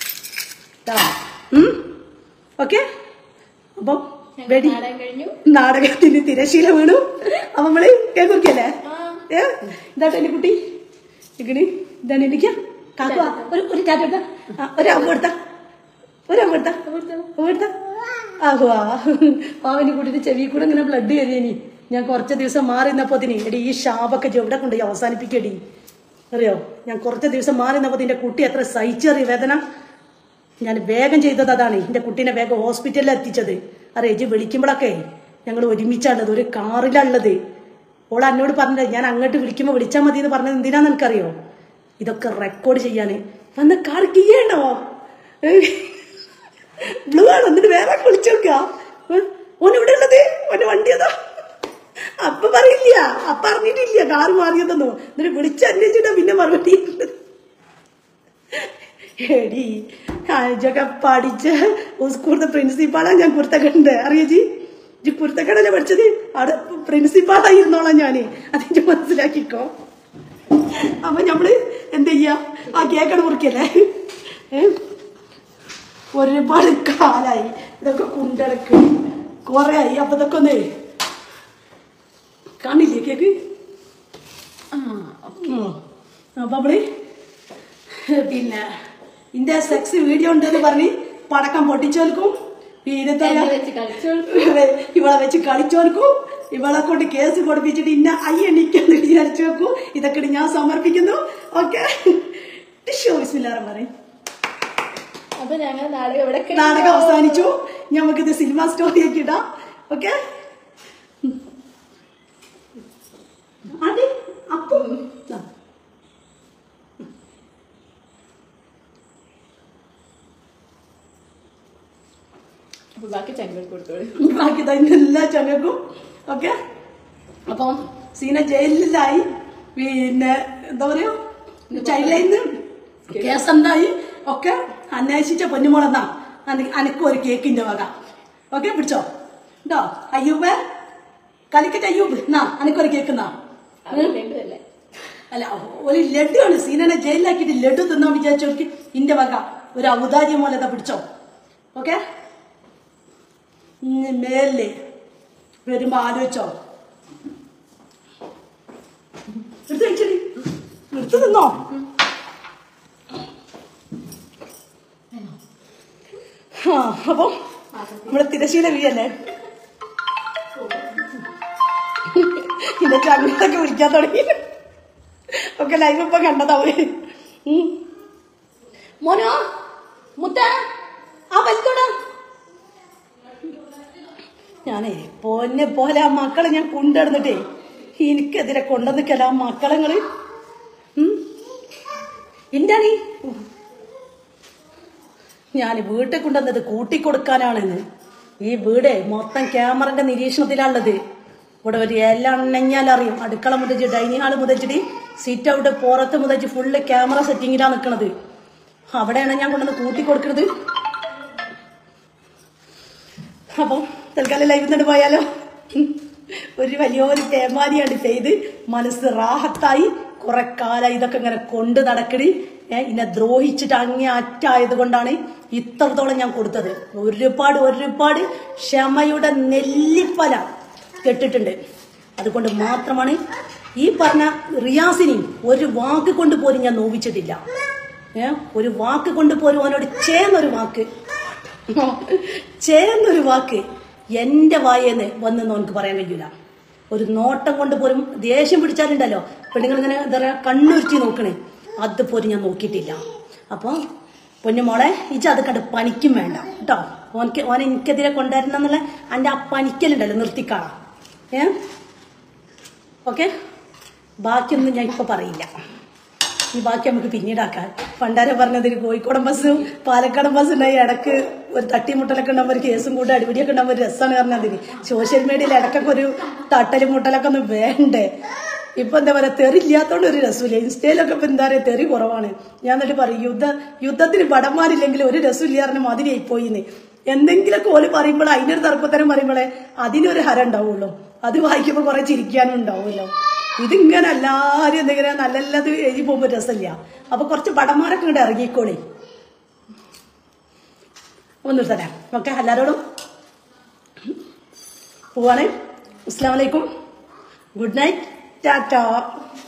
ഓക്കെ അപ്പം വെടി നാടകം കഴിഞ്ഞു നാടകത്തിന് തിരശീല വീണു അപ്പൊ നമ്മള് കേൾക്കുറിക്കല്ലേ ഏ ഇതാട്ടെ എന്റെ കുട്ടി ഇങ്ങനെ ഇതാണ് എനിക്ക് കാക്ക ഒരു ഒരു ചാറ്റ എടുത്ത ഒരു അമ്മ എടുത്ത ഒരു അമ്മ എടുത്ത അമ്മ എടുത്ത ആഹുവാ പാവനി കൂട്ടിട്ട് ചെവി കൂടെ ഇങ്ങനെ ബ്ലഡ് കയറിയനി ഞാൻ കുറച്ച് ദിവസം മാറി നിന്നപ്പോത്തിന് എടി ഈ ഷാബൊക്കെ എവിടെ കൊണ്ടുപോയി അവസാനിപ്പിക്കടി അറിയോ ഞാൻ കുറച്ച് ദിവസം മാറി നിന്നപ്പോ എന്റെ കുട്ടി എത്ര സഹിച്ചറിയ വേദന ഞാൻ വേഗം ചെയ്തത് അതാണ് എന്റെ കുട്ടീനെ വേഗം ഹോസ്പിറ്റലിൽ എത്തിച്ചത് അറിയോ ഇജ്ജ് വിളിക്കുമ്പോഴൊക്കെ ഞങ്ങൾ ഒരുമിച്ചാണുള്ളത് ഒരു കാറിലുള്ളത് ഓൾ എന്നോട് പറഞ്ഞത് ഞാൻ അങ്ങോട്ട് വിളിക്കുമ്പോൾ വിളിച്ചാൽ മതി എന്ന് പറഞ്ഞത് എന്തിനാന്ന് എനിക്കറിയോ ഇതൊക്കെ റെക്കോർഡ് ചെയ്യാന് വന്ന് കാർ കീയണ്ടോ ബ്ലൂ ആണ് എന്നിട്ട് വേറെ വിളിച്ചു നോക്കുക ഓൻ ഇവിടെ ഉള്ളത് ഓന്റെ വണ്ടി അതാ അപ്പൊ പറയില്ല അപ്പൊ അറിഞ്ഞിട്ടില്ല കാർ മാറിയതെന്നോ എന്നിട്ട് വിളിച്ച് അന്വേഷിച്ചിട്ടാ പിന്നെ മറുപടി എടി ഇതൊക്കെ പഠിച്ച സ്കൂളിലെ പ്രിൻസിപ്പാളാ ഞാൻ കുർത്തക്കണ്ട് അറിയോ ജി ജി കുർത്തക്കടല്ലേ പഠിച്ചത് അവിടെ പ്രിൻസിപ്പാളായിരുന്നോളാം ഞാന് അതിന്റെ മനസ്സിലാക്കിക്കോ അപ്പൊ നമ്മള് എന്ത് ചെയ്യാ ആ കേക്കട മുറിക്കല്ലേ ഏ? ഒരുപാട് കാലായി ഇതൊക്കെ കുണ്ടടക്ക് കൊറേ ആയി അപ്പൊ ഇതൊക്കെ ഒന്നേ കാണില്ലേ കേക്ക് ഉം. അപ്പൊ നമ്മള് പിന്നെ ഇന്റെ സെക്സ് വീഡിയോ ഉണ്ടെന്ന് പറഞ്ഞ് പടക്കം പൊട്ടിച്ചോൽക്കും പിന്നെ എന്നെ വെച്ച് കളിച്ചോളൂ. ഇവളെ വെച്ച് കളിച്ചോൽക്കും ഇവളെ കൊണ്ട് കേസ് കൊടുപ്പിച്ചിട്ട് ഇന്ന അയ്യ എണിക്കാന്ന് വിചാരിച്ചു വെക്കും ഇതൊക്കെ ഞാൻ സമർപ്പിക്കുന്നു ഓക്കെ വിസ്മില്ലാരം പറയും അപ്പൊ ഞങ്ങൾ നാടകം ഇവിടെ കഴിഞ്ഞു. നാടകം അവസാനിച്ചു നമുക്കിത് സിനിമ സ്റ്റോറി ഒക്കെ ഇടാം ഓക്കെ അതെ അപ്പം ആ. അപ്പൊ ബാക്കി ചങ്കൽ കൊടുത്തോളൂ ബാക്കി തന്നെ എല്ലാ ചങ്ങക്കും ഓക്കെ അപ്പം സീന ജയിലിലായി പിന്നെ എന്താ പറയാ ചൈലയിൽ നിന്ന് കേസ് എന്തായി ഒക്കെ അന്വേഷിച്ച പൊന്നുമോളെന്നാ അനക്ക് ഒരു കേക്കിന്റെ വക ഓക്കെ പിടിച്ചോ കേട്ടോ അയ്യൂബേ കലിക്കറ്റ് അയ്യൂബ് എന്നാ അനക്കൊരു കേക്കുന്നാ ലഡുവല്ലേ അല്ല ഒരു ലഡു ആണ് സീനനെ ജയിലിലാക്കിയിട്ട് ലഡു തിന്നാൻ വിചാരിച്ചവർക്ക് ഇന്റെ വക ഒരു ഔദാര്യം പോലെ ഇതാ പിടിച്ചോ ഓക്കെ മേലില് വരുമ്പോ ആലോചിച്ചോ എടുത്ത് കഴിച്ചടി എടുത്ത് തിന്നോ ആ അപ്പൊ നമ്മുടെ തിരശീല വീയല്ലേ എന്നിട്ട് അങ്ങോട്ടൊക്കെ വിളിക്കാൻ തുടങ്ങി ഒക്കെ ലൈവ് ഇപ്പൊ കണ്ടതാവേ ഉം. മോനോ മുത്ത ആ വലിക്കോടാ ഞാനേ പൊന്നെ പോലെ ആ മക്കളെ ഞാൻ കൊണ്ടുവന്നിട്ടേ എനിക്കെതിരെ കൊണ്ടുവന്നിക്കല്ല ആ മക്കളങ്ങള് എന്താണ് ഞാൻ വീട്ടിൽ കൊണ്ടുവന്നത് കൂട്ടിക്കൊടുക്കാനാണെന്ന് ഈ വീട് മൊത്തം ക്യാമറന്റെ നിരീക്ഷണത്തിലാണുള്ളത് ഇവിടെ ഒരു എല്ലാം അറിയും അടുക്കള മുതച്ച് ഡൈനിങ് ഹാള് മുതച്ചിട്ട് സീറ്റ് ഔട്ട് പുറത്ത് മുതച്ച് ഫുള്ള് ക്യാമറ സെറ്റിങ്ങിലാണ് നിൽക്കുന്നത് അവിടെയാണ് ഞാൻ കൊണ്ടുവന്ന് കൂട്ടിക്കൊടുക്കുന്നത് അപ്പം തൽക്കാലം ലൈവ് നിന്നിട്ട് പോയാലോ ഒരു വലിയൊരു പേമാരിയാണ് ചെയ്ത് മനസ്സ് റാഹത്തായി കുറെ കാലം ഇതൊക്കെ ഇങ്ങനെ കൊണ്ട് നടക്കണി ഏ ഇന്നെ ദ്രോഹിച്ചിട്ട് അങ്ങേ അറ്റായത് കൊണ്ടാണ് ഇത്രത്തോളം ഞാൻ കൊടുത്തത് ഒരുപാട് ഒരുപാട് ക്ഷമയുടെ നെല്ലിപ്പല കെട്ടിട്ടുണ്ട് അതുകൊണ്ട് മാത്രമാണ് ഈ പറഞ്ഞ റിയാസിനെയും ഒരു വാക്ക് കൊണ്ട് പോലും ഞാൻ നോവിച്ചിട്ടില്ല ഏ ഒരു വാക്ക് കൊണ്ട് പോലും അവനോട് ചേർന്നൊരു വാക്ക് ചേർന്നൊരു വാക്ക് എന്റെ വായേന്ന് വന്നെന്ന് അവനക്ക് പറയാൻ കഴിയൂല ഒരു നോട്ടം കൊണ്ട് പോലും ദേഷ്യം പിടിച്ചാലുണ്ടല്ലോ പെണ്ണുങ്ങൾ ഇങ്ങനെ എന്താ പറയാ കണ്ണുരുത്തി നോക്കണേ അതുപോലും ഞാൻ നോക്കിയിട്ടില്ല അപ്പൊ പൊന്നുമോളെ ഇജ അത് കണ്ട് പണിക്കും വേണ്ട കേട്ടോ ഓനക്ക് ഓനെ എനിക്കെതിരെ കൊണ്ടുവരണം എന്നുള്ള എൻ്റെ ആ പണിക്കലുണ്ടല്ലോ നിർത്തിക്കാളാ ഏ ഓക്കെ ബാക്കിയൊന്നും ഞാൻ ഇപ്പൊ പറയില്ല ഈ ബാക്കി നമുക്ക് പിന്നീടാക്കാം പണ്ടാരെ പറഞ്ഞതിന് കോഴിക്കോടൻ ബസ്സും പാലക്കാടൻ ബസ് ഉണ്ടായി ഇടക്ക് ഒരു തട്ടിമുട്ടലൊക്കെ ഉണ്ടാകുമ്പോൾ ഒരു കേസും കൂടെ അടിപിടിയൊക്കെ ഉണ്ടാകുമ്പോൾ ഒരു രസമാണ് പറഞ്ഞതിന് സോഷ്യൽ മീഡിയയിൽ ഇടക്കൊക്കെ ഒരു തട്ടലും മുട്ടലൊക്കെ ഒന്ന് വേണ്ടേ ഇപ്പൊ എന്താ പറയാ തെറി ഇല്ലാത്തോണ്ട് ഒരു രസമില്ല ഇൻസ്റ്റയിലൊക്കെ ഇപ്പൊ എന്താ പറയാ തെറി കുറവാണ് ഞാൻ എന്നിട്ട് പറയും യുദ്ധ യുദ്ധത്തിന് ഭടന്മാരില്ലെങ്കിൽ ഒരു രസമില്ല പറഞ്ഞ മാതിരിയായി പോയിന്ന് എന്തെങ്കിലുമൊക്കെ ഓല് പറയുമ്പോൾ അതിനൊരു തർക്കത്തരം പറയുമ്പോഴേ അതിനൊരു ഹരം ഉണ്ടാവുള്ളൂ അത് വായിക്കുമ്പോൾ കുറെ ചിരിക്കാനും ഉണ്ടാവുമല്ലോ ഇതിങ്ങനെ എല്ലാരും എന്തെങ്കിലും നല്ല നല്ലത് എഴുതി പോകുമ്പോൾ രസമില്ല അപ്പൊ കുറച്ച് പടന്മാരൊക്കെ ഇങ്ങോട്ട് ഇറങ്ങിക്കോളി ഒന്ന് തരാം ഓക്കെ എല്ലാരോടും പോവാണേ അസ്സാം വലൈക്കും ഗുഡ് നൈറ്റ് ടാറ്റ